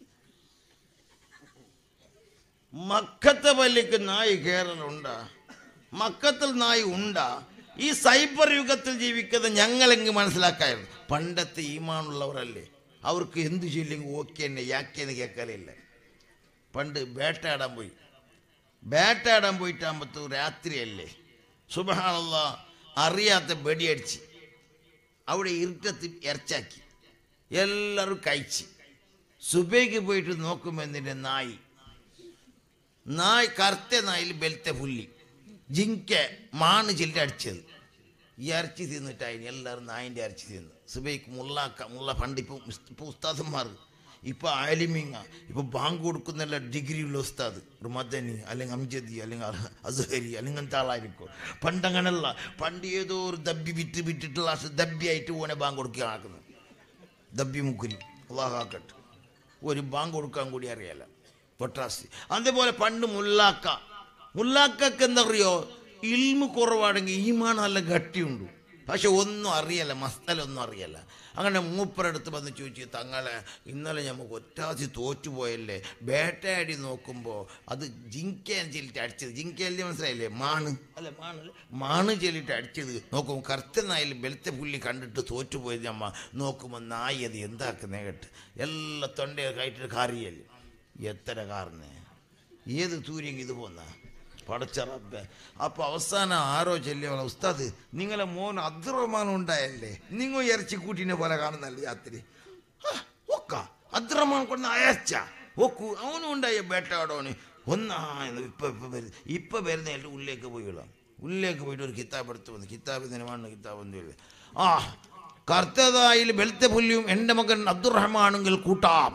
മക്കത്തെ പള്ളിക്ക് നായി കയറലുണ്ടാ മക്കത്തിൽ നായി ഉണ്ടാ ഈ സൈബർ യുഗത്തിൽ ജീവിക്കുന്ന ഞങ്ങളെങ്കിൽ മനസ്സിലാക്കായിരുന്നു പണ്ടത്തെ ഈമാനുള്ളവരല്ലേ അവർക്ക് എന്ത് ചെയ്യില്ലെങ്കിൽ ഓക്കെ തന്നെ യാക്കേന്ന് കേൾക്കലില്ല പണ്ട് വേട്ടയാടാൻ പോയി വേട്ടയാടാൻ പോയിട്ടാകുമ്പത്തു രാത്രിയല്ലേ സുബഹാനുള്ള അറിയാത്ത വെടിയടിച്ച് അവിടെ ഇരുട്ടത്തിൽ ഇറച്ചാക്കി എല്ലാവരും കഴിച്ച് സുബൈക്ക് പോയിട്ട് നോക്കുമ്പോൾ എന്തിൻ്റെ നായി നായ് കറുത്ത നായിൽ ബെൽത്തെ പുല്ലി ജിങ്ക മാണ് ചില്ലി അടിച്ചത് ഈ ഇറച്ചി തിന്നിട്ടായി എല്ലാവരും നായിൻ്റെ ഇറച്ചി തിന്നു സുബൈക്ക് മുള്ളാക്ക മുള്ള പണ്ട് ഇപ്പോൾ ഇപ്പോൾ ഉസ്താദന്മാർ ഇപ്പൊ ആലിമിങ്ങ ഇപ്പൊ ബാങ്ക് കൊടുക്കുന്നല്ല ഡിഗ്രിയുള്ള ഉസ്താദ് ഒരു മദനി അല്ലെങ്കിൽ അംജദി അല്ലെങ്കിൽ അൽ- അസ്ഹരി അല്ലെങ്കിൽ അങ്ങനത്തെ ആളായിരിക്കും പണ്ട് അങ്ങനല്ല പണ്ട് ഏതോ ഒരു ദബ്ബി വിറ്റ് വിറ്റിട്ടുള്ള ആ ദബ്ബിയായിട്ട് ഓനെ ബാങ്ക് കൊടുക്കുക ആക്കുന്നത് ദബ്ബി മുക്കുരി അള്ളാഹാക്കട്ടെ ഒരു ബാങ്ക് കൊടുക്കാൻ കൂടി അറിയാല പൊട്ടാസി അതേപോലെ പണ്ട് മുല്ലാക്ക മുല്ലാക്കക്ക് എന്തറിയോ ഇൽമു കുറവാണെങ്കിൽ ഈമാൻ നല്ല ഗട്ടിയുണ്ട് പക്ഷെ ഒന്നും അറിയല്ല മസ്തലൊന്നും അറിയല്ല അങ്ങനെ മൂപ്പരടുത്ത് വന്ന് ചോദിച്ചു തങ്ങളെ ഇന്നലെ നമുക്ക് ഒറ്റാസി തോറ്റുപോയല്ലേ വേട്ടയാടി നോക്കുമ്പോൾ അത് ജിങ്കേൻ ചെല്ലിട്ട് അടിച്ചത് ജിങ്കയല്ലേ മനസ്സിലായില്ലേ മാണ് അല്ല മാണ് മാണ് ചെല്ലിട്ട് അടിച്ചത് നോക്കുമ്പോൾ കറുത്ത നായിൽ വെളുത്ത പുള്ളി കണ്ടിട്ട് തോറ്റുപോയത് അമ്മ നോക്കുമ്പോൾ നായി അത് എന്താക്കുന്നേ കേട്ട് എല്ലാ തൊണ്ടയെ കയറ്റിട്ട് കാറിയല്ലേ എത്ര കാറിന് ഏത് തൂര്യം ഇത് പോന്ന പടച്ച റബ്ബെ അപ്പൊ അവസാനം ആരോ ചെല്ലിയ ഉസ്താദ് നിങ്ങളെ മോൻ അബ്ദുറഹ്മാൻ ഉണ്ടായല്ലേ നിങ്ങൾ ഇറച്ചി കൂട്ടിനെ പോലെ കാണുന്നല്ലേ രാത്രി ആ, ഒക്ക അബ്ദുറഹ്മാൻ കൊണ്ട് അയച്ച ഒക്കു അവനും ഉണ്ടായ ബേട്ടയോടോന് ഒന്നാ ഇപ്പൊ ഇപ്പൊ വരുന്ന ഇപ്പൊ വരുന്ന എൻ്റെ ഉള്ളിലേക്ക് പോയിടാം ഉള്ളിലേക്ക് പോയിട്ട് ഒരു കിതാബ് എടുത്ത് വന്നു കിതാബ് ദിനമാണ് കിതാബ് എന്ത് ആ കർത്തതായിൽ വെളുത്ത പുല്ലിയും എൻ്റെ മകൻ അബ്ദുറഹ്മാണെങ്കിൽ കൂട്ടാം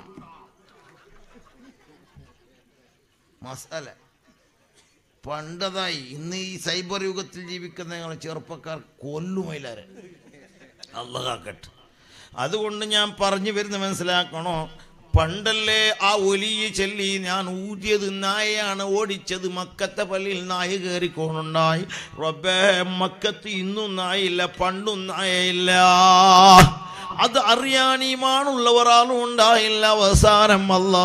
മസാല പണ്ടതായി ഇന്ന് ഈ സൈബർ യുഗത്തിൽ ജീവിക്കുന്ന ഞങ്ങളെ ചെറുപ്പക്കാർ കൊല്ലുമയിലാരെ അള്ളഹാക്കട്ടെ അതുകൊണ്ട് ഞാൻ പറഞ്ഞു വരുന്ന മനസ്സിലാക്കണോ പണ്ടല്ലേ ആ ഒലിയെ ചെല്ലി ഞാൻ ഊതിയത് നായയാണ് ഓടിച്ചത് മക്കത്തെ പള്ളിയിൽ നായ കയറിക്കോണുണ്ടായി റബ്ബേ മക്കത്ത് ഇന്നും നായില്ല പണ്ടും നായയില്ല അത് അറിയാൻ ഈമാനുള്ളവർ ആളും ഉണ്ടായില്ല അവസാനം അല്ലാ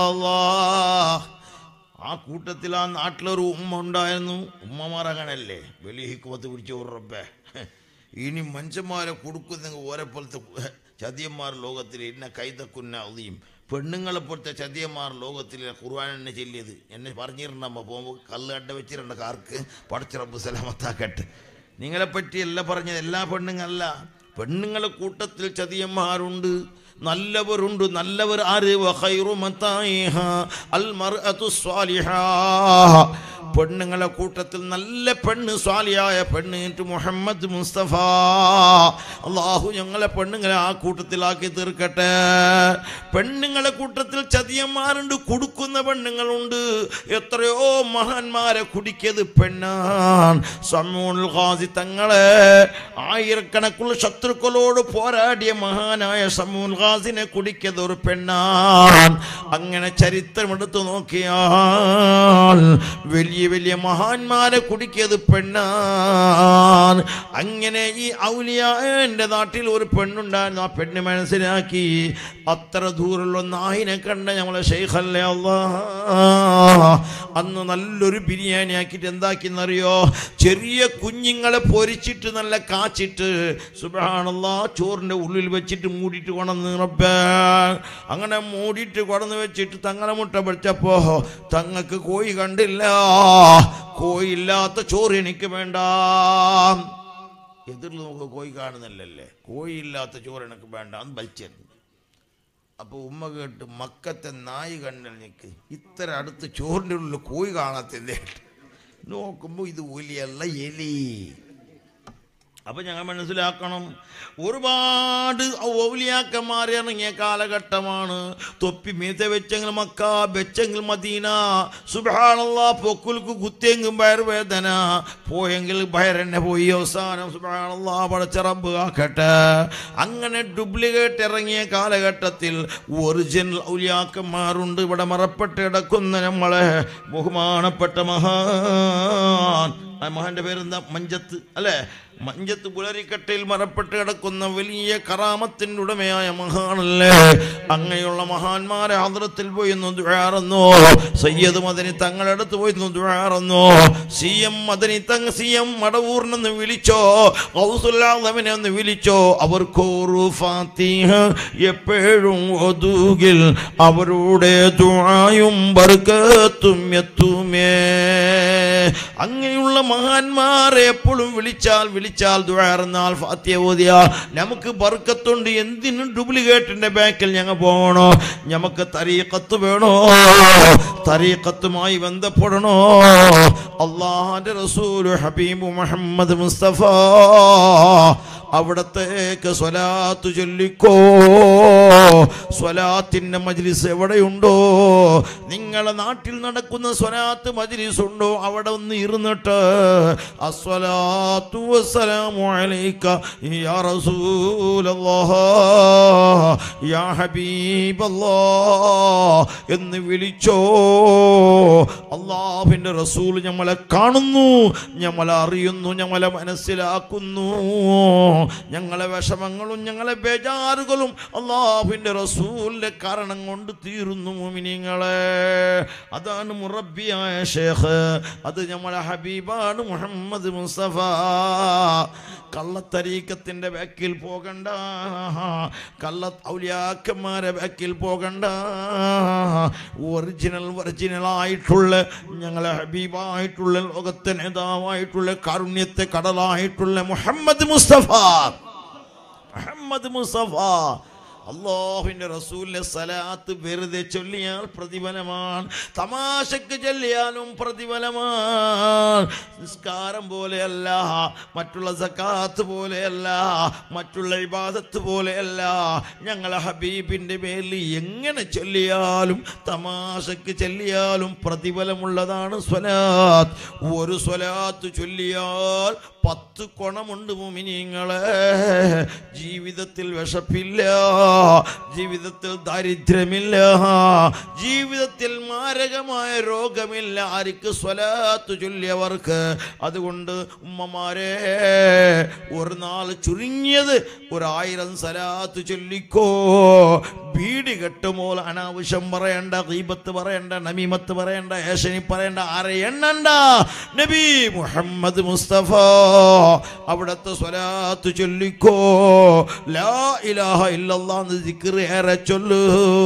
ആ കൂട്ടത്തിൽ ആ നാട്ടിലൊരു ഉമ്മ ഉണ്ടായിരുന്നു ഉമ്മമാർ അങ്ങനല്ലേ വലിയ ഹിക്കുമത്ത് പിടിച്ച ഒരു റബ്ബേ ഇനി മനുഷ്യന്മാരെ കൊടുക്കുന്നെങ്കിൽ ഓരെപ്പോലത്തെ ചതിയന്മാർ ലോകത്തിൽ എന്നെ കൈതക്കുന്ന അതിയും പെണ്ണുങ്ങളെ പോലത്തെ ചതിയന്മാർ ലോകത്തിൽ ഖുർആൻ എന്നെ ചെല്ലിയത് എന്നെ പറഞ്ഞിരുന്നമ്മ പോകുമ്പോൾ കല്ല് അഡ വെച്ചിരുന്ന കാർക്ക് പടച്ച റബ്ബ് സലാമത്താക്കട്ടെ നിങ്ങളെ പറ്റിയല്ല പറഞ്ഞത് എല്ലാ പെണ്ണുങ്ങളല്ല പെണ്ണുങ്ങളെ കൂട്ടത്തിൽ ചതിയന്മാരുണ്ട് നല്ലവരുണ്ട് നല്ലവർ ആര് വഖൈറു മതായിഹ അൽ മർഅതു സ്വാലിഹാ പെണ്ണുങ്ങളെ കൂട്ടത്തിൽ നല്ല പെണ്ണ് സ്വാലിയായ പെണ്ണ് എന്നിട്ട് മുഹമ്മദ് മുസ്തഫ അള്ളാഹു ഞങ്ങളെ പെണ്ണുങ്ങളെ ആ കൂട്ടത്തിലാക്കി തീർക്കട്ടെ പെണ്ണുങ്ങളെ കൂട്ടത്തിൽ ചതിയന്മാരുണ്ട് കുടുക്കുന്ന പെണ്ണുങ്ങളുണ്ട് എത്രയോ മഹാന്മാരെ കുടിക്കത് പെണ്ണാൻ സമൂൽ ഖാസി തങ്ങളെ ആയിരക്കണക്കുള്ള ശത്രുക്കളോട് പോരാടിയ മഹാനായ സമൂൽ ഖാസിനെ കുടിക്കത് ഒരു പെണ്ണാൻ അങ്ങനെ ചരിത്രമെടുത്ത് നോക്കിയാൽ വലിയ വലിയ മഹാന്മാരെ കുടിക്കത് പെണ്ണാൻ അങ്ങനെ ഈ ഔലിയാന്റെ നാട്ടിൽ ഒരു പെണ്ണുണ്ടായിരുന്നു ആ പെണ്ണ് മനസ്സിലാക്കി അത്ര ദൂരമുള്ള നായിനെ കണ്ട നമ്മളെ ഷെയ്ഖല്ലേ അല്ലാ അന്ന് നല്ലൊരു ബിരിയാണി ആക്കിയിട്ട് എന്താക്കിന്നറിയോ ചെറിയ കുഞ്ഞുങ്ങളെ പൊരിച്ചിട്ട് നല്ല കാച്ചിട്ട് സുബാണല്ലാ ചോറിൻ്റെ ഉള്ളിൽ വെച്ചിട്ട് മൂടിയിട്ട് കൊണന്ന് റബ്ബേ അങ്ങനെ മൂടിയിട്ട് കൊടന്ന് വെച്ചിട്ട് തങ്ങളെ മുട്ട പൊടിച്ചപ്പോ തങ്ങൾക്ക് കോഴി കണ്ടില്ല കോയില്ലാത്ത ചോറ് എനിക്ക് വേണ്ട എതിർന്ന് നമുക്ക് കോഴി കാണുന്നില്ലല്ലേ കോഴിയില്ലാത്ത ചോറ് എനിക്ക് വേണ്ട എന്ന് വലിച്ചിരുന്നു അപ്പോൾ ഉമ്മ കേട്ട് മക്കത്തെ നായി കണ്ടൽ നിൽക്ക് ഇത്ര അടുത്ത് ചോറിൻ്റെ ഉള്ളിൽ കോഴി കാണാത്തല്ലേ നോക്കുമ്പോൾ ഇത് ഒലിയല്ല എലി അപ്പൊ ഞങ്ങൾ മനസ്സിലാക്കണം ഒരുപാട് ഔലിയാക്കന്മാർ ഇറങ്ങിയ കാലഘട്ടമാണ് തൊപ്പി മീത വെച്ചെങ്കിൽ മക്ക വെച്ചെങ്കിൽ മദീന സുബാണല്ല പൊക്കുൽക്ക് കുത്തിയെങ്കിൽ വയറുവേദന പോയെങ്കിൽ ഭയരന്നെ പോയി അവസാനം സുബാണല്ല പടച്ചറമ്പ് ആക്കട്ടെ അങ്ങനെ ഡ്യൂപ്ലിക്കേറ്റ് ഇറങ്ങിയ കാലഘട്ടത്തിൽ ഒറിജിനൽ ഔലിയാക്കന്മാരുണ്ട് ഇവിടെ മറപ്പെട്ട് കിടക്കുന്ന നമ്മളെ ബഹുമാനപ്പെട്ട മഹാൻ ആ മഹാന്റെ പേരെന്താ മഞ്ചത്ത് അല്ലേ മഞ്ചത്ത് പുലരിക്കട്ടയിൽ മറപ്പെട്ട് കിടക്കുന്ന വലിയ കറാമത്തിന്റെ ഉടമയായ മഹാനല്ലേ അങ്ങനെയുള്ള മഹാന്മാരെ ആദരത്തിൽ പോയി ഒന്ന് ദുഴാറുന്നു സയ്യദ് മദനി തങ്ങളുടെ അടുത്ത് പോയി ഒന്ന് ദുഴാറുന്നു സി എം മദനി തങ് സി എം മടവൂറിനെന്ന് വിളിച്ചോ ഔസുല്ലാദവിനെ ഒന്ന് വിളിച്ചോ അവർക്കൊരു ഫാത്തിഹ എപ്പോഴും ഒതുകിൽ അവരുടെ ദുആയും ബർക്കത്തും എത്തുമേ അങ്ങനെയുള്ള മഹാന്മാരെ എപ്പോഴും വിളിച്ചാൽ വിളിച്ചാൽ ദുഴാറുന്നാൽ ഫാത്തിയ ഓതിയാൽ നമുക്ക് ബർക്കത്തുണ്ട് എന്തിനും ഡ്യൂപ്ലിക്കേറ്റിന്റെ ബാക്കിൽ ഞങ്ങൾ പോകണോ നമുക്ക് തരീക്കത്ത് വേണോ തരീക്കത്തുമായി ബന്ധപ്പെടണോ അള്ളാഹാന്റെ റസൂൽ ഹബീബ് മുഹമ്മദ് മുസ്തഫ അവിടത്തേക്ക് സ്വലാത്ത് ചൊല്ലിക്കോ സ്വലാത്തിന്റെ മജ്ലിസ് എവിടെയുണ്ടോ നിങ്ങളെ നാട്ടിൽ നടക്കുന്ന സ്വലാത്ത് മജ്ലിസ് ഉണ്ടോ അവിടെ ഒന്ന് ഇരുന്നിട്ട് അസ്വലാത്തു വസ്സലാമു അലൈക യാ റസൂലല്ലാഹ് യാ ഹബീബല്ലാഹ് എന്ന് വിളിച്ചോ അള്ളാഹുവിൻ്റെ റസൂൽ ഞമ്മളെ കാണുന്നു ഞമ്മളെ അറിയുന്നു ഞമ്മളെ മനസ്സിലാക്കുന്നു ഞങ്ങളെ വിഷമങ്ങളും ഞങ്ങളെ ബേജാറുകളും അള്ളാഹുവിൻ്റെ റസൂലിൻ്റെ കാരണം കൊണ്ട് തീരുന്നു മുമിനിങ്ങളെ അതാണ് മുറബിയായ ഷേഖ് അത് ഞമ്മളെ ഹബീബാണ് മുഹമ്മദ് മുസ്തഫ കള്ളത്തരീക്കത്തിൻ്റെ ബാക്കിൽ പോകണ്ട കള്ള ഔലിയാക്കന്മാരെ ബാക്കിൽ പോകണ്ട ഒറിജിനൽ ഒറിജിനൽ ആയിട്ടുള്ള ഞങ്ങളെ ഹബീബായിട്ടുള്ള ലോകത്തെ നേതാവായിട്ടുള്ള കാരുണ്യത്തെ കടലായിട്ടുള്ള മുഹമ്മദ് മുസ്തഫ മുഹമ്മദ് മുസ്തഫ അള്ളാഹുവിൻ്റെ റസൂലിന്റെ സലാത്ത് വെറുതെ ചൊല്ലിയാൽ പ്രതിഫലമാണ് തമാശക്ക് ചൊല്ലിയാലും പ്രതിഫലമാണ് നിസ്കാരം പോലെയല്ല മറ്റുള്ള സക്കാത്ത് പോലെയല്ല മറ്റുള്ള ഇബാദത്ത് പോലെയല്ല ഞങ്ങളെ ഹബീബിൻ്റെ മേലിൽ എങ്ങനെ ചൊല്ലിയാലും തമാശക്ക് ചൊല്ലിയാലും പ്രതിഫലമുള്ളതാണ് സ്വലാത്ത് ഒരു സ്വലാത്ത് ചൊല്ലിയാൽ പത്ത് കൊണമുണ്ട് മുമിനിങ്ങളെ ജീവിതത്തിൽ വിശപ്പില്ല ജീവിതത്തിൽ ദാരിദ്ര്യമില്ല ജീവിതത്തിൽ മാരകമായ രോഗമില്ല ആർക്ക് സ്വലാത്ത് ചൊല്ലിയവർക്ക് അതുകൊണ്ട് ഉമ്മമാരെ ഒരു നാൾ ചുരുങ്ങിയത് ഒരായിരം സലാത്ത് ചൊല്ലിക്കോ ബീഡി കെട്ടുമ്പോൾ അനാവശ്യം പറയണ്ട ഗീബത്ത് പറയണ്ട നമീമത്ത് പറയണ്ട ഏഷനി പറയണ്ട ആരെ എണ്ണണ്ട നബി മുഹമ്മദ് മുസ്തഫ അവിടത്തെ സ്വലാത്ത് ചൊല്ലിക്കോ ലാ ഇലാഹ ഇല്ലല്ലാഹ് എന്ന് ദിക്ർ ഏറെ ചൊല്ലു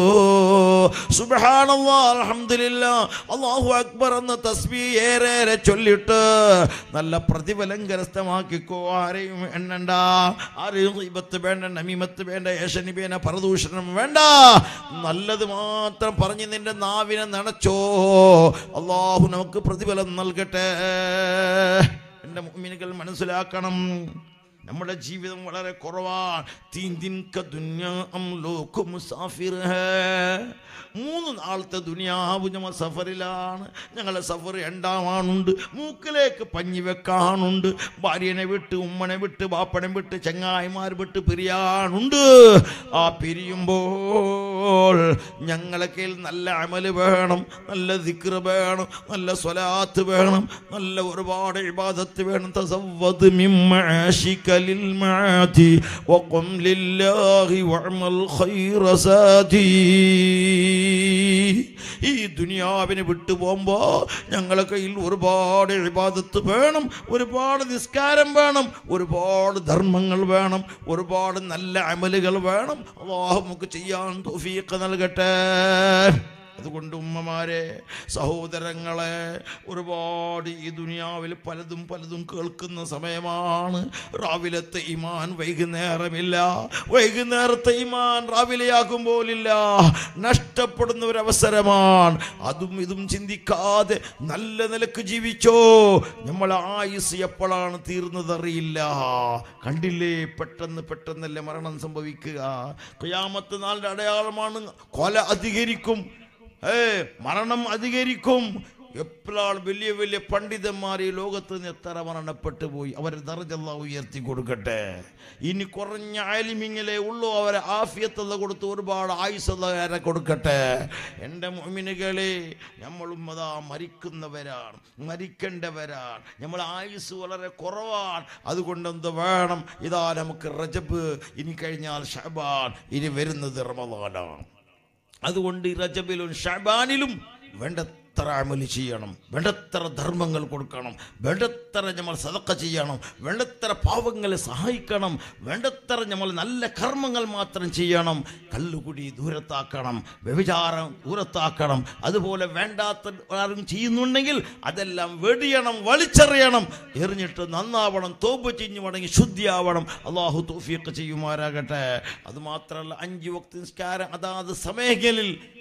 സുബ്ഹാനല്ലാഹ് അൽഹംദുലില്ലാഹ് അല്ലാഹു അക്ബർ എന്ന തസ്ബീഹ് ഏറെ ഏറെ ചൊല്ലിട്ട് നല്ല പ്രതിഫലം കരസ്ഥമാക്കിക്കോ ആരെയും എണ്ണണ്ട ആരെയും ഗീബത്ത് വേണ്ട നമീമത്ത് വേണ്ട ഏഷനി വേണ്ട പരദൂഷണം വേണ്ട നല്ലത് മാത്രം പറഞ്ഞ് നിന്റെ നാവിനെ നനച്ചോ അള്ളാഹു നമുക്ക് പ്രതിഫലം നൽകട്ടെ എൻ്റെ മുഅ്മിനുകൾ മനസ്സിലാക്കണം നമ്മുടെ ജീവിതം വളരെ കുറവാണ് തീൻ ദിൻ ക ദുനിയാ അം ലോക മുസാഫിർ ഹേ മൂന്ന് നാളത്തെ ദുനിയാവ് ഞങ്ങൾ സഫറിലാണ് ഞങ്ങളെ സഫർ രണ്ടാമാണുണ്ട് മൂക്കിലേക്ക് പഞ്ഞി വെക്കാനുണ്ട് ഭാര്യനെ വിട്ട് ഉമ്മനെ വിട്ട് ബാപ്പനെ വിട്ട് ചങ്ങായിമാർ വിട്ട് പിരിയാനുണ്ട് ആ പിരിയുമ്പോൾ ഞങ്ങളെ കയ്യിൽ നല്ല അമല് വേണം നല്ല ദിക്ർ വേണം നല്ല സ്വലാത്ത് വേണം നല്ല ഒരുപാട് ഇബാദത്ത് വേണം തസവ്വദ് മിൻ മആശിക ലിൽ മആതി വഖം ലില്ലാഹി വഅമൽ ഖൈറ സാദി ഈ ദുനിയാവിനെ വിട്ടു പോകുമ്പോ ഞങ്ങളെ കയ്യിൽ ഒരുപാട് ഇബാദത്ത് വേണം ഒരുപാട് നിസ്കാരം വേണം ഒരുപാട് ധർമ്മങ്ങൾ വേണം ഒരുപാട് നല്ല അമലുകൾ വേണം അള്ളാഹു നമുക്ക് ചെയ്യാൻ തൗഫീഖ് നൽകട്ടെ അതുകൊണ്ട് ഉമ്മമാരെ സഹോദരങ്ങളെ ഒരുപാട് ഈ ദുനിയാവിൽ പലതും പലതും കേൾക്കുന്ന സമയമാണ് രാവിലത്തെ ഇമാൻ വൈകുന്നേരമില്ല വൈകുന്നേരത്തെ ഇമാൻ രാവിലെയാകുമ്പോലില്ല നഷ്ടപ്പെടുന്ന ഒരു അവസരമാണ് അതും ഇതും ചിന്തിക്കാതെ നല്ല നിലക്ക് ജീവിച്ചോ നമ്മൾ ആയുസ് എപ്പോഴാണ് തീർന്നതറിയില്ല കണ്ടില്ലേ പെട്ടെന്ന് പെട്ടെന്നല്ലേ മരണം സംഭവിക്കുക ക്യാമത്ത് നാളിന്റെ അടയാളമാണ് കൊല അധികരിക്കും ഏ മരണം അധികരിക്കും എപ്പോഴാണ് വലിയ വലിയ പണ്ഡിതന്മാർ ഈ ലോകത്ത് നിന്ന് എത്ര മരണപ്പെട്ടു പോയി അവരെ ദർജല്ല ഉയർത്തി കൊടുക്കട്ടെ ഇനി കുറഞ്ഞ ആലിമിങ്ങിലേ ഉള്ളൂ അവരെ ആഫിയത്തല്ല കൊടുത്ത് ഒരുപാട് ആയുസല്ല കൊടുക്കട്ടെ എൻ്റെ മുമിനുകളെ നമ്മളും അതാ മരിക്കുന്നവരാണ് മരിക്കേണ്ടവരാണ് നമ്മൾ ആയുസ് വളരെ കുറവാണ് അതുകൊണ്ട് എന്ത് വേണം ഇതാ നമുക്ക് റജബ് ഇനി കഴിഞ്ഞാൽ ഷബാൻ ഇനി വരുന്നത് റമദാനാണ് അതുകൊണ്ട് ഈ റജബിലും ഷാബാനിലും വേണ്ടത്ര അമല് ചെയ്യണം വേണ്ടത്ര ധർമ്മങ്ങൾ കൊടുക്കണം വേണ്ടത്ര നമ്മൾ സതക്ക ചെയ്യണം വേണ്ടത്ര പാവങ്ങളെ സഹായിക്കണം വേണ്ടത്ര നമ്മൾ നല്ല കർമ്മങ്ങൾ മാത്രം ചെയ്യണം കല്ലുകുടി ദൂരത്താക്കണം വ്യഭിചാരം ദൂരത്താക്കണം അതുപോലെ വേണ്ടാത്ത ആരും ചെയ്യുന്നുണ്ടെങ്കിൽ അതെല്ലാം വെടിയണം വലിച്ചെറിയണം എറിഞ്ഞിട്ട് നന്നാവണം തോപ്പ് ചിഞ്ഞു മടങ്ങി ശുദ്ധിയാവണം അള്ളാഹു തോഫിയൊക്കെ ചെയ്യുമാരാകട്ടെ അതുമാത്രമല്ല അഞ്ച് വക്ത നിസ്കാരം അതാത് സമയങ്ങളിൽ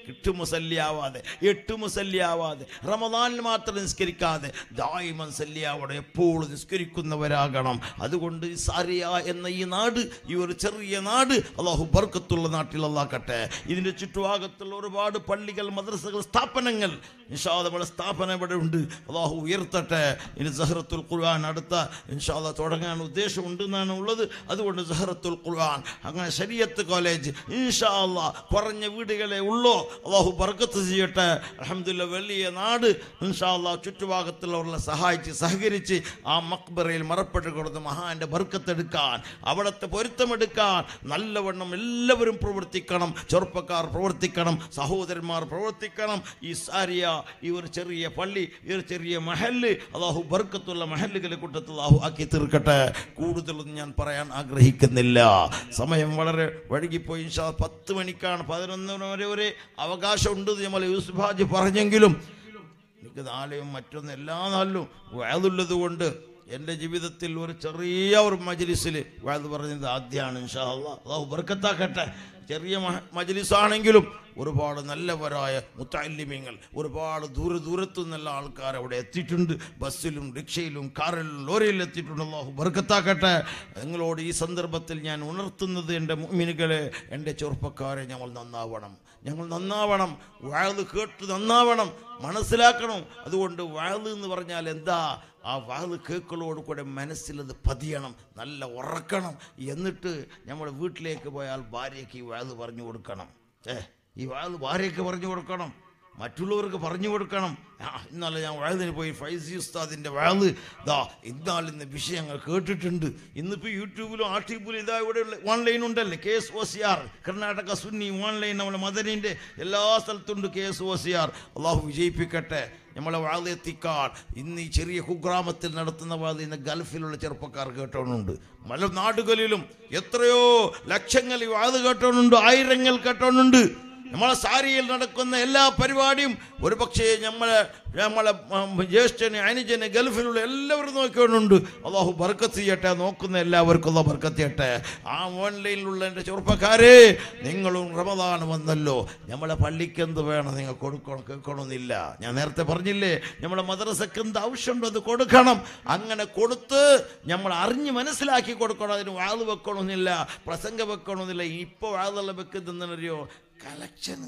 എട്ട് മുസല്ലിയാവാതെ എട്ട് മുസല്ലിയാവാതെ റമദാനിൽ മാത്രം നിസ്കരിക്കാതെ ദായിമൻ സല്ലിയാവടെ എപ്പോഴും നിസ്കരിക്കുന്നവരാകണം അതുകൊണ്ട് ഈ സാരിയ എന്ന ഈ നാട് ഈ ഒരു ചെറിയ നാട് അള്ളാഹു ബർക്കത്തുള്ള നാട്ടിൽ അള്ളാക്കട്ടെ ഇതിൻ്റെ ചുറ്റുഭാഗത്തുള്ള ഒരുപാട് പള്ളികൾ മദ്രസകൾ സ്ഥാപനങ്ങൾ ഇൻഷാദ് നമ്മുടെ സ്ഥാപനം ഇവിടെ ഉണ്ട് അള്ളാഹു ഉയർത്തട്ടെ ഇനി സഹറത്തുൽ ഖുർആൻ അടുത്ത ഇൻഷാദ് തുടങ്ങാൻ ഉദ്ദേശമുണ്ട് എന്നാണ് ഉള്ളത് അതുകൊണ്ട് സഹറത്തുൽ ഖുർആൻ അങ്ങനെ ശരീഅത്ത് കോളേജ് ഇൻഷാ അള്ളാ കുറഞ്ഞ വീടുകളെ ഉള്ളൂ അള്ളാഹു ബർക്കത്ത് ചെയ്യട്ടെ അലഹമില്ല വലിയ നാട് ഇൻഷാ അള്ളാ ചുറ്റുഭാഗത്തുള്ളവരെ സഹായിച്ച് സഹകരിച്ച് ആ മക്ബറയിൽ മറപ്പെട്ട് കൊടുത്ത് മഹാന്റെ ബർക്കത്തെടുക്കാൻ അവിടുത്തെ പൊരുത്തമെടുക്കാൻ നല്ലവണ്ണം എല്ലാവരും പ്രവർത്തിക്കണം ചെറുപ്പക്കാർ പ്രവർത്തിക്കണം സഹോദരന്മാർ പ്രവർത്തിക്കണം ഈ സാരിയ ഈ ഒരു ചെറിയ പള്ളി ഈ ഒരു ചെറിയ മഹല് അള്ളാഹു ബർക്കത്തുള്ള മഹല്ലുകളെ കൂട്ടത്തിൽ അള്ളാഹു ആക്കി തീർക്കട്ടെ കൂടുതലൊന്നും ഞാൻ പറയാൻ ആഗ്രഹിക്കുന്നില്ല സമയം വളരെ വഴുകിപ്പോയി ഇൻഷാ അല്ലാ പത്ത് മണിക്കാണ് പതിനൊന്ന് വരെ ഒരു അവകാശമുണ്ട് എന്ന് നമ്മൾ യൂസുഫ് ഹാജി പറഞ്ഞെങ്കിലും എനിക്ക് നാളെയും മറ്റൊന്ന് എല്ലാ നാളിലും വയതുള്ളത് കൊണ്ട് എൻ്റെ ജീവിതത്തിൽ ഒരു ചെറിയ ഒരു മജ്ലിസിൽ വയത് പറഞ്ഞത് ആദ്യമാണ് ഇൻഷാ അല്ലാ അള്ളാഹു ബർക്കത്താക്കട്ടെ ചെറിയ മഹ- മജ്ലിസാണെങ്കിലും ഒരുപാട് നല്ലവരായ മുത്തല്ലിമ്യങ്ങൾ ഒരുപാട് ദൂര ദൂരത്തു നിന്നുള്ള ആൾക്കാർ അവിടെ എത്തിയിട്ടുണ്ട് ബസ്സിലും റിക്ഷയിലും കാറിലും ലോറിയിലും എത്തിയിട്ടുണ്ട് അള്ളാഹു ബർക്കത്താക്കട്ടെ നിങ്ങളോട് ഈ സന്ദർഭത്തിൽ ഞാൻ ഉണർത്തുന്നത് എൻ്റെ മുമിനുകളെ എൻ്റെ ചെറുപ്പക്കാരെ ഞങ്ങൾ നന്നാവണം ഞങ്ങൾ നന്നാവണം വാഴ് കേട്ട് നന്നാവണം മനസ്സിലാക്കണം അതുകൊണ്ട് വാഴ് എന്ന് പറഞ്ഞാൽ എന്താ ആ വാഴ് കേക്കളോട് കൂടെ മനസ്സിലത് പതിയണം നല്ല ഉറക്കണം എന്നിട്ട് നമ്മുടെ വീട്ടിലേക്ക് പോയാൽ ഭാര്യയ്ക്ക് ഈ വാഴ് പറഞ്ഞു കൊടുക്കണം ഏ ഈ വാഴ് ഭാര്യയ്ക്ക് പറഞ്ഞു കൊടുക്കണം മറ്റുള്ളവർക്ക് പറഞ്ഞു കൊടുക്കണം ആ ഇന്നലെ ഞാൻ വാഴതിന് പോയി ഫൈസി ഉസ്താദിൻ്റെ വാഴ് ദാ ഇന്നാൾ ഇന്ന് വിഷയങ്ങൾ കേട്ടിട്ടുണ്ട് ഇന്നിപ്പോൾ യൂട്യൂബിലും ആർട്ടിബിലും ഇതാ ഇവിടെ ഓൺലൈൻ ഉണ്ടല്ലേ K S O C R Karnataka Sunni online നമ്മുടെ മദനിൻ്റെ എല്ലാ സ്ഥലത്തുണ്ട് K S O C R അള്ളാഹു വിജയിപ്പിക്കട്ടെ നമ്മളെ വാഴ എത്തിക്കാൻ ഇന്ന് ഈ ചെറിയ കുഗ്രാമത്തിൽ നടത്തുന്ന വാഴ ഇന്ന് ഗൾഫിലുള്ള ചെറുപ്പക്കാർ കേട്ടോണുണ്ട് പല നാടുകളിലും എത്രയോ ലക്ഷങ്ങൾ ഈ വാഴ കേട്ടോണുണ്ട് ആയിരങ്ങൾ കേട്ടോണുണ്ട് നമ്മളെ സാരിയിൽ നടക്കുന്ന എല്ലാ പരിപാടിയും ഒരു പക്ഷേ നമ്മളെ നമ്മളെ ഉം, ജ്യേഷ്ഠന് അനുജന് ഗൾഫിലുള്ള എല്ലാവരും നോക്കിക്കൊണ്ടുണ്ട് അള്ളാഹു ബർക്കത്ത് ചെയ്യട്ടെ നോക്കുന്ന എല്ലാവർക്കും അള്ളാഹു ബർക്കത്ത് ചെയ്യട്ടെ ആ ഓൺലൈനിലുള്ള എൻ്റെ ചെറുപ്പക്കാരെ നിങ്ങളും റമദാൻ വന്നല്ലോ നമ്മളെ പള്ളിക്ക് എന്ത് വേണം നിങ്ങൾ കൊടുക്കണം കേൾക്കണമെന്നില്ല ഞാൻ നേരത്തെ പറഞ്ഞില്ലേ നമ്മളെ മദ്രസക്ക് എന്ത് ആവശ്യമുണ്ടോ അത് കൊടുക്കണം അങ്ങനെ കൊടുത്ത് നമ്മൾ അറിഞ്ഞ് മനസ്സിലാക്കി കൊടുക്കണം അതിന് വാത് വെക്കണമെന്നില്ല പ്രസംഗം വെക്കണമെന്നില്ല ഇപ്പോൾ വാതെല്ലാം വെക്കുന്നറിയോ കലക്ഷൻ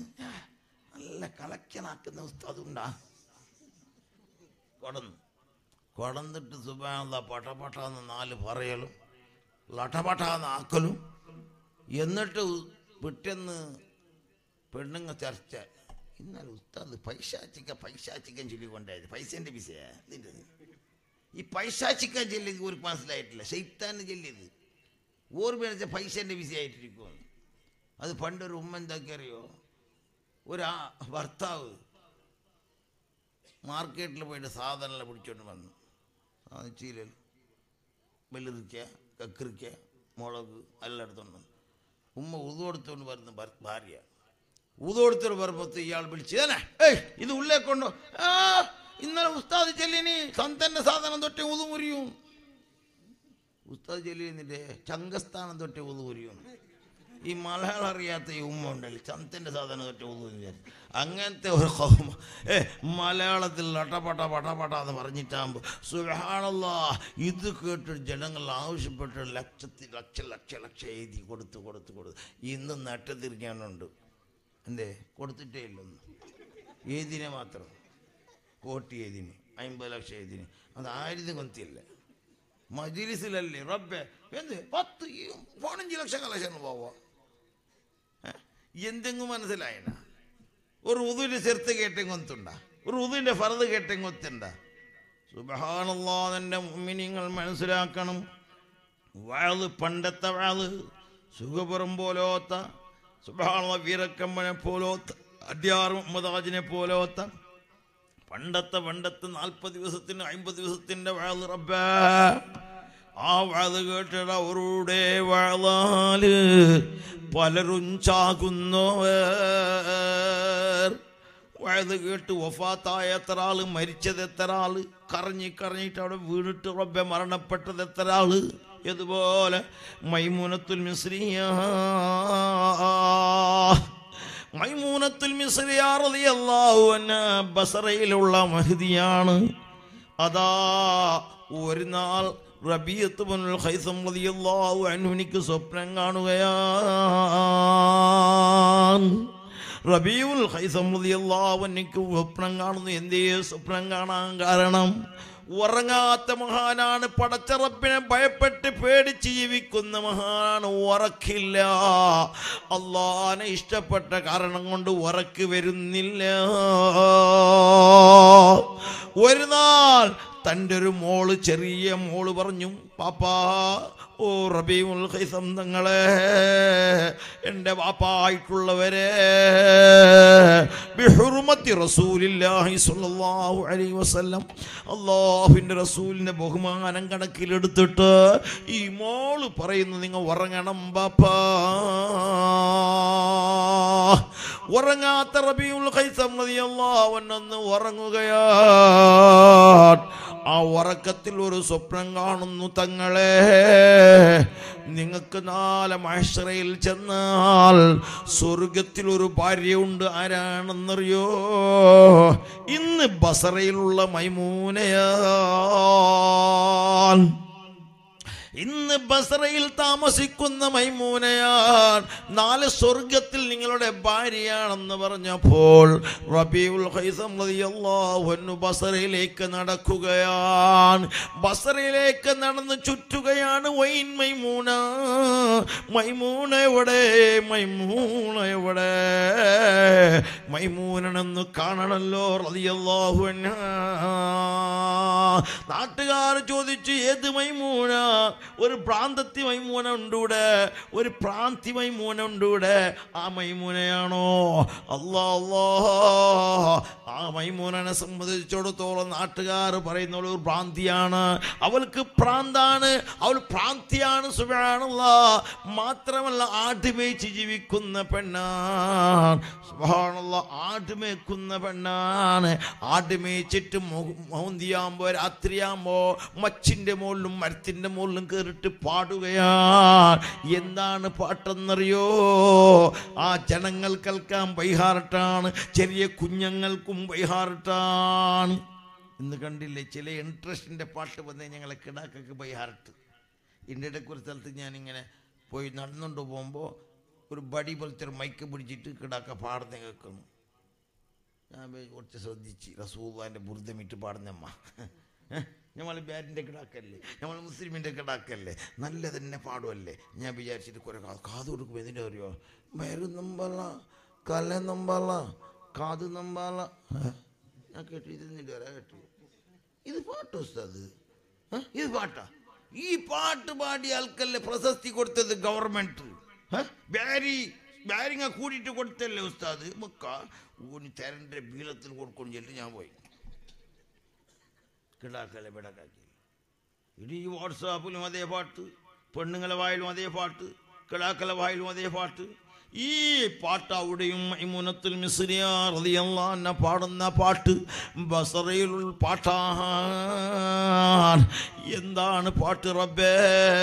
നല്ല കളക്ഷനാക്കുന്ന ഉസ്താദുണ്ടാ കൊടന്നു കൊടന്നിട്ട് സുബാനുള്ള പട്ടപട്ടാന്ന് നാല് പറയലും ലട്ടപട്ടാന്ന് ആക്കലും എന്നിട്ട് പിറ്റേന്ന് പെണ്ണുങ്ങ ചർച്ച ഇന്നലെ ഉസ്താദ് പൈശാച്ചിക്ക പൈശാച്ചിക്കൻ ചൊല്ലിക്കൊണ്ടായത് പൈസേൻ്റെ വിഷയ ഇതിൻ്റെ ഈ പൈശാച്ചിക്കൻ ചൊല്ലിയത് ഒരു മനസ്സിലായിട്ടില്ല ശൈത്താന് ചൊല്ലിയത് ഓർമ്മ പൈസേൻ്റെ വിഷയമായിട്ടിരിക്കും അത് പണ്ടൊരു ഉമ്മ എന്താക്കി അറിയോ ഒരു ആ ഭർത്താവ് മാർക്കറ്റിൽ പോയിട്ട് സാധനങ്ങൾ പിടിച്ചോണ്ട് വന്നു ആ ചീലൽ വെള്ളിരിക്ക കക്കിരിക്ക മുളക് എല്ലാം എടുത്തോണ്ട് വന്നു ഉമ്മ ഉതു കൊടുത്തോണ്ട് വരുന്ന ഭർ- ഭാര്യ ഉതു കൊടുത്തൊരു പർപ്പത്ത് ഇയാൾ വിളിച്ച് "ഏനെ, ഏയ് ഇത് ഉള്ളേ കൊണ്ടോ ആ ഇന്നലെ ഉസ്താദ് ചെല്ലിനി സന്തന്റെ സാധനം തൊട്ടേ ഉതു മുറിയും ഉസ്താദ് ചെല്ലിനിന്റെ ചങ്കസ്ഥാനം തൊട്ടേ ഉതു മുറിയും ഈ മലയാളം അറിയാത്ത ഈ ഉമ്മ ഉണ്ടല്ലോ ചന്തന്റെ സാധനം തൊട്ട് ഊതുന്നു അങ്ങനത്തെ ഒരു കൗമ ഏ മലയാളത്തിൽ ലട്ടപട്ട പട്ടപട്ട എന്ന് പറഞ്ഞിട്ടാകുമ്പോൾ സുഹാണല്ലാ ഇത് കേട്ട് ജനങ്ങൾ ആവശ്യപ്പെട്ട് ലക്ഷത്തി ലക്ഷ ലക്ഷ ലക്ഷ എഴുതി കൊടുത്ത് കൊടുത്ത് കൊടുത്ത് ഇന്ന് നട്ട് തിരിഞ്ഞാനുണ്ട് എന്തേ കൊടുത്തിട്ടേ ഇല്ലൊന്നും ഏതിനെ മാത്രം കോട്ടി ഏതിന് അമ്പത് ലക്ഷം ഏതിന് അത് ആയിരത്തി കൊത്തിയില്ല മജിലിസിലല്ലേ റബ്ബെ എന്ത് പത്ത് ഈ പതിനഞ്ച് ലക്ഷം കളക്ഷൻ പോവാ എന്തെങ്കിലും മനസ്സിലായന ഒരു ഉതുവിന്റെ ചെറുത്ത് കേട്ടെങ്കൊത്തുണ്ട ഒരു ഉതുവിന്റെ ഫറത് കേട്ടെങ്കൊത്തുണ്ട സുബഹാനല്ലാ എൻ്റെ മുമ്മിനിങ്ങൾ മനസ്സിലാക്കണം വാള് പണ്ടത്തെ വാള് സുഖപുറം പോലോത്ത സുബഹാന വീരക്കമ്മനെ പോലോത്ത അദ്യാർ മുഹമ്മദാജിനെ പോലോത്ത പണ്ടത്തെ പണ്ടത്തെ നാൽപ്പത് ദിവസത്തിന് അമ്പത് ദിവസത്തിന്റെ വാള് റബ്ബേ ആ വാത് കേട്ടിട അവരുടെ വാളാല് പലരും ചാകുന്നവർ വയത് കേട്ട് വഫാത്തായ എത്ര ആള് മരിച്ചത് എത്ര ആള് കറങ്ങി കറങ്ങിയിട്ട് അവിടെ വീണിട്ട് റബ്ബെ മരണപ്പെട്ടത് എത്ര ആള് ഇതുപോലെ മൈമുനത്തുൽ മിസ്രിയ മൈമൂനത്തുൽ മിസ്രിയ റളിയല്ലാഹു അൻഹ ബസറയിലുള്ള മഹദിയാണ് അതാ ഒരു നാൾ റബീയത്ത് ബിനുൽ ഖൈസം റളിയല്ലാഹു അൻഹു എനിക്ക് സ്വപ്നം കാണുകയാണ് റബീഉൽ ഖൈസം റളിയല്ലാഹു അൻഹു സ്വപ്നം കാണുന്നു എന്തേ സ്വപ്നം കാണാൻ കാരണം ഉറങ്ങാത്ത മഹാനാണ് പടച്ചറപ്പിനെ ഭയപ്പെട്ട് പേടിച്ച് ജീവിക്കുന്ന മഹാനാണ് ഉറക്കില്ല അള്ളാനെ ഇഷ്ടപ്പെട്ട കാരണം കൊണ്ട് ഉറക്ക് വരുന്നില്ല ഒരു നാൾ തൻ്റെ ഒരു മോള് ചെറിയ മോള് പറഞ്ഞു പാപ്പാ ഓ റബീമുൽ ഖൈസം തങ്ങളെ എൻ്റെ വാപ്പായിട്ടുള്ളവരെ ബിഹുർമത്തി റസൂലില്ലാഹി സ്വല്ലല്ലാഹു അലൈഹി വസല്ലം അള്ളാഹുവിൻ്റെ റസൂലിൻ്റെ ബഹുമാനം കണക്കിലെടുത്തിട്ട് ഈ മോള് പറയുന്നു നിങ്ങൾ ഉറങ്ങണം ബാപ്പാ ഉറങ്ങാത്ത റബീഉൽ ഖൈസം റളിയല്ലാഹു അൻഹു ഉറങ്ങുകയാണ് ആ ഉറക്കത്തിൽ ഒരു സ്വപ്നം കാണുന്നു തങ്ങളെ നിങ്ങൾക്ക് നാളെ മഹ്ശറയിൽ ചെന്നാൽ സ്വർഗത്തിൽ ഒരു ഭാര്യയുണ്ട് ആരാണെന്നറിയോ ഇന്ന് ബസറയിലുള്ള മൈമൂനയാൻ ഇന്ന് ബസറയിൽ താമസിക്കുന്ന മൈമൂനയാൻ നാല് സ്വർഗത്തിൽ നിങ്ങളുടെ ഭാര്യയാണെന്ന് പറഞ്ഞപ്പോൾ റബീഉൽ ഖൈസം റളിയല്ലാഹു അൻഹു ബസറയിലേക്ക് നടക്കുകയാണ് ബസറയിലേക്ക് നടന്ന് ചുറ്റുകയാണ് വൈൻ മൈമൂന മൈമൂന എവിടെ മൈമൂന എവിടെ മൈമൂനനെന്ന് കാണണല്ലോ റളിയല്ലാഹു അൻഹ നാട്ടുകാർ ചോദിച്ചു ഏത് മൈമൂന ഒരു പ്രാന്തത്തി മൈമൂന ഉണ്ടൂടെ ഒരു പ്രാന്തി മൈമൂന ഉണ്ടൂടെ ആ മൈമൂനയാണോ അല്ലാ അല്ലാ ആ മൈമൂനനെ സംബന്ധിച്ചിടത്തോളം നാട്ടുകാർ പറയുന്ന ഒരു ഭ്രാന്തിയാണ് അവൾക്ക് പ്രാന്താണ് അവൾ ഭ്രാന്തിയാണ് സുബാനുള്ള മാത്രമല്ല ആട്ടുമേച്ച് ജീവിക്കുന്ന പെണ്ണാണ് സുബാനുള്ള ആട്ടുമേക്കുന്ന പെണ്ണാണ് ആട്ടുമേച്ചിട്ട് മൗന്തിയാകുമ്പോൾ രാത്രിയാകുമ്പോൾ മച്ചിൻ്റെ മുകളിലും മരത്തിൻ്റെ മുകളിലും കയറിയിട്ട് പാടുകയാണ് എന്താണ് പാട്ടെന്നറിയോ ആ ജനങ്ങൾ കേൾക്കാൻ ബൈഹാർട്ടാണ് ചെറിയ കുഞ്ഞുങ്ങൾക്കും ബൈഹാർട്ടാണ് ഇന്ന് കണ്ടില്ലേ ചില ഇൻട്രസ്റ്റിൻ്റെ പാട്ട് വന്നേ ഞങ്ങളെ കിടാക്കൊക്കെ ബൈഹാർട്ട് ഇതിൻ്റെ ഇടയ്ക്ക് ഒരു സ്ഥലത്ത് ഞാനിങ്ങനെ പോയി നടന്നുകൊണ്ട് പോകുമ്പോൾ ഒരു ബടി പോലത്തെ ഒരു മൈക്ക് പിടിച്ചിട്ട് കിടാക്ക പാടുന്ന കേൾക്കുന്നു ഞാൻ പോയി കുറച്ച് ശ്രദ്ധിച്ച് റസൂള്ളാൻ്റെ ബുർദമിട്ട് പാടുന്നമ്മ നമ്മൾ ബാരിൻ്റെ കിടാക്കല്ലേ നമ്മൾ മുസ്ലിമിൻ്റെ കിടാക്കല്ലേ നല്ല തന്നെ പാടുമല്ലേ ഞാൻ വിചാരിച്ചിട്ട് കുറെ കാ- കാത് കൊടുക്കും എന്തിൻ്റെ അറിയോ വയറ് നമ്പാല കല നമ്പാല കാത് നമ്പാല ഏ? ഞാൻ കേട്ടു ഇതിൻ്റെ വരാ കേട്ടു ഇത് പാട്ട് ഉസ്താദ് ഏ? ഇത് പാട്ടാ ഈ പാട്ട് പാടിയ ആൾക്കല്ലേ പ്രശസ്തി കൊടുത്തത് ഗവൺമെന്റ് ബാരി ബാരിങ്ങ കൂടിയിട്ട് കൊടുത്തല്ലേ ഉസ്താദ് മക്ക ഊനി തരൻ്റെ ബീളത്തിൽ കൊടുಕೊಂಡು ചെല്ലിട്ട് ഞാൻ പോയി കിടാക്കലെ ബിടക്കാക്കി ഇനി ഈ വാട്സാപ്പിലും അതേ പാട്ട് പെണ്ണുങ്ങളെ വായിലും അതേ പാട്ട് കിടാക്കലെ വായിലും അതേ പാട്ട് ഈ പാട്ട് അവിടെയും മൈമുനത്തുൽ മിസ്രിയ റളിയല്ലാഹു അൻഹ പാടുന്ന പാട്ട് ബസറയിലുള്ള പാട്ടാണ് എന്താണ് പാട്ട് റബ്ബേ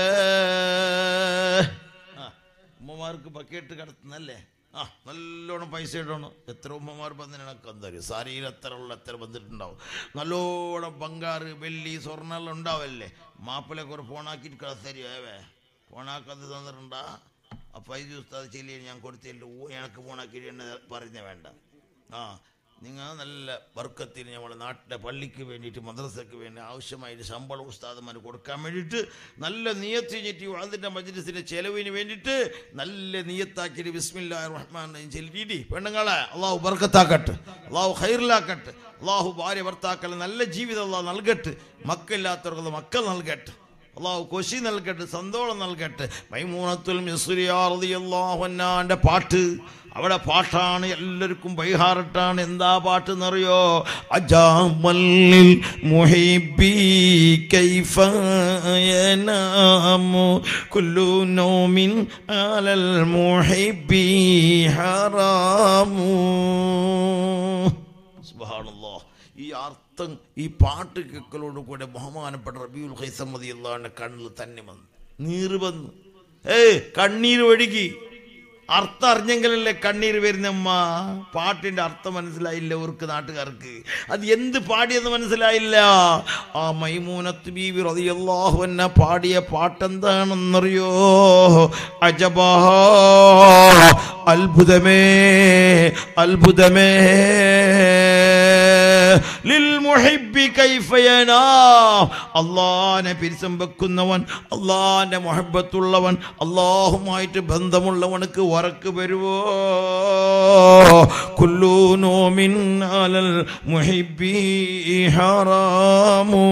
ആ, ഉമ്മമാർക്ക് ബക്കറ്റ് കടത്തുന്നല്ലേ ആ നല്ലോണം പൈസ ഇടണം എത്ര ഉമ്മമാർ ബന്ധനക്ക് എന്തായാലും സാരിയിൽ എത്ര ഉള്ള എത്ര വന്നിട്ടുണ്ടാവും നല്ലോണം ബംഗാറ് വെള്ളി സ്വർണ്ണമെല്ലാം ഉണ്ടാവല്ലേ മാപ്പിളൊക്കെ ഒരു ഫോണാക്കിയിട്ട് കടത്തരുവേ ഫോണാക്കാതെ തന്നിട്ടുണ്ടാ ആ പൈസ ഉസ്താദ് ചെല്ലി ഞാൻ കൊടുത്തില്ല ഓ എനിക്ക് ഫോണാക്കിയിട്ട് എന്നെ പറയുന്നേ വേണ്ട ആ നിങ്ങൾ നല്ല വർക്കത്തിന് നമ്മുടെ നാട്ടിലെ പള്ളിക്ക് വേണ്ടിയിട്ട് മദ്രസയ്ക്ക് വേണ്ടി ആവശ്യമായിട്ട് ശമ്പളം ഉസ്താദന്മാർ കൊടുക്കാൻ വേണ്ടിയിട്ട് നല്ല നിയത്ത് ചെയ്തിട്ട് അതിൻ്റെ മജ്ലിസിൻ്റെ ചെലവിന് വേണ്ടിയിട്ട് നല്ല നിയത്താക്കിയിട്ട് ബിസ്മില്ലാ റഹ്മാൻ ചെല്ലിയിട്ട് പെണ്ണുങ്ങളെ അള്ളാഹു ബർക്കത്താക്കട്ടെ അള്ളാഹു ഹൈറിലാക്കട്ടെ അള്ളാഹു ഭാര്യ ഭർത്താക്കളെ നല്ല ജീവിതം അള്ളാഹു നൽകട്ടെ മക്കളില്ലാത്തവർക്ക് മക്കൾ നൽകട്ടെ അള്ളാഹു കൊശി നൽകട്ടെ സന്തോഷം നൽകട്ടെ മൈമൂനത്തുൽ മിസ്രിയാറിയാഹുന്നാന്റെ പാട്ട് അവിടെ പാട്ടാണ് എല്ലാവർക്കും ബൈഹാറിട്ടാണ് എന്താ പാട്ട് എന്നറിയോ അജാമല്ലിൽ മുഹിബി കൈഫ യനാമു കുല്ലു നോമിൻ അലൽ മുഹിബി ഹറാമു സുബ്ഹാനല്ലാഹ്. ഈ അർത്ഥം ഈ പാട്ട് കേൾക്കലോട് കൂടെ ബഹുമാനപ്പെട്ട റബിയുൽ ഹൈസമ്മതി അള്ളാഹിന്റെ കണ്ണിൽ തന്നെ വന്നു നീറ് വന്നു ഏ കണ്ണീര് ഒഴുകി അർത്ഥം അറിഞ്ഞെങ്കിലല്ലേ കണ്ണീര് വരുന്നമ്മ പാട്ടിന്റെ അർത്ഥം മനസ്സിലായില്ല അവർക്ക് നാട്ടുകാർക്ക് അത് എന്ത് പാടിയെന്ന് മനസ്സിലായില്ല ആ മൈമൂനത്ത് ബീവി റളിയല്ലാഹു അൻഹ പാടിയ പാട്ടെന്താണെന്നറിയോ അജബാ അത്ഭുതമേ അത്ഭുതമേ ലിൽമുഹിബ്ബി കൈഫ യനാം അള്ളാനെ പിരിസം വെക്കുന്നവൻ അള്ളാന്റെ മുഹബത്തുള്ളവൻ അള്ളാഹുമായിട്ട് ബന്ധമുള്ളവനക്ക് ഉറക്ക് വരുവോ കുല്ലു നോമിൻ അലൽ മുഹിബ്ബി ഹറാമോ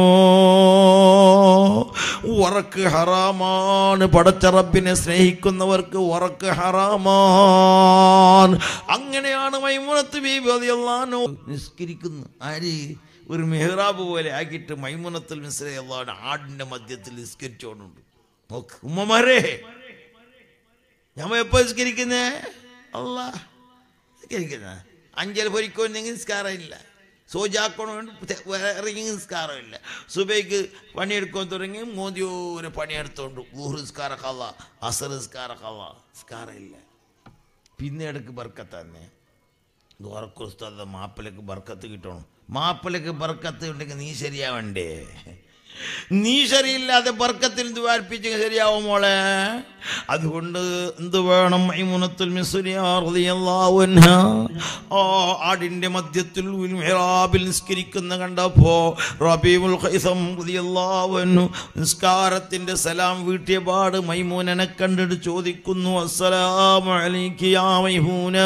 ഉറക്ക് ഹറാമാണ് പടച്ച റബ്ബിനെ സ്നേഹിക്കുന്നവർക്ക് ഉറക്ക് ഹറാമാൻ അങ്ങനെയാണ് മൈമുനത്ത് ബീബി റളിയല്ലാഹു നിസ്കരിക്കുന്നു ആര് ഒരു മെഹ്റാബ് പോലെ ആക്കിയിട്ട് മൈമുനത്തുൽ മിസ്ര അള്ളാഹുടെ ആടിന്റെ മധ്യത്തിൽ നിസ്കരിച്ചോണ്ടുണ്ട് നോക്ക് ഉമ്മമാരെ ഞാൻ എപ്പോ നിസ്കരിക്കുന്നേ അല്ല നിസ്കരിക്കുന്ന അഞ്ചൽ പൊരിക്കോന്നെങ്കിൽ നിസ്കാരമില്ല സോജാക്കണോ ഇറങ്ങി നിസ്കാരമില്ല സുബൈക്ക് പണിയെടുക്കാൻ തുടങ്ങി മോദിയോരെ പണിയെടുത്തോണ്ട് ഊഹ് നിസ്കാരക്കല്ല അസർ നിസ്കാരക്കല്ല നിസ്കാരമില്ല പിന്നെ ഇടക്ക് ബർക്കത്ത് തന്നെ ദോറക്കുസ്താദ മാപ്പിളക്ക് ബർക്കത്ത് കിട്ടണം മാപ്പിളക്ക് ബർക്കത്ത് ഉണ്ടെങ്കിൽ നീ ശരിയാവണ്ടേ നീ ശരിയില്ലാതെ ബർക്കത്തിൽ ദ്വാർപ്പിച്ച് ശരിയാവും മോളെ അതുകൊണ്ട് എന്ത് വേണം മൈമുനത്തുൽ മിസ്രിയാർ റളിയല്ലാഹു അൻഹ ആ ആടിന്റെ മധ്യത്തിൽ ഒരു മിഹ്റാബിൽ നിസ്കരിക്കുന്ന കണ്ടപ്പോ റബീഉൽ ഖൈസം റളിയല്ലാഹു അൻഹു നിസ്കാരത്തിന്റെ സലാം വീട്ടിയ പാട് മൈമൂനനെ കണ്ടിട്ട് ചോദിക്കുന്നു അസ്സലാമു അലൈക്കി യാ മൈമൂന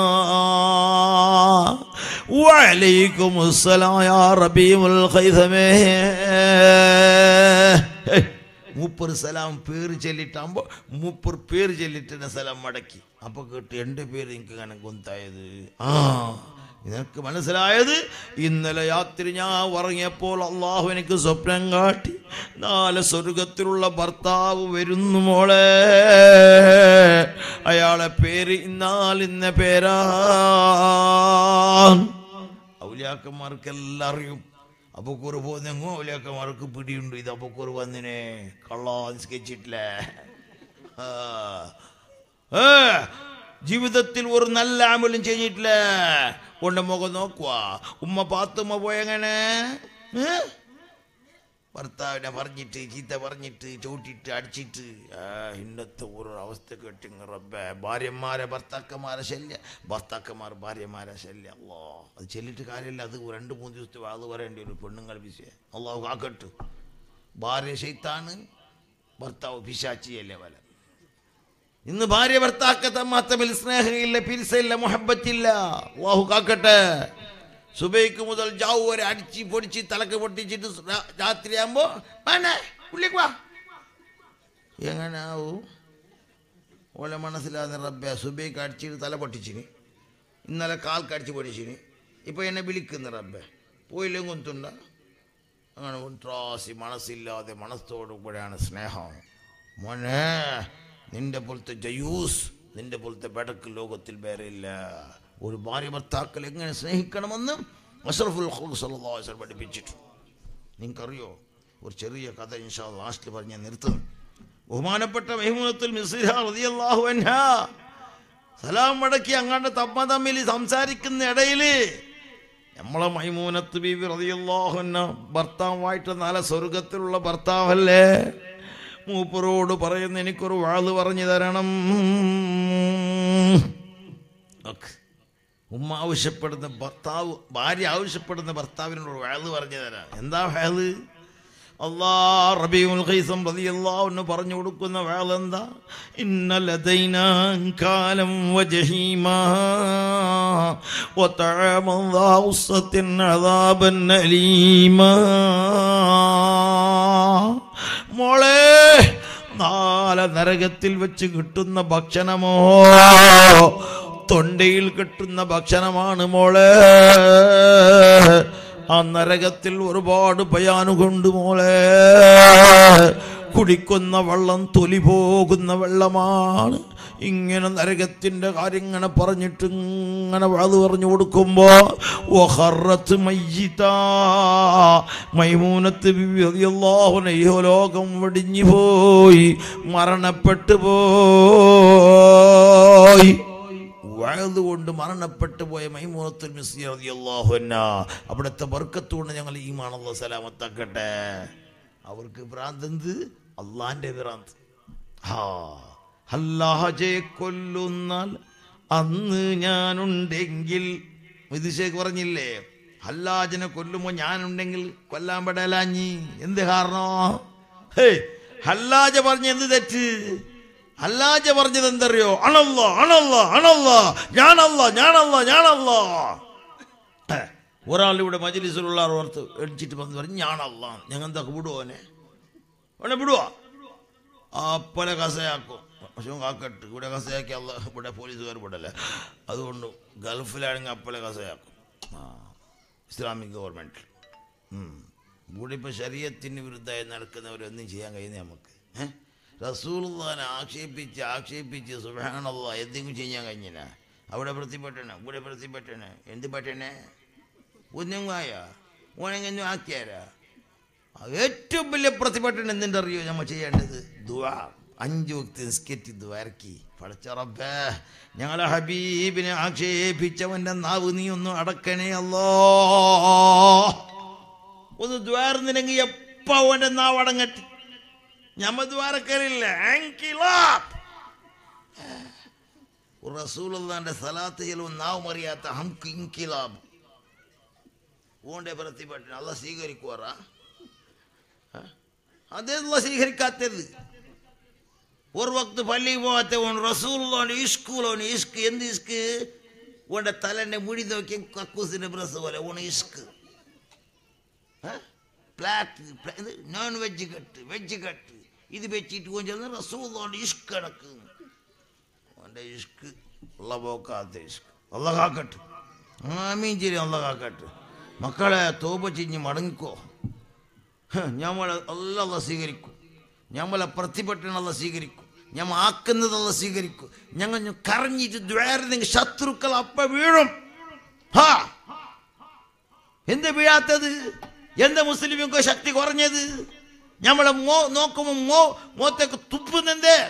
വഅലൈക്കും അസ്സലാം യാ റബീഉൽ ഖൈസമേ മൂപ്പർ സലാം പേര് ചൊല്ലിട്ടാകുമ്പോൾ മൂപ്പർ പേര് ചൊല്ലിട്ട് സലാം മടക്കി അപ്പൊ കേട്ട് എൻ്റെ പേര് എനിക്ക് ഇങ്ങനെ ഗൊന്തായത് ആ നിനക്ക് മനസ്സിലായത് ഇന്നലെ യാത്ര ഞാൻ ഉറങ്ങിയപ്പോൾ അള്ളാഹു എനിക്ക് സ്വപ്നം കാട്ടി നാല് സ്വർഗത്തിലുള്ള ഭർത്താവ് വരുന്നു മോളെ അയാളെ പേര് ഇന്നാൽ ഇന്ന പേരാ ഔലിയാക്കന്മാർക്കെല്ലാം അറിയും അപ്പൊക്കൂർ പോകുന്നെങ്ങോ ഔലിയാക്കന്മാർക്ക് പിടിയുണ്ട് ഇത് അപ്പൊക്കൂർ വന്നിനെ കള്ളാ നിസ്കരിച്ചിട്ടില്ല ആ. ഏ, ജീവിതത്തിൽ ഒരു നല്ല ആമലും ചെയ്തിട്ടില്ല കൊണ്ട് മുഖം നോക്കുക ഉമ്മ പാത്തുമ്മ പോയെങ്ങനെ ഏ? ഭർത്താവിനെ പറഞ്ഞിട്ട് ചീത്ത പറഞ്ഞിട്ട് ചവിട്ടിട്ട് അടിച്ചിട്ട് ആ, ഇന്നത്തെ ഒരു അവസ്ഥ കേട്ടിങ് റബ്ബേ ഭാര്യന്മാരെ ഭർത്താക്കന്മാരെ ശല്യ ഭർത്താക്കന്മാർ ഭാര്യമാരെ ശല്യ അല്ലോ അത് ചെല്ലിട്ട് കാര്യമില്ല അത് രണ്ട് മൂന്ന് ദിവസത്തെ അത് പറയേണ്ടി ഒരു പെണ്ണുങ്ങൾ വിഷയം അള്ളാഹു കാക്കട്ടു ഭാര്യ ശൈത്താണ് ഭർത്താവ് പിശാച്ചിയല്ലേ വല ഇന്ന് ഭാര്യ ഭർത്താക്ക തമ്മിൽ സ്നേഹമില്ല പിരിസയില്ല മുഹബത്തില്ല അള്ളാഹു കാക്കട്ടെ സുബൈക്ക് മുതൽ ജാവു വരെ അടിച്ച് പൊടിച്ച് തലക്ക് പൊട്ടിച്ചിട്ട് രാ- രാത്രിയാകുമ്പോ വേണേ ഉള്ളിക്ക് വാ എങ്ങനാവൂ ഓലെ മനസ്സിലാകുന്ന റബ്ബെ സുബൈക്ക് അടിച്ചിട്ട് തല പൊട്ടിച്ചിന് ഇന്നലെ കാൽക്ക് അടിച്ച് പൊടിച്ചിന് ഇപ്പൊ എന്നെ വിളിക്കുന്ന റബ്ബെ പോയില്ലേ കൊന്തുണ്ട അങ്ങനെ ഉൻട്രാസി മനസ്സില്ലാതെ മനസ്സോടു കൂടെയാണ് സ്നേഹം മോനെ നിന്റെ പോലത്തെ ജയൂസ് നിന്റെ പോലത്തെ ബെടക്ക് ലോകത്തിൽ വേറെ ഇല്ല ഒരു ഭാര്യ ഭർത്താക്കൾ എങ്ങനെ സ്നേഹിക്കണമെന്ന് അഷറഫുൽ ഖൽഖ് സല്ലല്ലാഹു അലൈഹി വസല്ലം പഠിപ്പിച്ചിട്ടുണ്ട് നിങ്ങൾക്കറിയോ ഒരു ചെറിയ കഥ ഇൻഷാ ലാസ്റ്റിൽ പറഞ്ഞ് ഞാൻ നിർത്തുന്നു ബഹുമാനപ്പെട്ട മെഹ്മൂനത്തുൽ മിസ്രിഹ റളിയല്ലാഹു അൻഹ സലാം മടക്കി അങ്ങാണ്ട് തമ്മ തമ്മിൽ സംസാരിക്കുന്ന ഇടയില് നമ്മളെ മൈമൂനത്ത് ബീവി റളിയല്ലാഹുന്ന ഭർത്താവായിട്ട് നല്ല സ്വർഗത്തിലുള്ള ഭർത്താവല്ലേ മൂപ്പരോട് പറയുന്ന എനിക്കൊരു വാള് പറഞ്ഞു തരണം ഒക്കെ. ഉമ്മ ആവശ്യപ്പെടുന്ന ഭർത്താവ് ഭാര്യ ആവശ്യപ്പെടുന്ന ഭർത്താവിനോട് വാള് പറഞ്ഞു തരാം എന്താ വാള് അള്ളാ റബീഉൽ ഖൈസം റളിയല്ലാഹു അൻഹു പറഞ്ഞു കൊടുക്കുന്ന വാൾ എന്താ ഇന്ന ലദൈനാ കാലം വജഹീമാ വതഅമൻ ദാ ഉസ്സത്തിൻ അദാബൻ അലീമാ മോളെ നാളെ നരകത്തിൽ വെച്ച് കിട്ടുന്ന ഭക്ഷണമോ തൊണ്ടയിൽ കിട്ടുന്ന ഭക്ഷണമാണ് മോളെ ആ നരകത്തിൽ ഒരുപാട് ഭയാനുകൊണ്ട് മോളെ കുടിക്കുന്ന വെള്ളം തൊലി പോകുന്ന വെള്ളമാണ് ഇങ്ങനെ നരകത്തിൻ്റെ കാര്യം ഇങ്ങനെ പറഞ്ഞിട്ട് ഇങ്ങനെ അത് പറഞ്ഞു കൊടുക്കുമ്പോ ഒഹറത്ത് മയ്യിത്താ മൈമൂനത്ത് ബിബി റളിയല്ലാഹു അൻഹ ലോകം വെടിഞ്ഞു പോയി മരണപ്പെട്ടു പോയി വയത് കൊണ്ട് മരണപ്പെട്ടു പോയ മൈമൂനത്തുൽ മിസ്രി റളിയല്ലാഹു അൻഹ അവിടുത്തെ ബർക്കത്തുകൊണ്ട് ഞങ്ങൾ ഈമാനുള്ള സലാമത്താക്കട്ടെ അവർക്ക് ഭ്രാന്ത് എന്ത് അള്ളാന്റെ ഭ്രാന്ത് ഹാ അല്ലാഹജെ കൊല്ലുന്നാൽ അന്ന് ഞാനുണ്ടെങ്കിൽ വിദിശേക്ക് പറഞ്ഞില്ലേ ഹല്ലാജിനെ കൊല്ലുമ്പോ ഞാനുണ്ടെങ്കിൽ കൊല്ലാൻ പെടലാഞ്ഞി എന്ത് കാരണോ ഹേ ഹല്ലാജ പറഞ്ഞ എന്ത് തെറ്റ് ഹല്ലാജ പറഞ്ഞത് എന്തറിയോ അണല്ല അണല്ല അണല്ല ഞാനല്ല ഞാനല്ല ഞാനല്ല ഹേ, ഒരാൾ ഇവിടെ മജിലിസിലുള്ള ഓർത്ത് എടിച്ചിട്ട് വന്ന് പറഞ്ഞു ഞാനല്ല ഞങ്ങൾ എന്താ വിടുവോനെ ഓനെ വിടുവോ അപ്പലെ കസയാക്കും പക്ഷെ കാക്കട്ട് ഇവിടെ കസയാക്കി അല്ല ഇവിടെ പോലീസുകാർ വിടല്ലേ അതുകൊണ്ട് ഗൾഫിലാണെങ്കിൽ അപ്പലെ കസയാക്കും ആ ഇസ്ലാമിക് ഗവൺമെൻറ് ഇവിടെ ഇപ്പോൾ ശരീരത്തിന് വിരുദ്ധമായി നടക്കുന്നവരൊന്നും ചെയ്യാൻ കഴിയുന്ന നമുക്ക് ഏഹ് റസൂൽഖാനെ ആക്ഷേപിച്ച് ആക്ഷേപിച്ച് സുബാനുള്ള എന്തെങ്കിലും ചെയ്യാൻ കഴിഞ്ഞില്ല അവിടെ പ്രതിപെട്ടണ ഇവിടെ പ്രതിപെട്ടണ എന്ത് പറ്റണേ ഒന്നും ആയ ഓനെങ്കിലും ആക്കിയാരാ ഏറ്റവും വലിയ പ്രതിപട്ടൻ എന്തിൻ്റെ അറിയോ നമ്മൾ ചെയ്യേണ്ടത് ദുവാ അഞ്ചു വക്തി നിസ്കെറ്റി ദ്വാരക്കി പടച്ചറപ്പേ ഞങ്ങളെ ഹബീബിനെ ആക്ഷേപിച്ചവന്റെ നാവ് നീ ഒന്ന് അടക്കണേ അല്ലോ ഒന്ന് ദ്വാരുന്നില്ലെങ്കിൽ എപ്പ അവന്റെ നാവ് അടങ്ങട്ടി ഞമ്മ ദ്വാരക്കലില്ല റസൂലുള്ളാന്റെ സലാത്ത് ചെലവ് നാവ് മറിയാത്ത ഹംക്ക് ഇൻകിലാബ് ഓന്റെ പ്രതിപട്ടൻ അല്ല സ്വീകരിക്കുവാറാ അതല്ല സ്വീകരിക്കാത്തത് ഒരു വക്ത് പള്ളിക്ക് പോകാത്ത ഓൺ റസൂലോന് ഇഷ്കൂലോന് ഇഷ്ക് എന്ത് ഇഷ്ക് ഓന്റെ തലന്റെ മുടി നോക്കി കക്കൂസിന്റെ ബ്രസ് പോലെ ഓണ് ഇഷ്ക് പ്ലാറ്റ് non veg cut veg cut ഇത് വെച്ചിട്ട് കൊഞ്ചാൽ റസൂലോന്റെ ഇഷ്ക് കണക്ക് ഓന്റെ ഇഷ്ക് ഉള്ള പോക്കാത്ത ഇഷ്ക് അല്ല കാക്കട്ട് ആമീൻ ശരി അല്ല കാക്കട്ട് മക്കളെ തോപ ചിഞ്ഞ് മടങ്ങിക്കോ ഞമ്മളെ അല്ല സ്വീകരിക്കും ഞമ്മളെ പ്രതിപട്ടണല്ല സ്വീകരിക്കും ഞമ്മ ആക്കുന്നതല്ല സ്വീകരിക്കും ഞങ്ങൾ കരഞ്ഞിട്ട് ദ്വാരുന്നെങ്കിൽ ശത്രുക്കൾ അപ്പ വീഴും ഹാ എന്ത് വീഴാത്തത് എന്താ മുസ്ലിമിക്കോ ശക്തി കുറഞ്ഞത് ഞമ്മളെ മോ നോക്കുമ്പോ മോ മോത്തേക്ക് തുപ്പുന്നെന്തേ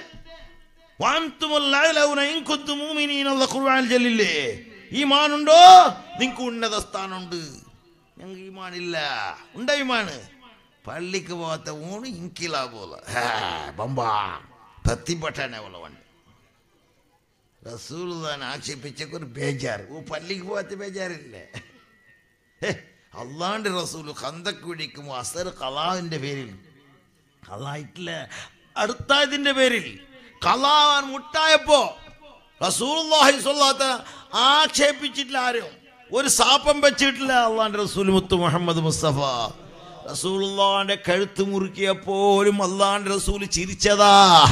ചൊല്ലില്ലേ ഈമാനുണ്ടോ നിങ്ങക്ക് ഉന്നത സ്ഥാനമുണ്ട് ഞങ്ങൾക്ക് ഈമാനില്ല ഉണ്ട ഈമാന് പള്ളിക്ക് പോകാത്ത ഊണ് ഇങ്കിലാ പോലെ ബമ്പാ പത്തിപ്പട്ടാനെ പോലെ വണ്ടി റസൂൽ താൻ ആക്ഷേപിച്ചൊക്കെ ഒരു ബേജാറ് ഓ പള്ളിക്ക് പോകാത്ത ബേജാറില്ലേ ഹേ, അള്ളാന്റെ റസൂൽ ഹന്തക്ക് പിടിക്കുമ്പോൾ അസർ കലാവിന്റെ പേരിൽ കലായിട്ടില്ല അടുത്തായതിന്റെ പേരിൽ കലാവാൻ മുട്ടായപ്പോ റസൂലുള്ളാഹി സ്വല്ലല്ലാഹു അലൈഹി വസല്ലം ആക്ഷേപിച്ചിട്ടില്ല ആരും ഒരു സാപ്പം വെച്ചിട്ടില്ല അള്ളാന്റെ റസൂൽ മുത്ത് മുഹമ്മദ് മുസ്തഫ റസൂലുള്ളാന്റെ കഴുത്ത് മുറുക്കിയപ്പോലും അള്ളാന്റെ റസൂൽ ചിരിച്ചതാ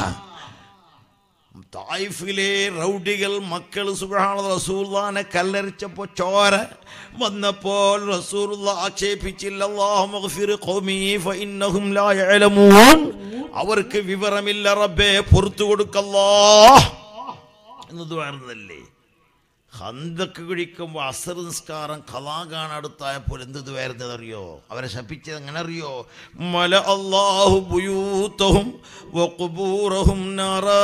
തായിഫിലെ റൗഡികൾ മക്കൾ സുബ്ഹാന റസൂലുള്ളാനെ കല്ലെറിച്ചപ്പോ ചോര വന്നപ്പോൾ റസൂലുള്ള ആക്ഷേപിച്ചില്ല അല്ലാഹു മഗ്ഫിർ ഖൗമി ഫഇന്നഹും ലാ യഅലമൂൻ അവർക്ക് വിവരമില്ല റബ്ബേ പുറത്തു കൊടുക്കല്ലാ എന്ന് ദ്വാരുന്നല്ലേ ഹന്തക്ക് കഴിക്കുമ്പോൾ അസർ നിസ്കാരം കലാകാണ് അടുത്തായപ്പോൾ എന്ത് വരുന്നത് അറിയോ അവരെ ശപിച്ചത് എങ്ങനെ അറിയോ മല അള്ളാഹു ബുയൂത്തഹും വഖുബൂറഹും നാറാ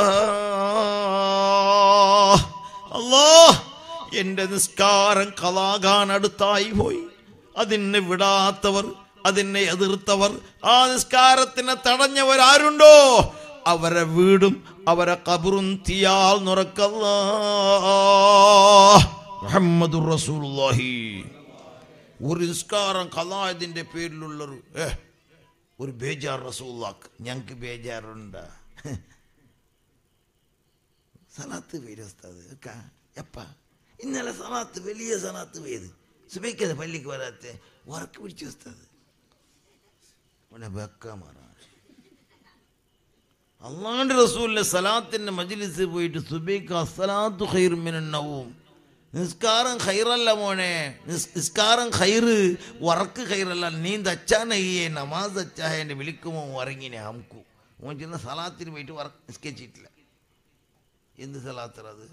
അല്ലാ എൻ്റെ നിസ്കാരം കലാകാൻ അടുത്തായി പോയി അതിനെ വിടാത്തവർ അതിനെ എതിർത്തവർ ആ നിസ്കാരത്തിനെ തടഞ്ഞവർ ആരുണ്ടോ അവരെ വീടും അവരെ കബറും തീയാൽ നുറക്കല്ല മുഹമ്മദ് റസൂലുള്ളാഹി ഒരു നിസ്കാരം കലായതിൻ്റെ പേരിലുള്ളൊരു ഏ ഒരു ബേജാർ റസൂല്ലാക്ക് ഞങ്ങൾക്ക് ബേജാറുണ്ട് സലാത്ത് പേര് ഉസ്താദ് ഒക്കെ എപ്പ ഇന്നലെ സലാത്ത് വലിയ സലാത്ത് പെയ്ത് സുബൈക്കത് പള്ളിക്ക് വരാത്ത വറക്ക് പിടിച്ചു ഉസ്താദ് ഉടനെ വെക്ക മാറാ അള്ളാന്റെ റസൂലിന്റെ സലാത്തിന്റെ മജ്ലിസിൽ പോയിട്ട് സുബൈക്ക് അസലാത്തു ഖൈറുമിനവും നിസ്കാരം ഖൈറല്ല മോനെ നിസ്- നിസ്കാരം ഖൈറ് വറക്ക് ഖൈറല്ല നീ തച്ചാനയ്യേ നമാസ് തച്ചായ എന്നെ വിളിക്കുമോ ഇറങ്ങിനെ ഹംക്കു ഓൻ ചെന്ന സലാത്തിന് പോയിട്ട് വർക്ക് നിസ്കരിച്ചിട്ടില്ല എന്ത് സലാത്തറ അത്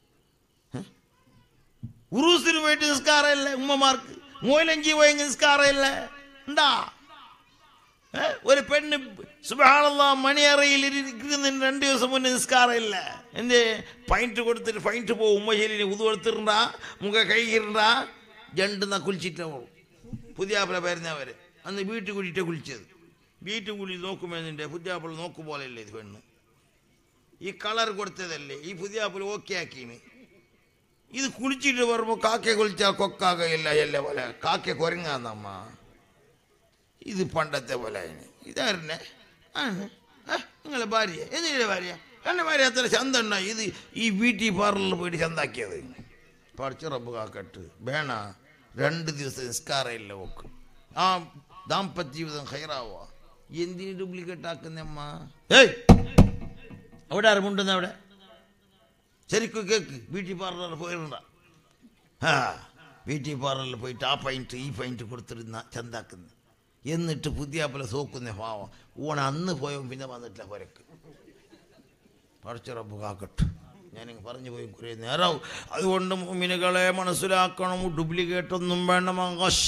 ഉറൂസിന് പോയിട്ട് നിസ്കാരമില്ല ഉമ്മമാർക്ക് മോയിലഞ്ചി പോയി നിസ്കാരമില്ല ഉണ്ടാ ഏ? ഒരു പെണ്ണ് സുബാനുള്ള മണിയറയിൽ ഇരിക്കുന്നതിന് രണ്ട് ദിവസം മുന്നേ നിസ്കാരമില്ല എന്ത് പൈൻറ്റ് കൊടുത്തിട്ട് പൈൻറ്റ് പോകും ഉമ്മശേരി ഉതു കൊടുത്തിട്ടുണ്ടാ മുഖ കഴുകിയിട്ടുണ്ടാ ജണ്ടെന്നാ കുളിച്ചിട്ട് പോകും പുതിയാപ്പിള വരുന്നവര് അന്ന് വീട്ടിൽ കൂടിയിട്ടേ കുളിച്ചത് വീട്ടിൽ കൂടി നോക്കുമെന്നിൻ്റെ പുതിയാപ്പിള നോക്കുപോലെയല്ലേ ഇത് പെണ്ണ് ഈ കളർ കൊടുത്തതല്ലേ ഈ പുതിയാപ്പിള ഓക്കെ ആക്കീന് ഇത് കുളിച്ചിട്ട് വരുമ്പോൾ കാക്ക കുളിച്ചാൽ കൊക്കാകയില്ല എല്ലാ പോലെ കാക്ക കുരങ്ങാന്നമ്മ ഇത് പണ്ടത്തെ പോലെ ആണ് ഇതാരനെ ആണ് ആ നിങ്ങളെ ഭാര്യ എന്തിൻ്റെ ഭാര്യ എൻ്റെ ഭാര്യ അത്ര ചന്ത ഉണ്ടായി ഇത് ഈ ബ്യൂട്ടി പാർലറിൽ പോയിട്ട് ചന്താക്കിയത് പഠിച്ച റബ്ബ് കാക്കട്ട് വേണ രണ്ട് ദിവസം നിസ്കാരമില്ല ഓക്ക് ആ ദാമ്പത്യ ജീവിതം ഹൈറാവുക എന്തിന് ഡ്യൂപ്ലിക്കേറ്റ് ആക്കുന്ന അമ്മ ഏയ് അവിടെ ആരുമുണ്ടെന്ന് അവിടെ ശരിക്കും കേക്ക് ബ്യൂട്ടി പാർലറിൽ പോയിരുന്ന ആ ബ്യൂട്ടി പാർലറിൽ പോയിട്ട് ആ പൈൻറ്റ് ഈ പൈൻറ്റ് കൊടുത്തിരുന്ന ചന്താക്കുന്നു എന്നിട്ട് പുതിയാപ്പിള സോക്കുന്ന ഭാവം ഓൺ അന്ന് പോയവൻ പിന്നെ വന്നിട്ടില്ല പുരക്ക് പറിച്ചുറപ്പ് കാക്കട്ട് ഞാനിങ്ങ് പറഞ്ഞു പോയി കുറേ നേരവും അതുകൊണ്ട് മുമിനുകളെ മനസ്സിലാക്കണം ഡ്യൂപ്ലിക്കേറ്റ് ഒന്നും വേണം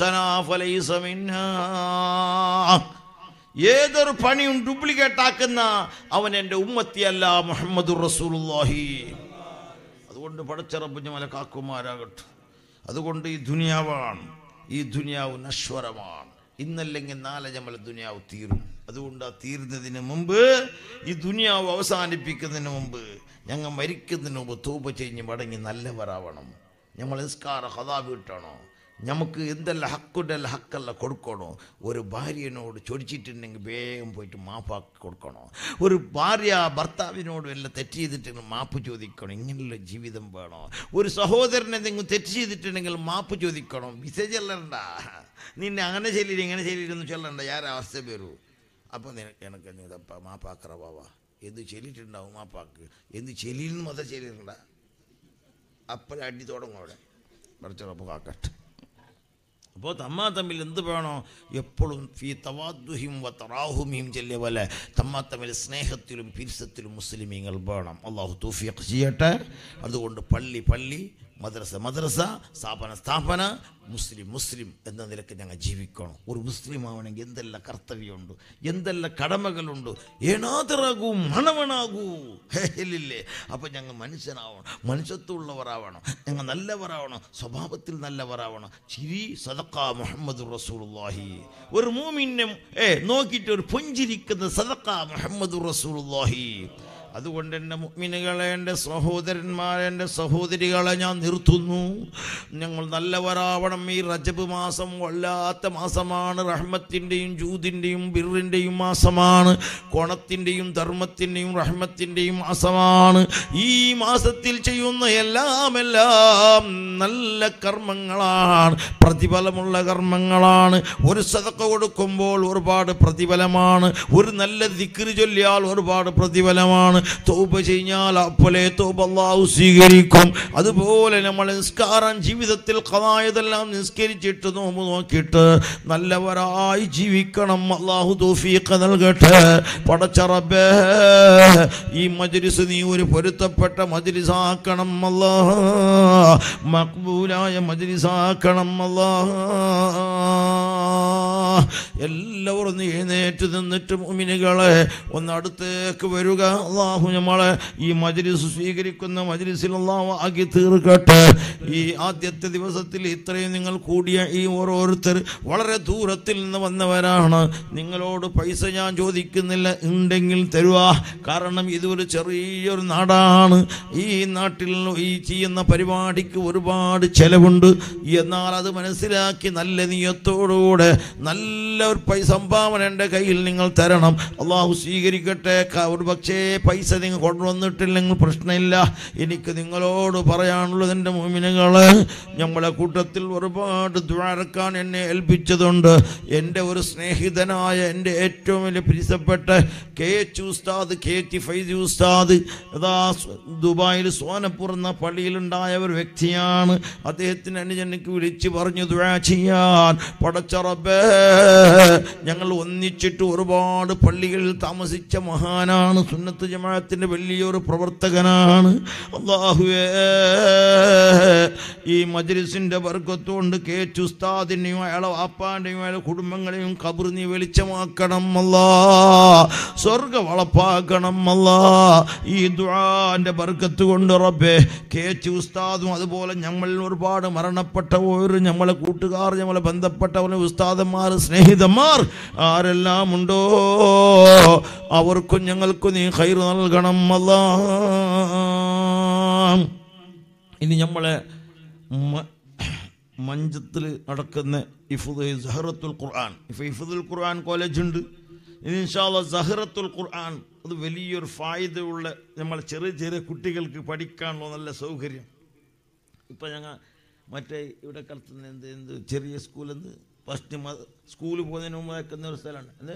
ഏതൊരു പണിയും ഡ്യൂപ്ലിക്കേറ്റ് ആക്കുന്ന അവൻ എൻ്റെ ഉമ്മത്തിയല്ല മുഹമ്മദ് റസൂലുള്ളാഹി അതുകൊണ്ട് പടച്ചറപ്പിഞ്ഞ മല കാക്കുമാരാകട്ടെ അതുകൊണ്ട് ഈ ദുനിയാവാണ് ഈ ദുനിയാവ് നശ്വരമാണ് ഇന്നല്ലെങ്കിൽ നാളെ നമ്മൾ ദുനിയാവ് തീരും അതുകൊണ്ട് ആ തീരുന്നതിന് മുമ്പ് ഈ ദുനിയാവ് അവസാനിപ്പിക്കുന്നതിന് മുമ്പ് ഞങ്ങൾ മരിക്കുന്നതിന് മുമ്പ് തൂപ ചെയ്ഞ്ഞ് മടങ്ങി നല്ലവരാവണം നമ്മൾ നിസ്കാര കഥാ വീട്ടണോ നമുക്ക് എന്തെല്ലാം ഹക്കുണ്ടല്ല ഹക്കല്ല കൊടുക്കണോ ഒരു ഭാര്യനോട് ചൊടിച്ചിട്ടുണ്ടെങ്കിൽ വേഗം പോയിട്ട് മാപ്പാക്കി കൊടുക്കണോ ഒരു ഭാര്യ ഭർത്താവിനോട് എല്ലാം തെറ്റ് ചെയ്തിട്ടുണ്ടെങ്കിൽ മാപ്പ് ചോദിക്കണം ഇങ്ങനെയുള്ള ജീവിതം വേണോ ഒരു സഹോദരൻ എന്തെങ്കിലും തെറ്റ് ചെയ്തിട്ടുണ്ടെങ്കിൽ മാപ്പ് ചോദിക്കണം വിസചൊല്ലണ്ട നിന്നെ അങ്ങനെ ചെല്ലില്ല ഇങ്ങനെ ചെല്ലില്ലെന്ന് ചൊല്ലണ്ട ആരാ അവസ്ഥ വരൂ അപ്പോൾ നിനക്ക് എനിക്ക് നീ ഇതപ്പ മാപ്പാക്കറ ബാവ എന്ത് ചെല്ലിയിട്ടുണ്ടാവും മാപ്പാക്ക് എന്ത് ചെല്ലിയിൽ മത ചെല്ലിയിട്ടുണ്ട അപ്പോഴേ അടി തുടങ്ങും അവിടെ പഠിച്ചോളപ്പോൾ കാക്കട്ടെ അപ്പോൾ തമ്മാ തമ്മിൽ എന്ത് വേണോ എപ്പോഴും ഫീ തവാദ്ദുഹിം വ തറാഹുമിയും ചെല്ലിയ പോലെ തമ്മാ തമ്മിൽ സ്നേഹത്തിലും പിരിസത്തിലും മുസ്ലിമീങ്ങൾ വേണം അള്ളാഹു തൂഫിയൊക്കെ ചെയ്യട്ടെ അതുകൊണ്ട് പള്ളി പള്ളി മദ്രസ മദ്രസ സ്ഥാപന സ്ഥാപന മുസ്ലിം മുസ്ലിം എന്ന നിലക്ക് ഞങ്ങൾ ജീവിക്കണം ഒരു മുസ്ലിം ആവണമെങ്കിൽ എന്തെല്ലാം കർത്തവ്യമുണ്ട് എന്തെല്ലാം കടമകളുണ്ട് ഏനാതറാകൂ മണവനാകൂ ഹേ, ഇല്ലില്ലേ അപ്പം ഞങ്ങൾ മനുഷ്യനാവണം മനുഷ്യത്വമുള്ളവരാവണം ഞങ്ങൾ നല്ലവരാവണം സ്വഭാവത്തിൽ നല്ലവരാവണം ചിരി സദക്ക മുഹമ്മദ് റസൂലുള്ളാഹി ഒരു മൂമിനും ഏ നോക്കിയിട്ട് ഒരു പുഞ്ചിരിക്കുന്ന സദക്ക മുഹമ്മദ് റസൂലുള്ളാഹി അതുകൊണ്ട് എൻ്റെ മുഗ്മിനുകളെ എൻ്റെ സഹോദരന്മാരെ എൻ്റെ സഹോദരികളെ ഞാൻ നിർത്തുന്നു ഞങ്ങൾ നല്ലവരാവണം ഈ റജബ് മാസം വല്ലാത്ത മാസമാണ് റഹ്മത്തിൻ്റെയും ജൂതിൻ്റെയും ബിറിൻ്റെയും മാസമാണ് കോണത്തിൻ്റെയും ധർമ്മത്തിൻ്റെയും റഹ്മത്തിൻ്റെയും മാസമാണ് ഈ മാസത്തിൽ ചെയ്യുന്ന എല്ലാം എല്ലാം നല്ല കർമ്മങ്ങളാണ് പ്രതിഫലമുള്ള കർമ്മങ്ങളാണ് ഒരു സതക്ക കൊടുക്കുമ്പോൾ ഒരുപാട് പ്രതിഫലമാണ് ഒരു നല്ല ദിക്റ് ചൊല്ലിയാൽ ഒരുപാട് പ്രതിഫലമാണ് തോപ കഴിഞ്ഞാൽ അപ്പോലെ തോപ അള്ളാഹു സ്വീകരിക്കും അതുപോലെ നമ്മൾ നിസ്കാരം ജീവിതത്തിൽ കഥായതെല്ലാം നിസ്കരിച്ചിട്ട് നോമ്പ് നോക്കിയിട്ട് നല്ലവരായി ജീവിക്കണം അള്ളാഹു തോഫീഖ് നൽകട്ടെ പടച്ചറബേ ഈ മജ്ലിസ് നീ ഒരു പൊരുത്തപ്പെട്ട മജ്ലിസാക്കണം അല്ലാ മക്ബൂലായ മജ്ലിസാക്കണം അല്ലാ എല്ലാവരും ഒന്ന് എഴുന്നേറ്റ് നിന്നിട്ട് മുമിനുകളെ ഒന്ന് അടുത്തേക്ക് വരിക അള്ളാഹു നമ്മളെ ഈ മജ്ലിസ് സ്വീകരിക്കുന്ന മജ്ലിസിൽ അള്ളാഹു ആക്കി തീർക്കട്ടെ ഈ ആദ്യത്തെ ദിവസത്തിൽ ഇത്രയും നിങ്ങൾ കൂടിയ ഈ ഓരോരുത്തർ വളരെ ദൂരത്തിൽ നിന്ന് വന്നവരാണ് നിങ്ങളോട് പൈസ ഞാൻ ചോദിക്കുന്നില്ല ഉണ്ടെങ്കിൽ തരുക കാരണം ഇതൊരു ചെറിയൊരു നാടാണ് ഈ നാട്ടിൽ ഈ ചെയ്യുന്ന പരിപാടിക്ക് ഒരുപാട് ചെലവുണ്ട് എന്നാൽ അത് മനസ്സിലാക്കി നല്ല നീയത്തോടുകൂടെ നല്ല ഒരു പൈസ സംഭാവന എൻ്റെ കയ്യിൽ നിങ്ങൾ തരണം അള്ളാഹു സ്വീകരിക്കട്ടെ ക- ഒരു പക്ഷേ പൈസ പൈസ നിങ്ങൾ കൊണ്ടുവന്നിട്ടില്ലെങ്കിൽ പ്രശ്നമില്ല എനിക്ക് നിങ്ങളോട് പറയാനുള്ളത് എൻ്റെ മോമിനുകള് നമ്മളെ കൂട്ടത്തിൽ ഒരുപാട് ദ്വാരക്കാൻ എന്നെ ഏൽപ്പിച്ചതുണ്ട് എൻ്റെ ഒരു സ്നേഹിതനായ എൻ്റെ ഏറ്റവും വലിയ പ്രിയപ്പെട്ട കെ എച്ച് ഉസ്താദ് കെ എച്ച് ഫൈസി ഉസ്താദ് അതാ സ് ദുബായിൽ സോനപ്പൂർ എന്ന പള്ളിയിലുണ്ടായ ഒരു വ്യക്തിയാണ് അദ്ദേഹത്തിന് അനുജനക്ക് വിളിച്ച് പറഞ്ഞു ദ്വാ ചെയ്യാൻ പടച്ചറബേ ഞങ്ങൾ ഒന്നിച്ചിട്ട് ഒരുപാട് പള്ളികളിൽ താമസിച്ച മഹാനാണ് സുന്നത്ത് ജമാഅത്തിൻ്റെ വലിയൊരു പ്രവർത്തകനാണ് അള്ളാഹുവേ ഈ മജ്ലിസിൻ്റെ വർഗത്തുകൊണ്ട് കേച്ചു ഉസ്താദിനെയും അയാളെ വാപ്പാൻ്റെയും അയാളെ കുടുംബങ്ങളെയും കബർ നീ വെളിച്ചമാക്കണം അല്ലാ സ്വർഗ വളപ്പാക്കണം അല്ലാ ഈ ദുആന്റെ ബർക്കത്ത് കൊണ്ട് റബ്ബേ കേച്ചു ഉസ്താദും അതുപോലെ ഞമ്മളിൽ ഒരുപാട് മരണപ്പെട്ടവരും നമ്മളെ കൂട്ടുകാർ നമ്മളെ ബന്ധപ്പെട്ടവരും ഉസ്താദന്മാർ സ്നേഹിതന്മാർ ആരെല്ലാം ഉണ്ടോ അവർക്കും ഞങ്ങൾക്കും നീ കയറ് നൽകണം അല്ലാ ഇനി നമ്മളെ മ- മഞ്ചത്തിൽ നടക്കുന്ന ഇഫുദ് സഹറത്തുൽ ഖുർആൻ ഇഫ് ഇഫുദുൽ ഖുർആൻ കോളേജ് ഉണ്ട് ഇനി ഇൻഷാല്ല സഹറത്തുൽ ഖുർആൻ അത് വലിയൊരു ഫായ്ദയുള്ള നമ്മളെ ചെറിയ ചെറിയ കുട്ടികൾക്ക് പഠിക്കാനുള്ള നല്ല സൗകര്യം ഇപ്പം ഞങ്ങൾ മറ്റേ ഇവിടെ കളിത്തുന്ന എന്ത് എന്ത് ചെറിയ സ്കൂലെന്ത് ഫസ്റ്റ് സ്കൂളിൽ പോകുന്നതിന് മുമ്പ് വെക്കുന്ന ഒരു സ്ഥലമാണ് എന്ത്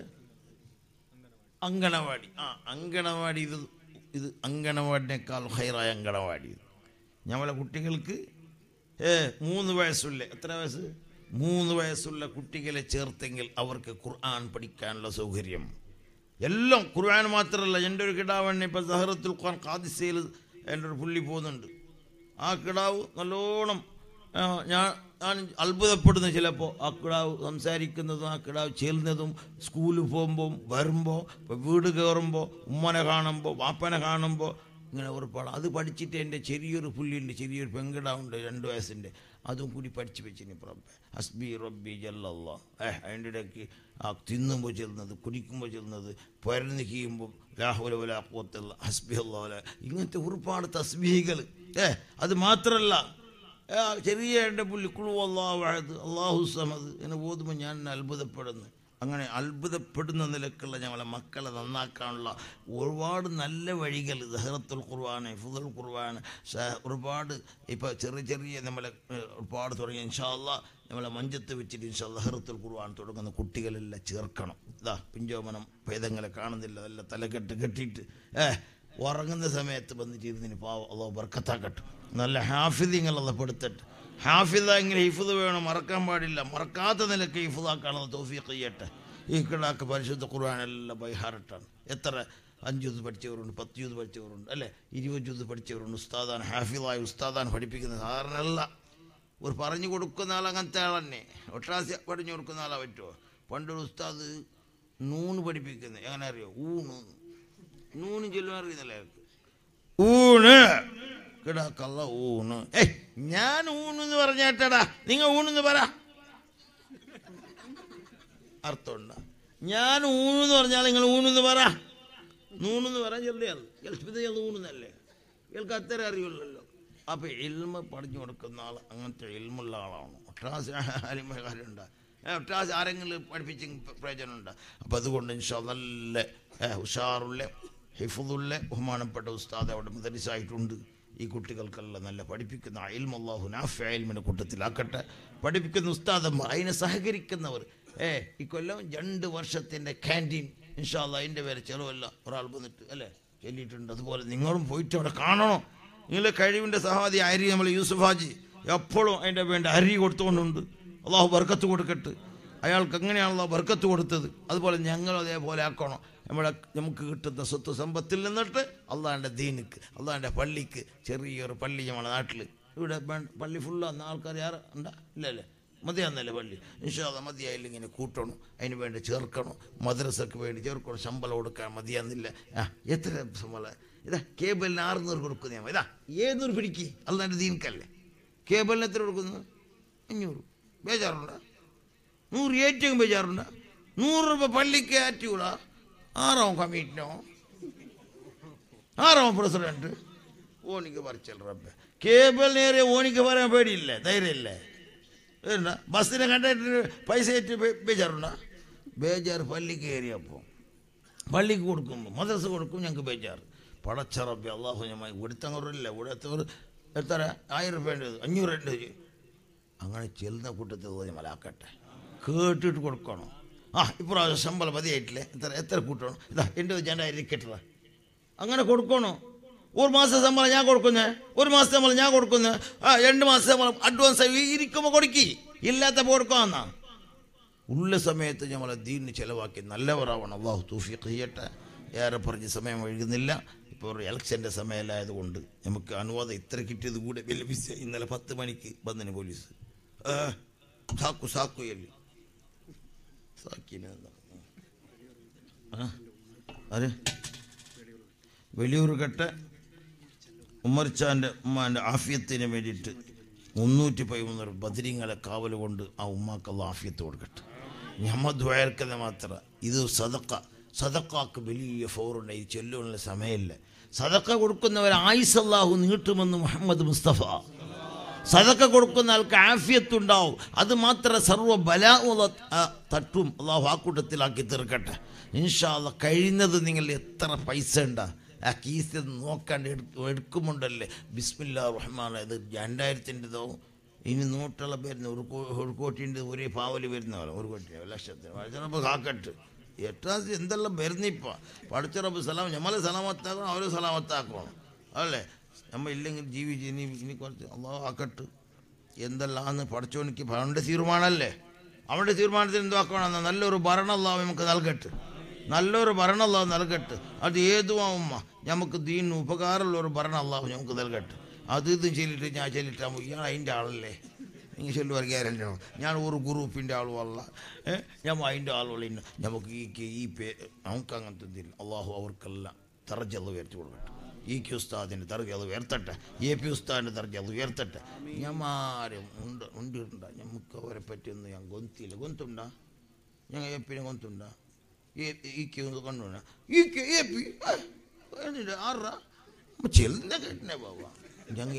അങ്കണവാടി ആ അങ്കണവാടി ഇത് ഇത് അങ്കണവാടിനേക്കാൾ ഹൈറായ അങ്കണവാടി ഇത് ഞമ്മളെ കുട്ടികൾക്ക് ഏ മൂന്ന് വയസ്സുള്ള എത്ര വയസ്സ് മൂന്ന് വയസ്സുള്ള കുട്ടികളെ ചേർത്തെങ്കിൽ അവർക്ക് ഖുർആൻ പഠിക്കാനുള്ള സൗകര്യം എല്ലാം ഖുർആൻ മാത്രമല്ല എൻ്റെ ഒരു കിടാവണ്ണ ഇപ്പം സഹറത്തുൽ ഖുർആൻ ഖാദിസയിൽ എൻ്റെ ഒരു പുള്ളി പോകുന്നുണ്ട് ആ കിടാവ് നല്ലോണം ആ, ഞാൻ ഞാൻ അത്ഭുതപ്പെടുന്നു ചിലപ്പോൾ ആ കിടാവ് സംസാരിക്കുന്നതും ആ കിടാവ് ചെല്ലുന്നതും സ്കൂളിൽ പോകുമ്പോൾ വരുമ്പോൾ ഇപ്പോൾ വീട് കയറുമ്പോൾ ഉമ്മനെ കാണുമ്പോൾ വാപ്പനെ കാണുമ്പോൾ ഇങ്ങനെ ഒരുപാട് അത് പഠിച്ചിട്ട് എൻ്റെ ചെറിയൊരു പുള്ളിയുണ്ട് ചെറിയൊരു പെങ്കിടാവുണ്ട് രണ്ട് വയസ്സിൻ്റെ അതും കൂടി പഠിച്ച് വെച്ചിന് റബ്ബെ ഹസ്ബി റബ്ബി ജല്ലല്ലാ ഏഹ് അതിൻ്റെ ഇടയ്ക്ക് ആ തിന്നുമ്പോൾ ചെല്ലുന്നത് കുടിക്കുമ്പോൾ ചെല്ലുന്നത് പരന്ന് കീയുമ്പോൾ ലാഹുല വല അക്വത്തല്ല ഹസ്ബി അല്ലാ ഇങ്ങനത്തെ ഒരുപാട് തസ്ബീകൾ ഏ അത് മാത്രമല്ല ആ, ചെറിയ എൻ്റെ പുള്ളി കുളു അള്ളാഹു അഹദ് അള്ളാഹു സമദ് എന്നെ ഓതുമ്പോൾ ഞാൻ അത്ഭുതപ്പെടുന്നു അങ്ങനെ അത്ഭുതപ്പെടുന്ന നിലക്കുള്ള ഞങ്ങളെ മക്കളെ നന്നാക്കാനുള്ള ഒരുപാട് നല്ല വഴികൾ ദഹറത്തുൽ ഖുർആൻ ഫുദുൽ ഖുർആൻ സ- ഒരുപാട് ഇപ്പോൾ ചെറിയ ചെറിയ നമ്മളെ ഏഹ്, ഒരുപാട് തുടങ്ങി ഇൻഷാല്ല നമ്മളെ മഞ്ചത്ത് വെച്ചിട്ട് ഇൻഷാ ദഹറത്തുൽ ഖുർആൻ തുടങ്ങുന്ന കുട്ടികളെല്ലാം ചേർക്കണം ഇതാ പിഞ്ചോമനം ഭേദങ്ങളെ കാണുന്നില്ല നല്ല തലക്കെട്ട് കെട്ടിയിട്ട് ഏഹ് ഉറങ്ങുന്ന സമയത്ത് വന്നിട്ട് ഇരുന്നിന് പാവം അള്ളാഹു ബർക്കത്താക്കട്ടെ നല്ല ഹാഫിദിങ്ങൾ പെടുത്തട്ടെ ഹാഫിദെങ്കിൽ ഹിഫുദ് വേണം മറക്കാൻ പാടില്ല മറക്കാത്ത നിലക്ക് ഹിഫുദാക്കാനുള്ള തോഫീഖ് ചെയ്യട്ടെ ഈ കിടാക്ക് പരിശുദ്ധ ഖുർആാനെല്ലാം ബൈഹാറട്ടാണ് എത്ര അഞ്ച് യൂത്ത് പഠിച്ചവരുണ്ട് പത്ത് യൂത്ത് പഠിച്ചവരുണ്ട് അല്ലേ ഇരുപത് യൂത്ത് പഠിച്ചവരുണ്ട് ഉസ്താദാൻ ഹാഫിദായ ഉസ്താദാൻ പഠിപ്പിക്കുന്ന സാധാരണ അല്ല ഒരു പറഞ്ഞു കൊടുക്കുന്ന ആൾ അങ്ങനത്തെ ആൾ തന്നെ ഒട്ടാസ്യ പറഞ്ഞു കൊടുക്കുന്ന ആളാ പറ്റുമോ പണ്ടൊരു ഉസ്താദ് നൂണ് പഠിപ്പിക്കുന്നത് എങ്ങനെ അറിയോ ഊണ് നൂണ് ചൊല്ലുവാൻ അറിയുന്നില്ല അയാൾക്ക് ഊണ് കിടാക്കള്ള ഊണ് ഏയ് ഞാൻ ഊണെന്ന് പറഞ്ഞേട്ടടാ നിങ്ങൾ ഊണെന്ന് പറ അർത്ഥമുണ്ട ഞാൻ ഊണെന്ന് പറഞ്ഞാൽ നിങ്ങൾ ഊണെന്ന് പറ നൂണെന്ന് പറയാൻ ചെറിയാണ് ഗൾഫിൽ ഊണെന്നല്ലേ ഇയാൾക്ക് അത്ര അറിയുള്ളല്ലോ അപ്പൊ ഇൽമ പറഞ്ഞു കൊടുക്കുന്ന ആൾ അങ്ങനത്തെ ഇൽമുള്ള ആളാണ് ഒട്ടാസ് കാര്യമുണ്ട് ഒട്ടാസ് ആരെങ്കിലും പഠിപ്പിച്ച് പ്രയോജനമുണ്ട് അപ്പം അതുകൊണ്ട് ഇൻഷാ നല്ല ഏ, ഉഷാറുള്ള ഹിഫുദുള്ള ബഹുമാനപ്പെട്ട ഉസ്താദ് അവിടെ മുദരിസായിട്ടുണ്ട് ഈ കുട്ടികൾക്കെല്ലാം നല്ല പഠിപ്പിക്കുന്ന അയൽമല്ലാഹു നാഫി അയൽമിൻ്റെ കൂട്ടത്തിലാക്കട്ടെ പഠിപ്പിക്കുന്ന ഉസ്താദന്മാർ അതിനെ സഹകരിക്കുന്നവർ ഏ ഈ കൊല്ലം രണ്ട് വർഷത്തിൻ്റെ ക്യാൻറ്റീൻ ഇൻഷാല്ല അതിൻ്റെ പേര് ചിലവല്ല ഒരാൾ വന്നിട്ട് അല്ലേ ചൊല്ലിയിട്ടുണ്ട് അതുപോലെ നിങ്ങളും പോയിട്ട് അവിടെ കാണണം നിങ്ങളുടെ കഴിവിൻ്റെ സഹാദി അരി നമ്മൾ യൂസുഫ് ഹാജി എപ്പോഴും അതിൻ്റെ വേണ്ട അരി കൊടുത്തുകൊണ്ടുണ്ട് അള്ളാഹു ബർക്കത്ത് കൊടുക്കട്ടെ അയാൾക്ക് എങ്ങനെയാണല്ലോ ബർക്കത്ത് കൊടുത്തത് അതുപോലെ ഞങ്ങൾ അതേപോലെ ആക്കണം നമ്മുടെ നമുക്ക് കിട്ടുന്ന സ്വത്ത് സമ്പത്തിൽ നിന്നിട്ട് അള്ളാഹിൻ്റെ ദീനിക്ക് അള്ളാഹിൻ്റെ പള്ളിക്ക് ചെറിയൊരു പള്ളി നമ്മുടെ നാട്ടിൽ ഇവിടെ വേ- പള്ളി ഫുള്ളാന്ന് ആൾക്കാർ ആരാ ഉണ്ടാ ഇല്ലല്ലേ മതിയാന്നല്ലേ പള്ളി ഇൻഷാല്ല മതിയായില്ല ഇങ്ങനെ കൂട്ടണം അതിന് വേണ്ടി ചേർക്കണം മദ്രസക്ക് വേണ്ടി ചേർക്കണം ശമ്പളം കൊടുക്കാൻ മതിയാന്നില്ല ആ എത്ര ശമ്പളം ഇതാ കേബിളിന് ആറുന്നൂറ് കൊടുക്കുന്ന ഇതാ ഏന്നൂറ് പിടിക്ക് അള്ളാൻ്റെ ദീനിക്കല്ലേ കേബിളിന് എത്ര കൊടുക്കുന്നു അഞ്ഞൂറ് ബേജാറുണ്ടോ നൂറ് ഏറ്റവും ബേജാറുണ്ട് നൂറ് രൂപ പള്ളിക്ക് ആറ്റിയൂടാ ആറാം കമ്മിറ്റിനോ ആറാം പ്രസിഡന്റ് ഓനിക്ക് പറിച്ചൽ റബ്ബെ കേബിൾ നേരെ ഓനിക്ക് പറയാൻ പേടിയില്ലേ ധൈര്യമില്ലേ എന്താ ബസ്സിനെ കണ്ടിട്ട് പൈസ ഏറ്റ് ബേ- ബേജാറുണ്ടോ ബേജാറ് പള്ളിക്ക് കയറിയപ്പോൾ പള്ളിക്ക് കൊടുക്കുമ്പോൾ മദ്രസ കൊടുക്കും ഞങ്ങൾക്ക് ബേജാറ് പടച്ചറബി അള്ളാഹു ഞമ്മ ഇവിടുത്തെ അങ്ങോട്ടില്ല ഇവിടുത്തെ ഒരു എത്ര ആയിരം രൂപേൻ്റെ അഞ്ഞൂറ് ഉണ്ട് അങ്ങനെ ചെല്ലുന്ന കൂട്ടത്തിൽ തോന്നി മലാക്കട്ടെ കേട്ടിട്ട് കൊടുക്കണം ആ ഇപ്രാവശ്യം ശമ്പളം മതിയായിട്ടില്ലേ എത്ര എത്ര കൂട്ടണം ഇതാ എൻ്റെ രണ്ടായിരം ഇരിക്കട്ടതാ അങ്ങനെ കൊടുക്കണോ ഒരു മാസം ശമ്പളം ഞാൻ കൊടുക്കുന്നേ ഒരു മാസം ശമ്പളം ഞാൻ കൊടുക്കുന്നേ ആ രണ്ട് മാസം ശമ്പളം അഡ്വാൻസ് ഇരിക്കുമ്പോൾ കൊടുക്കി ഇല്ലാത്ത കൊടുക്കാന്നാ ഉള്ള സമയത്ത് നമ്മളെ ദീനിന് ചിലവാക്കി നല്ലവരാവണം അള്ളാഹു തൂഫിഖ് ചെയ്യട്ടെ ഏറെ പറഞ്ഞ് സമയം വഴുകുന്നില്ല ഇപ്പോൾ ഒരു ഇലക്ഷൻ്റെ സമയമല്ലായതുകൊണ്ട് നമുക്ക് അനുവാദം ഇത്ര കിട്ടിയത് കൂടെ വലിയ വിസ ഇന്നലെ പത്ത് മണിക്ക് വന്നിന് പോലീസ് ആ, സാക്കു സാക്കു എല്ലി സാക്കിനെ ആര് വലിയൊരു കെട്ട ഉമ്മർച്ചാൻ്റെ ഉമ്മാൻ്റെ ആഫിയത്തിന് വേണ്ടിയിട്ട് മുന്നൂറ്റി പതിമൂന്നര ബദിരിങ്ങളെ കാവൽ കൊണ്ട് ആ ഉമ്മാക്കുള്ള ആഫിയത്ത് കൊടുക്കട്ടെ ഞമ്മ ദ്വയർക്കത മാത്രം ഇത് സദക്ക സദക്കാക്ക് വലിയ ഫോറുണ്ട് ഈ ചൊല്ലുള്ള സമയമില്ല സദക്ക കൊടുക്കുന്നവർ ആയിസല്ലാഹു നീട്ടുമെന്ന് മുഹമ്മദ് മുസ്തഫ സദക്ക കൊടുക്കുന്ന ആൾക്ക് ആഫിയത്തുണ്ടാവും അത് മാത്രം സർവ്വ ബലാവുള്ള തട്ടും അള്ളാഹു ആ കൂട്ടത്തിലാക്കി തീർക്കട്ടെ ഇൻഷാല്ല കഴിയുന്നത് നിങ്ങൾ എത്ര പൈസ ഉണ്ടാ ആ കീസിൽ നോക്കാണ്ട് എടു- എടുക്കുമുണ്ടല്ലേ ബിസ്മില്ലാ റഹ്മാൻ ഇത് രണ്ടായിരത്തിൻ്റെതോ ഇനി നൂറ്റുള്ള വരുന്ന ഒരു കോ- ഒരു കോട്ടിൻ്റെ ഒരേ പാവല് വരുന്ന പോലെ ഒരു കോട്ടി ഒരു ലക്ഷത്തിന് പഠിച്ചറപ്പ് കാക്കട്ട് എട്ടാം എന്തെല്ലാം വരുന്നിപ്പോൾ പഠിച്ചറപ്പ് സലാം നമ്മളെ സലാമത്താക്കണം അവരെ സലാമത്താക്കണം അല്ലേ നമ്മൾ ഇല്ലെങ്കിൽ ജീവിച്ച് ഇനി ഇനി കുറച്ച് അള്ളാഹ് ആക്കട്ട് എന്തെല്ലാന്ന് പഠിച്ചോനിക്ക് അവൻ്റെ തീരുമാനമല്ലേ അവൻ്റെ തീരുമാനത്തിന് എന്തുവാക്കണം നല്ലൊരു ഭരണം അള്ളാഹ് നമുക്ക് നൽകട്ടെ നല്ലൊരു ഭരണം അള്ളാഹു നൽകട്ടെ അത് ഏതുമാവുമ്മ നമുക്ക് ദീനിന് ഉപകാരമുള്ള ഒരു ഭരണം അള്ളാഹു നമുക്ക് നൽകട്ടെ അത് ഇതും ചൊല്ലിട്ട് ഞാൻ ചൊല്ലിട്ടാകും ഇയാൾ അതിൻ്റെ ആളല്ലേ നിങ്ങൾ ചൊല്ലു പറയുകയല്ലോ ഞാൻ ഒരു ഗ്രൂപ്പിൻ്റെ ആളുമല്ല ഏ ഞാൻ അതിൻ്റെ ആളുള്ള ഇന്ന നമുക്ക് ഈ കെ- ഈ പേ നമുക്ക് അങ്ങനത്തെ ഇതില്ല അള്ളാഹു അവർക്കെല്ലാം തറജത് ഉയർത്തി കൊടുക്കട്ടെ ഈ കെ ഉസ്താദിൻ്റെ തർജത് ഉയർത്തട്ടെ എ പി ഉസ്താദിൻ്റെ തർജത് ഉയർത്തട്ടെ ഞമാരും ഉണ്ട് ഉണ്ടിട്ടുണ്ട നമുക്ക് അവരെ പറ്റിയൊന്നും ഞാൻ ഗൊന്തിയില്ല ഗൊന്തുണ്ടാ ഞങ്ങൾ എ പിന്നെ ഗൊന്തുണ്ടാ ഈ കെ ഒന്ന് കണ്ടുണ്ട ഈ കെ എ പി എന്നിട്ട് ആറാ ചെല്ലുന്ന കേട്ടിനെ ബാബ ഞങ്ങൾ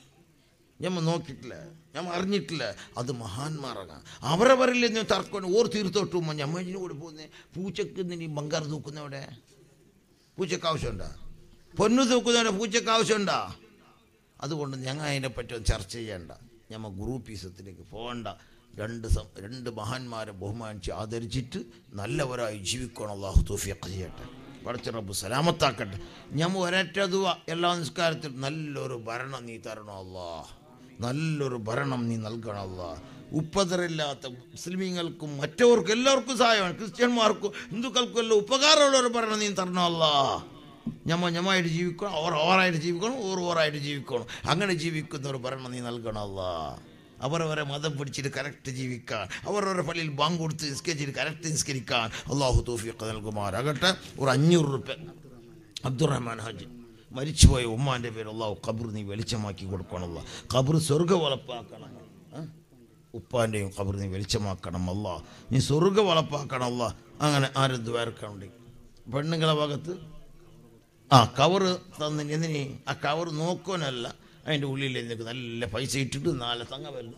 ഞമ്മ നോക്കിയിട്ടില്ല ഞമ്മ അറിഞ്ഞിട്ടില്ല അത് മഹാന്മാരാകാം അവരവരിൽ നിന്ന് തർക്കം ഓർ തീർത്തോട്ടും ഞമ്മജിന് കൂടെ പോകുന്നേ പൂച്ചക്ക് നീ ബംഗാർ തൂക്കുന്നവിടെ പൂച്ചക്ക് ആവശ്യമുണ്ടോ പൊന്നു തൂക്കുന്നവിടെ പൂച്ചക്ക് ആവശ്യമുണ്ടോ അതുകൊണ്ട് ഞങ്ങൾ അതിനെപ്പറ്റി ഒന്ന് ചർച്ച ചെയ്യണ്ട ഞമ്മ ഗ്രൂപ്പീസത്തിലേക്ക് പോകണ്ട രണ്ട് സം രണ്ട് മഹാന്മാരെ ബഹുമാനിച്ച് ആദരിച്ചിട്ട് നല്ലവരായി ജീവിക്കണം അള്ളാഹു തൗഫീഖ് ചെയ്യട്ടെ പടച്ച റബ്ബ് സലാമത്താക്കട്ടെ ഞമ്മ ഒരൊറ്റ ദുവ എല്ലാ നിസ്കാരത്തിലും നല്ലൊരു ഭരണം നീ തരണം അല്ലാ നല്ലൊരു ഭരണം നീ നൽകണം അല്ലാ ഉപ്പതറില്ലാത്ത മുസ്ലിമീങ്ങൾക്കും മറ്റവർക്കും എല്ലാവർക്കും സഹായമാണ് ക്രിസ്ത്യന്മാർക്കും ഹിന്ദുക്കൾക്കും എല്ലാം ഉപകാരമുള്ള ഒരു ഭരണം നീ തരണം അല്ലാ ഞമ്മ ഞമ്മായിട്ട് ജീവിക്കണം അവർ ഓറായിട്ട് ജീവിക്കണം ഓർ ഓറായിട്ട് ജീവിക്കണം അങ്ങനെ ജീവിക്കുന്ന ഒരു ഭരണം നീ നൽകണം അല്ലാ അവരവരെ മതം പിടിച്ചിട്ട് കറക്റ്റ് ജീവിക്കാൻ അവരവരെ പള്ളിയിൽ ബാങ്ക് കൊടുത്ത് നിസ്കരിച്ചിട്ട് കറക്റ്റ് നിസ്കരിക്കാൻ അള്ളാഹു തോഫിയൊക്കെ നൽകുമാറാകട്ടെ ഒരു അഞ്ഞൂറ് റുപ്യ അബ്ദുറഹ്മാൻ ഹാജി മരിച്ചുപോയ ഉമ്മാൻ്റെ പേര് അള്ളാഹു ഖബർ നീ വെളിച്ചമാക്കി കൊടുക്കണമല്ല ഖബർ സ്വർഗ വളപ്പാക്കണം ആ? ഉപ്പാൻ്റെയും ഖബർ നീ വെളിച്ചമാക്കണം അല്ല നീ സ്വർഗ വളപ്പാക്കണം അല്ല അങ്ങനെ ആരും ദ്വാരക്കാണ്ട് പെണ്ണുങ്ങളെ ഭാഗത്ത് ആ കവറ് തന്ന് എന്തിനി ആ കവർ നോക്കാനല്ല അതിൻ്റെ ഉള്ളിൽ എനിക്ക് നല്ല പൈസ ഇട്ടിട്ട് നാളെ തങ്ങ വരുന്നു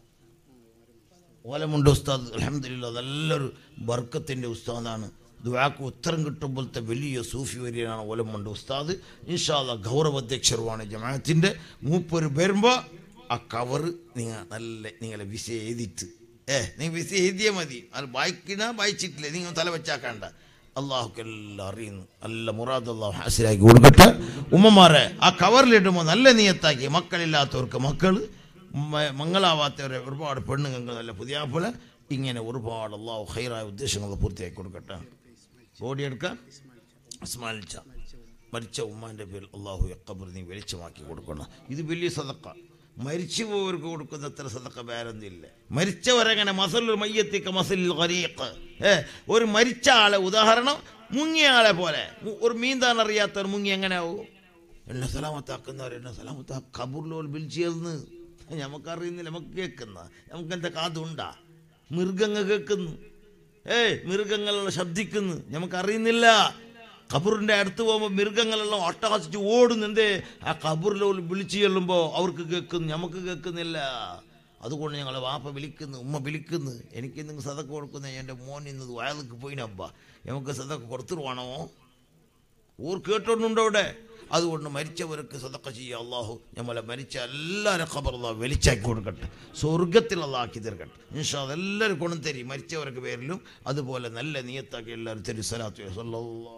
ഓലമുണ്ട് ഉസ്താദ് അലഹമില്ല നല്ലൊരു ബർക്കത്തിൻ്റെ ഉസ്താദാണ് ദുവാക്ക് ഉത്തരം കിട്ടുമ്പോഴത്തെ വലിയ സൂഫി വരികയാണ് ഓലമുണ്ട് ഉസ്താദ് ഇൻഷാല്ല ഗൗരവാധ്യക്ഷരുമാണ് ജമാഅത്തിൻ്റെ മൂപ്പര് വരുമ്പോൾ ആ കവറ് നിങ്ങൾ നല്ല നിങ്ങളെ വിസ എഴുതിയിട്ട് ഏ നിങ്ങൾ വിസ എഴുതിയാൽ മതി അത് വായിക്കണ വായിച്ചിട്ടില്ലേ നിങ്ങൾ തല വെച്ചാക്കണ്ട അള്ളാഹുക്കെല്ലാം അറിയുന്നു നല്ല മുറാദ് അള്ളാഹു ഹാസിലാക്കി കൊടുക്കട്ടെ ഉമ്മമാരെ ആ കവറിലിടുമ്പോൾ നല്ല നീയത്താക്കി മക്കളില്ലാത്തവർക്ക് മക്കൾ മ- മംഗളാവാത്തവരെ ഒരുപാട് പെണ്ണുങ്ങൾ നല്ല പുതിയ പോലെ ഇങ്ങനെ ഒരുപാട് അള്ളാഹു ഹൈറായ ഉദ്ദേശങ്ങൾ പൂർത്തിയാക്കി കൊടുക്കട്ടെ ബോഡി എടുക്കാം സ്മരിച്ച മരിച്ച ഉമ്മാൻ്റെ പേരിൽ അള്ളാഹു ഖബർ നീ വെളിച്ചമാക്കി കൊടുക്കണം ഇത് വലിയ സദക്ക മരിച്ചു പോയവർക്ക് കൊടുക്കുന്ന അത്ര സദക്ക വേറെന്തില്ല മരിച്ചവരെങ്ങനെ മസലുൽ മയ്യത്തിക്ക മസലിൽ ഖരീഖ് ഏ ഒരു മരിച്ച ആളെ ഉദാഹരണം മുങ്ങിയ ആളെ പോലെ മു- ഒരു മീന്താൻ അറിയാത്തവർ മുങ്ങി എങ്ങനെ ആവും എന്നെ സലാമത്താക്കുന്നവർ എന്നെ സലാമത്താ ഖബറിലോൽ വിളിച്ചെന്ന് നമുക്കറിയുന്നില്ല നമുക്ക് കേൾക്കുന്ന നമുക്ക് എന്താ കാതുണ്ടാ മൃഗങ്ങൾ കേൾക്കുന്നു ഏയ് മൃഗങ്ങളെല്ലാം ശബ്ദിക്കുന്നു നമുക്കറിയുന്നില്ല ഖബറിൻ്റെ അടുത്ത് പോകുമ്പോൾ മൃഗങ്ങളെല്ലാം ഒട്ടഹസിച്ച് ഓടുന്നുണ്ട് ആ ഖബറിൽ വിളിച്ചു ചെല്ലുമ്പോൾ അവർക്ക് കേൾക്കുന്നു നമുക്ക് കേൾക്കുന്നില്ല അതുകൊണ്ട് ഞങ്ങളെ വാപ്പ വിളിക്കുന്നു ഉമ്മ വിളിക്കുന്നു എനിക്ക് നിങ്ങൾ സതക്ക് കൊടുക്കുന്ന എൻ്റെ മോൻ ഇന്ന് വയലിക്ക് പോയിനബ്ബ നമുക്ക് സതക്ക് കൊടുത്തിട്ട് വേണമോ ഊർ കേട്ടോണ്ടുണ്ടോ അവിടെ അതുകൊണ്ട് മരിച്ചവർക്ക് സതക്ക ചെയ്യുക അള്ളാഹു നമ്മളെ മരിച്ച എല്ലാവരും ഖബർ അള്ളാഹു വെളിച്ചാക്കി കൊടുക്കട്ടെ സ്വർഗത്തിൽ അള്ളാഹ് തീർക്കട്ടെ ഇൻഷാ എല്ലാവരും കൊണ്ടു തരി മരിച്ചവർക്ക് പേരിലും അതുപോലെ നല്ല നിയത്താക്കി എല്ലാവരും തരും സലാത്തു സല്ലല്ലാഹു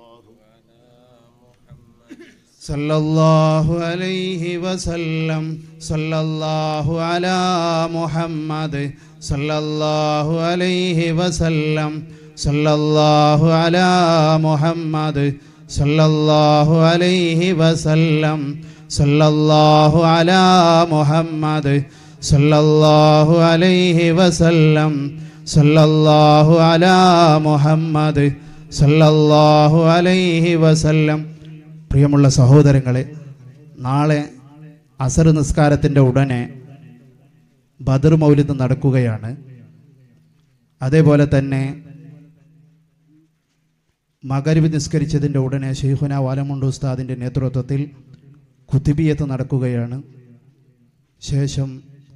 صلى الله عليه وسلم صلى الله على محمد صلى الله عليه وسلم صلى الله على محمد صلى الله عليه وسلم صلى الله على محمد صلى الله عليه وسلم صلى الله على محمد صلى الله عليه وسلم പ്രിയമുള്ള സഹോദരങ്ങളെ നാളെ അസർ നിസ്കാരത്തിൻ്റെ ഉടനെ ബദർ മൗലിദ് നടക്കുകയാണ് അതേപോലെ തന്നെ മകരവി നിസ്കരിച്ചതിൻ്റെ ഉടനെ ഷെയ്ഖുന വാലമുണ്ട് ഉസ്താദിൻ്റെ നേതൃത്വത്തിൽ കുത്തിബിയത്ത് നടക്കുകയാണ് ശേഷം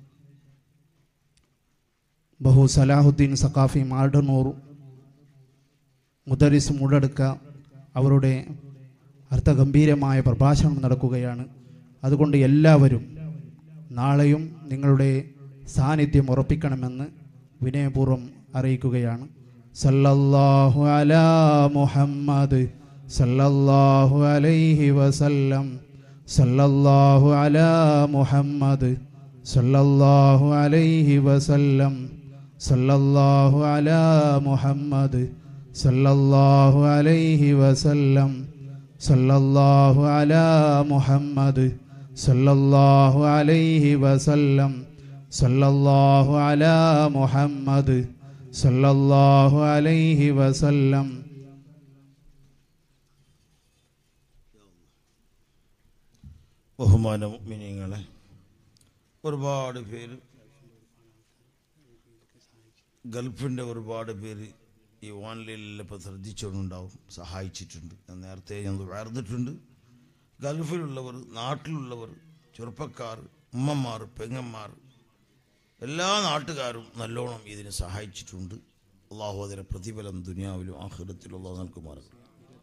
ബഹു സലാഹുദ്ദീൻ സഖാഫി മാർഡനൂർ മുദരിസ് മുടടുക്ക അവരുടെ അർത്ഥഗംഭീരമായ പ്രഭാഷണം നടക്കുകയാണ് അതുകൊണ്ട് എല്ലാവരും നാളെയും നിങ്ങളുടെ സാന്നിധ്യം ഉറപ്പിക്കണമെന്ന് വിനയപൂർവ്വം അറിയിക്കുകയാണ് സല്ലല്ലാഹു അലാ മുഹമ്മദ് സല്ലല്ലാഹു അലൈഹി വസല്ലം സല്ലല്ലാഹു അലാ മുഹമ്മദ് സല്ലല്ലാഹു അലൈഹി വസല്ലം സല്ലല്ലാഹു അലാ മുഹമ്മദ് സല്ലല്ലാഹു അലൈഹി വസല്ലം സല്ലല്ലാഹു അലാ മുഹമ്മദ് സല്ലല്ലാഹു അലൈഹി വസല്ലം സല്ലല്ലാഹു അലാ മുഹമ്മദ് സല്ലല്ലാഹു അലൈഹി വസല്ലം ബഹുമാന മിനിങ്ങളെ ഒരുപാട് പേര് ഗൾഫിൻ്റെ ഒരുപാട് പേര് ഈ ഓൺലൈനിൽ ഇപ്പോൾ ശ്രദ്ധിച്ചുകൊണ്ടുണ്ടാവും സഹായിച്ചിട്ടുണ്ട് ഞാൻ നേരത്തെ ഞാൻ വേർന്നിട്ടുണ്ട് ഗൾഫിലുള്ളവർ നാട്ടിലുള്ളവർ ചെറുപ്പക്കാർ ഉമ്മമാർ പെങ്ങന്മാർ എല്ലാ നാട്ടുകാരും നല്ലോണം ഇതിന് സഹായിച്ചിട്ടുണ്ട് അള്ളാഹു അതിന് പ്രതിഫലം ദുനിയാവിലും ആഹൃതത്തിലും അള്ളാഹു നൽകുമാറും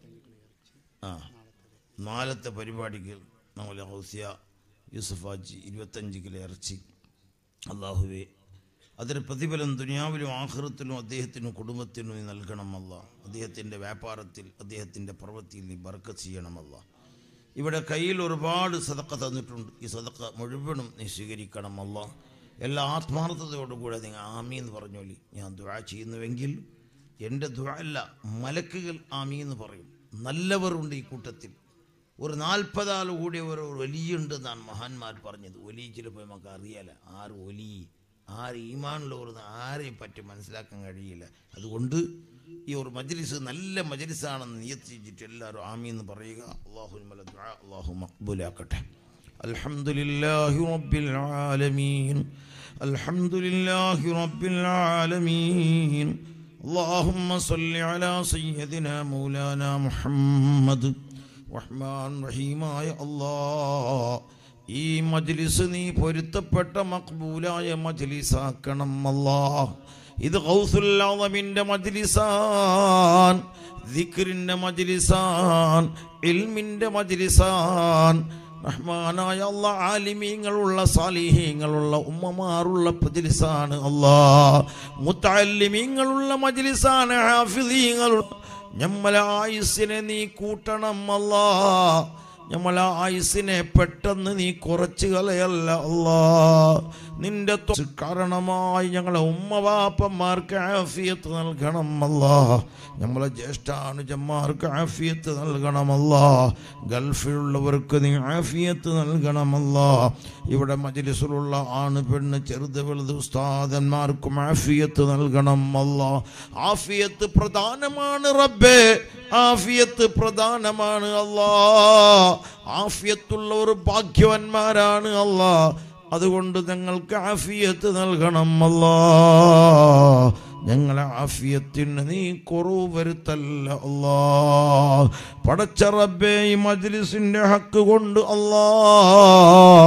ആ നാലത്തെ പരിപാടിക്ക് നമ്മൾ ഹൗസിയ യൂസഫാജി ഇരുപത്തഞ്ച് കിലോ ഇറച്ചി അള്ളാഹുവെ അതിന് പ്രതിഫലം ദുനിയാവിലും ആഹൃത്തിലും അദ്ദേഹത്തിനും കുടുംബത്തിനും നീ നൽകണമല്ല അദ്ദേഹത്തിൻ്റെ വ്യാപാരത്തിൽ അദ്ദേഹത്തിൻ്റെ പ്രവൃത്തിയിൽ നീ ബർക്ക ചെയ്യണമല്ല ഇവിടെ കയ്യിൽ ഒരുപാട് സതക്ക തന്നിട്ടുണ്ട് ഈ സതക്ക മുഴുവനും നീ സ്വീകരിക്കണമല്ല എല്ലാ ആത്മാർത്ഥതയോടുകൂടെ നിങ്ങൾ ആമി എന്ന് പറഞ്ഞോലി ഞാൻ ദുആ ചെയ്യുന്നുവെങ്കിൽ എൻ്റെ ദുആ അല്ല മലക്കുകൾ ആമി എന്ന് പറയും നല്ലവരുണ്ട് ഈ കൂട്ടത്തിൽ ഒരു നാൽപ്പതാൾ കൂടിയ ഒരു വലിയുണ്ട് എന്നാണ് മഹാന്മാർ പറഞ്ഞത് ഒലി ചിലപ്പോൾ നമുക്ക് അറിയാല ആറ് ഒലി ആര് ഈമാനുള്ളവർ ആരെയും പറ്റി മനസ്സിലാക്കാൻ കഴിയില്ല അതുകൊണ്ട് ഈ ഒരു മജ്ലിസ് നല്ല മജ്ലിസാണെന്ന് നിയത്തിച്ചിട്ട് എല്ലാവരും ആമി എന്ന് പറയുക അള്ളാഹു അള്ളാഹു മക്ബൂലാക്കട്ടെ അൽഹംദുലില്ലാഹി റബ്ബിൽ ആലമീൻ അൽഹംദുലില്ലാഹി റബ്ബിൽ ആലമീൻ اللهم صل على سيدنا مولانا محمد റഹ്മാൻ റഹീമായ അല്ലാ ഈ മജ്ലിസ് നീ പൊരുത്തപ്പെട്ട മക്ബൂലായ മജ്ലിസാക്കണം അല്ലാ ഇത് ഗൗസുല്ലാമിൻ്റെ മജ്ലിസാൻ ദിക്റിൻ്റെ മജ്ലിസാൻ ഇൽമിൻ്റെ മജ്ലിസാൻ റഹ്മാനായ അല്ല ആലിമീങ്ങളുള്ള സാലിഹീങ്ങളുള്ള ഉമ്മമാരുള്ള മജ്ലിസാണ് അല്ലാ മുത്തല്ലിമീങ്ങളുള്ള മജ്ലിസാണ് ഹാഫിദീങ്ങളുള്ള ഞമ്മല ആയുസ്സിനെ നീ കൂട്ടണം അല്ലാ ഞമ്മല ആയുസ്സിനെ പെട്ടെന്ന് നീ കുറച്ച് കളയല്ല അല്ലാ നിന്റെ ത്വ- കാരണമായി ഞങ്ങളെ ഉമ്മവാപ്പന്മാർക്ക് ആഫിയത്ത് നൽകണം അല്ലാ ഞമ്മളെ ജ്യേഷ്ഠാനുജന്മാർക്ക് ആഫിയത്ത് നൽകണമല്ലാ ഗൾഫിലുള്ളവർക്ക് നീ ആഫിയത്ത് നൽകണമല്ലാ ഇവിടെ മജ്ലിസിലുള്ള ആണ് പെണ്ണ് ചെറുത് വലുത് ഉസ്താദന്മാർക്കും ആഫിയത്ത് നൽകണം അല്ലാ ആഫിയത്ത് പ്രധാനമാണ് റബ്ബേ ആഫിയത്ത് പ്രധാനമാണ് അല്ലാ ആഫിയത്തുള്ളവർ ഭാഗ്യവന്മാരാണ് അല്ലാ അതുകൊണ്ട് ഞങ്ങൾക്ക് ആഫിയത്ത് നൽകണം അല്ലാ ഞങ്ങളെ ആഫിയത്തിന് നീ കുറവ് വരുത്തല്ല അല്ലാ പടച്ച റബ്ബേ ഈ മജ്ലിസിന്റെ ഹക്ക് കൊണ്ട് അല്ലാ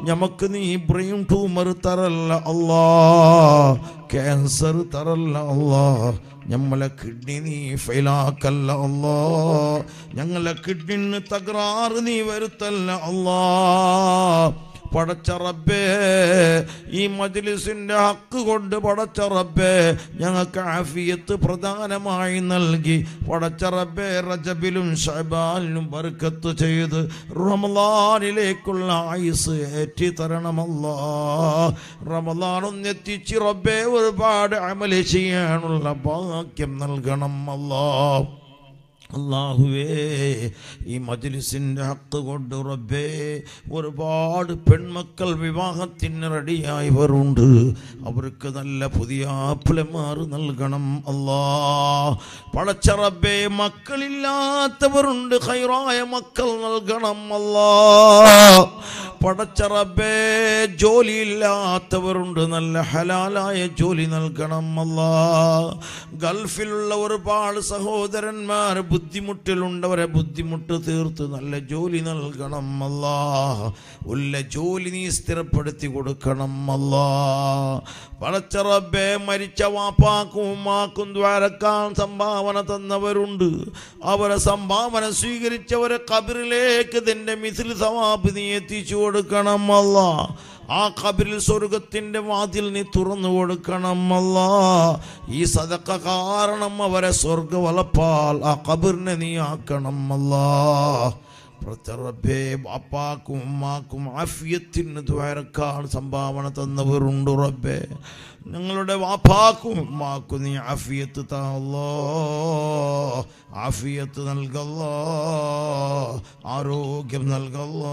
ഞമക്ക് നീ ബ്രെയിൻ ട്യൂമർ തരല്ല അല്ലാ ക്യാൻസർ തരല്ല അല്ലാ ഞമ്മളെ കിഡ്നി നീ ഫെയിലാക്കല്ല അല്ലാ ഞങ്ങളെ കിഡ്നിന് തകരാറ് നീ വരുത്തല്ല അല്ലാ പടച്ച റബ്ബേ ഈ മജ്ലിസിന്റെ ഹക്ക് കൊണ്ട് പടച്ച റബ്ബേ ഞങ്ങൾക്ക് ആഫിയത്ത് പ്രധാനമായി നൽകി പടച്ച റബ്ബേ റജബിലും ഷബാലിനും ബർക്കത്ത് ചെയ്ത് റമലാനിലേക്കുള്ള ആയുസ് ഏറ്റി തരണമല്ല റമലാനൊന്ന് എത്തിച്ച് റബ്ബേ ഒരുപാട് അമല് ചെയ്യാനുള്ള ഭാഗ്യം നൽകണം അല്ലാ അള്ളാഹുവേ ഈ മജ്ലിസിൻ്റെ ഹക്ക് കൊണ്ട് റബ്ബേ ഒരുപാട് പെൺമക്കൾ വിവാഹത്തിന് റെഡിയായവരുണ്ട് അവർക്ക് നല്ല പുതിയ ആപ്പിളമാർ നൽകണം അല്ലാ പടച്ച റബ്ബേ മക്കളില്ലാത്തവരുണ്ട് ഹൈറായ മക്കൾ നൽകണം അല്ലാ പടച്ച റബ്ബേ ജോലിയില്ലാത്തവരുണ്ട് നല്ല ഹലാലായ ജോലി നൽകണം അല്ലാ ഗൾഫിലുള്ള ഒരുപാട് സഹോദരന്മാർ ബുദ്ധിമുട്ടിലുണ്ടവരെ ബുദ്ധിമുട്ട് തീർത്ത് നല്ല ജോലി നൽകണം അല്ലാ ഉള്ള ജോലി നീ സ്ഥിരപ്പെടുത്തി കൊടുക്കണം അല്ലാ പടച്ച റബ്ബേ മരിച്ച വാപ്പാക്കും ഉമ്മാക്കും ദ്വാരക്കാൻ സംഭാവന തന്നവരുണ്ട് അവരെ സംഭാവന സ്വീകരിച്ചവരെ കബറിലേക്ക് നിന്റെ മിഥിൽ സവാബ് നീ എത്തിച്ചു കൊടുക്കണം അല്ല ആ കബറിൽ സ്വർഗത്തിന്റെ വാതിൽ നീ തുറന്നു കൊടുക്കണം അല്ല ഈ സദക്ക കാരണം അവരെ സ്വർഗ വളപ്പാൽ ആ കബറിനെ നീ ആക്കണം അല്ലാ പ്രത്യറബേ ബാപ്പാക്കും ഉമ്മാക്കും ആഫിയത്തിന് ദ്വാരക്കാൻ സംഭാവന തന്നവരുണ്ട് റബ്ബേ ഞങ്ങളുടെ വാപ്പാക്കും ഉമ്മാക്കും നീ ആഫിയത്ത് താല്ലോ ആഫിയത്ത് നൽകല്ലോ ആരോഗ്യം നൽകല്ലോ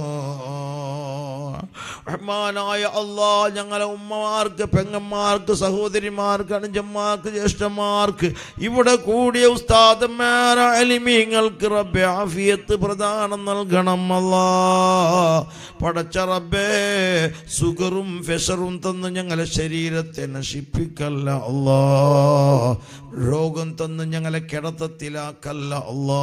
റഹ്മാനായ അള്ളാ ഞങ്ങളെ ഉമ്മമാർക്ക് പെങ്ങന്മാർക്ക് സഹോദരിമാർക്ക് അനുജന്മാർക്ക് ജ്യേഷ്ഠന്മാർക്ക് ഇവിടെ കൂടിയ ഉസ്താദന്മാർ അലിമീങ്ങൾക്ക് റബ്ബെ ആഫിയത്ത് പ്രദാനം നൽകണം അല്ലാ പടച്ച റബ്ബേ സുഗറും ഫെഷറും തന്ന് ഞങ്ങളെ ശരീരത്തെ നശിപ്പിക്കല്ല അല്ലാ രോഗം തന്ന് ഞങ്ങളെ കിടത്തത്തിലാക്കല്ല അല്ലാ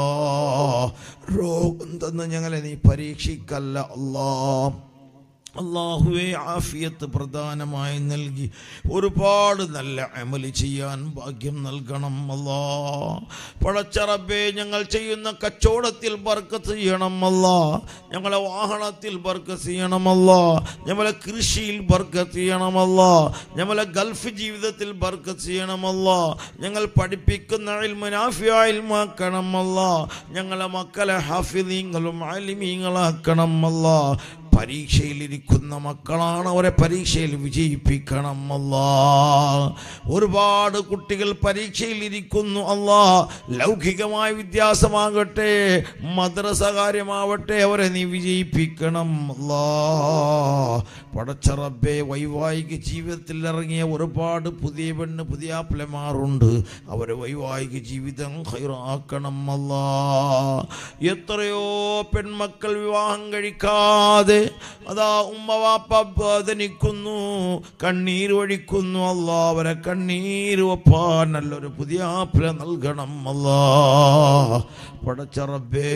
രോഗം തന്ന് ഞങ്ങളെ നീ പരീക്ഷിക്കല്ല അല്ലാ അള്ളാഹുവെ ആഫിയത്ത് പ്രധാനമായി നൽകി ഒരുപാട് നല്ല അമല് ചെയ്യാൻ ഭാഗ്യം നൽകണം അല്ലാ പടച്ചറബേ ഞങ്ങൾ ചെയ്യുന്ന കച്ചവടത്തിൽ ബർക്കത്ത് ചെയ്യണം അല്ലാ ഞങ്ങളെ വാഹനത്തിൽ ബർക്കത്ത് ചെയ്യണമല്ല ഞങ്ങളെ കൃഷിയിൽ ബർക്കത്ത് ചെയ്യണമല്ല ഞങ്ങളെ ഗൾഫ് ജീവിതത്തിൽ ബർക്കത്ത് ചെയ്യണമല്ല ഞങ്ങൾ പഠിപ്പിക്കുന്ന ഇൽമുനാഫിയായിൽമാക്കണമല്ല ഞങ്ങളെ മക്കളെ ഹാഫിദീങ്ങളും ആലിമീങ്ങളാക്കണമല്ല പരീക്ഷയിലിരിക്കുന്ന മക്കളാണ് അവരെ പരീക്ഷയിൽ വിജയിപ്പിക്കണം അല്ലാ ഒരുപാട് കുട്ടികൾ പരീക്ഷയിലിരിക്കുന്നു അല്ലാ ലൗകികമായ വിദ്യാസമാകട്ടെ മദ്രസ കാര്യമാവട്ടെ അവരെ നീ വിജയിപ്പിക്കണം അല്ലാ പടച്ചറബെ വൈവാഹിക ജീവിതത്തിൽ ഇറങ്ങിയ ഒരുപാട് പുതിയ പെണ്ണ് പുതിയ ആപ്പിളമാറുണ്ട് അവരെ വൈവാഹിക ജീവിതം ഹൈറാക്കണം അല്ലാ എത്രയോ പെൺമക്കൾ വിവാഹം കഴിക്കാതെ അതാ ഉമ്മ വാപ്പ വേദനിക്കുന്നു കണ്ണീർ ഒഴിക്കുന്നു അല്ലാ അവരെ കണ്ണീർ ഒപ്പാൻ നല്ലൊരു പുതിയ ആപ്പിള നൽകണം അല്ലാ പടച്ചറബേ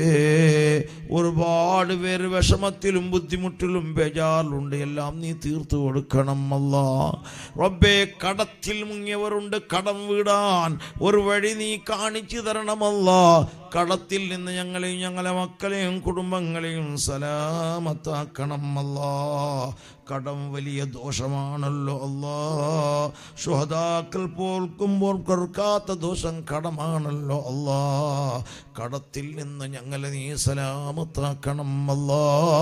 ഒരുപാട് പേര് വിഷമത്തിലും ബുദ്ധിമുട്ടിലും ബേജാറിലുണ്ട് എല്ലാം നീ തീർത്തു കൊടുക്കണം അല്ല റബ്ബേ കടത്തിൽ മുങ്ങിയവരുണ്ട് കടം വീടാൻ ഒരു വഴി നീ കാണിച്ചു തരണമല്ല കടത്തിൽ നിന്ന് ഞങ്ങളെയും ഞങ്ങളെ മക്കളെയും കുടുംബങ്ങളെയും സലാമത്താക്കണം അല്ലാ കടം വലിയ ദോഷമാണല്ലോ അല്ലാ ശുഹതാക്കൾ പോൽക്കുമ്പോൾ കൊടുക്കാത്ത ദോഷം കടമാണല്ലോ അല്ലാ കടത്തിൽ നിന്ന് ഞങ്ങളെ നീ സലാമത്താക്കണം അല്ലാ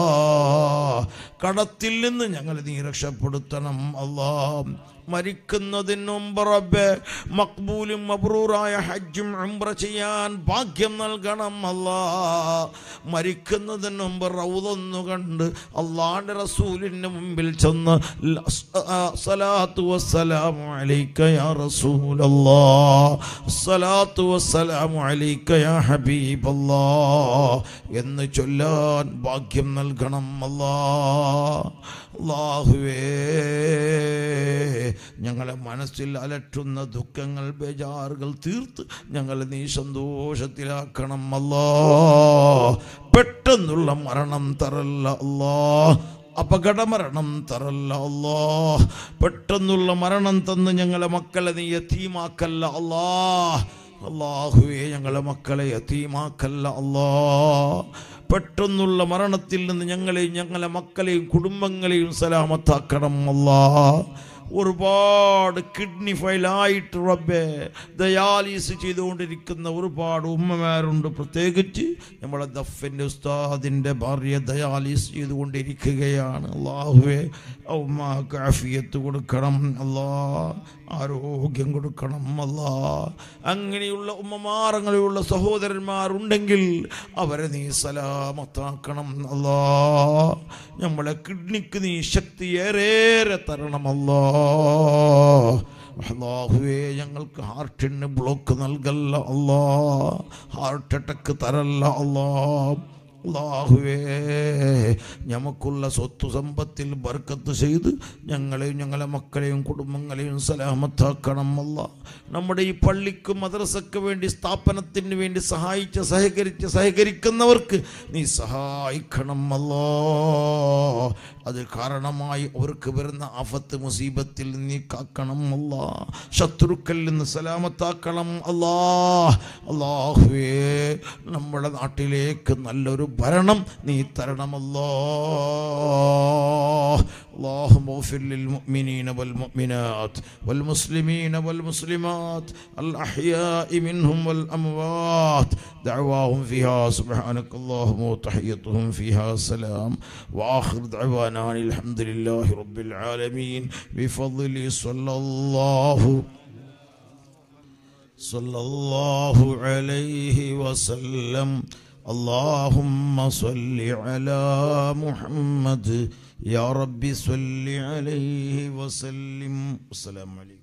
കടത്തിൽ നിന്ന് ഞങ്ങളെ നീ രക്ഷപ്പെടുത്തണം അല്ലാ മരിക്കുന്നതിന് മുമ്പ് റബ്ബെ മക്ബൂലും മബ്രൂറായ ഹജ്ജും ഉംറ ചെയ്യാൻ ഭാഗ്യം നൽകണം അല്ലാ മരിക്കുന്നതിന് മുമ്പ് റൗദൊന്നു കണ്ട് അള്ളാന്റെ റസൂലിന്റെ മുമ്പിൽ ചെന്ന് ല- ആ, സലാത്തു വസ്സലാമു അലൈക യാ റസൂലല്ലാ സലാത്തു വസ്സലാമു അലൈക യാ ഹബീബല്ലാ എന്ന് ചൊല്ലാൻ ഭാഗ്യം നൽകണം അല്ലാ അല്ലാഹുവേ ഞങ്ങളെ മനസ്സിൽ അലട്ടുന്ന ദുഃഖങ്ങൾ ബേജാറുകൾ തീർത്ത് ഞങ്ങളെ നീ സന്തോഷത്തിലാക്കണം അല്ലാ പെട്ടെന്നുള്ള മരണം തരല്ല അല്ലാ അപകടമരണം തരല്ല അല്ലാ പെട്ടെന്നുള്ള മരണം തന്ന് ഞങ്ങളെ മക്കളെ നീ യത്തീമാക്കല്ല അല്ലാ അള്ളാഹുവേ ഞങ്ങളെ മക്കളെ യത്തീമാക്കല്ല അല്ലാ പെട്ടെന്നുള്ള മരണത്തിൽ നിന്ന് ഞങ്ങളെയും ഞങ്ങളെ മക്കളെയും കുടുംബങ്ങളെയും സലാമത്താക്കണം അല്ലാ ഒരുപാട് കിഡ്നി ഫയലായിട്ട് റബ്ബെ ദയാലിസ് ചെയ്തുകൊണ്ടിരിക്കുന്ന ഒരുപാട് ഉമ്മമാരുണ്ട് പ്രത്യേകിച്ച് നമ്മളെ ദഫിൻ്റെ ഉസ്താദിൻ്റെ ഭാര്യ ദയാലിസ് ചെയ്തുകൊണ്ടിരിക്കുകയാണ് അള്ളാഹുവെ ഉമ്മാക്ക് ആഫിയത്ത് കൊടുക്കണം അല്ലാ ആരോഗ്യം കൊടുക്കണം അല്ലാ അങ്ങനെയുള്ള ഉമ്മമാർ അങ്ങനെയുള്ള സഹോദരന്മാരുണ്ടെങ്കിൽ അവരെ നീ സലാമത്താക്കണം അല്ലാ നമ്മളെ കിഡ്നിക്ക് നീ ശക്തി ഏറേറെ തരണമല്ലോ അള്ളാഹുവേ ഞങ്ങൾക്ക് ഹാർട്ടിന് ബ്ലോക്ക് നൽകല്ല അല്ലാ ഹാർട്ട് അറ്റാക്ക് തരല്ല അല്ലാ അള്ളാഹുവേ ഞമക്കുള്ള സ്വത്ത് സമ്പത്തിൽ ബർക്കത്ത് ചെയ്ത് ഞങ്ങളെയും ഞങ്ങളെ മക്കളെയും കുടുംബങ്ങളെയും സലാമത്താക്കണം അല്ല നമ്മുടെ ഈ പള്ളിക്കും മദ്രസയ്ക്ക് വേണ്ടി സ്ഥാപനത്തിന് വേണ്ടി സഹായിച്ച് സഹകരിച്ച് സഹകരിക്കുന്നവർക്ക് നീ സഹായിക്കണം അല്ലോ അത് കാരണമായി അവർക്ക് വരുന്ന ആഫത്ത് മുസീബത്തിൽ നീ കാക്കണം അല്ല ശത്രുക്കളിൽ നിന്ന് സലാമത്താക്കണം അല്ലാ അള്ളാഹുവേ നമ്മുടെ നാട്ടിലേക്ക് നല്ലൊരു ഭരണം നീ തരണമല്ലോ اللهم اغفر للمؤمنين والمؤمنات والمسلمين والمسلمات الأحياء منهم والأموات دعواهم فيها سبحانك اللهم وتحيتهم فيها سلام وآخر دعوانا أن الحمد لله رب العالمين بفضل صلى الله صلى الله عليه وسلم اللهم صل على محمد يا رب صل عليه وسلم السلام عليكم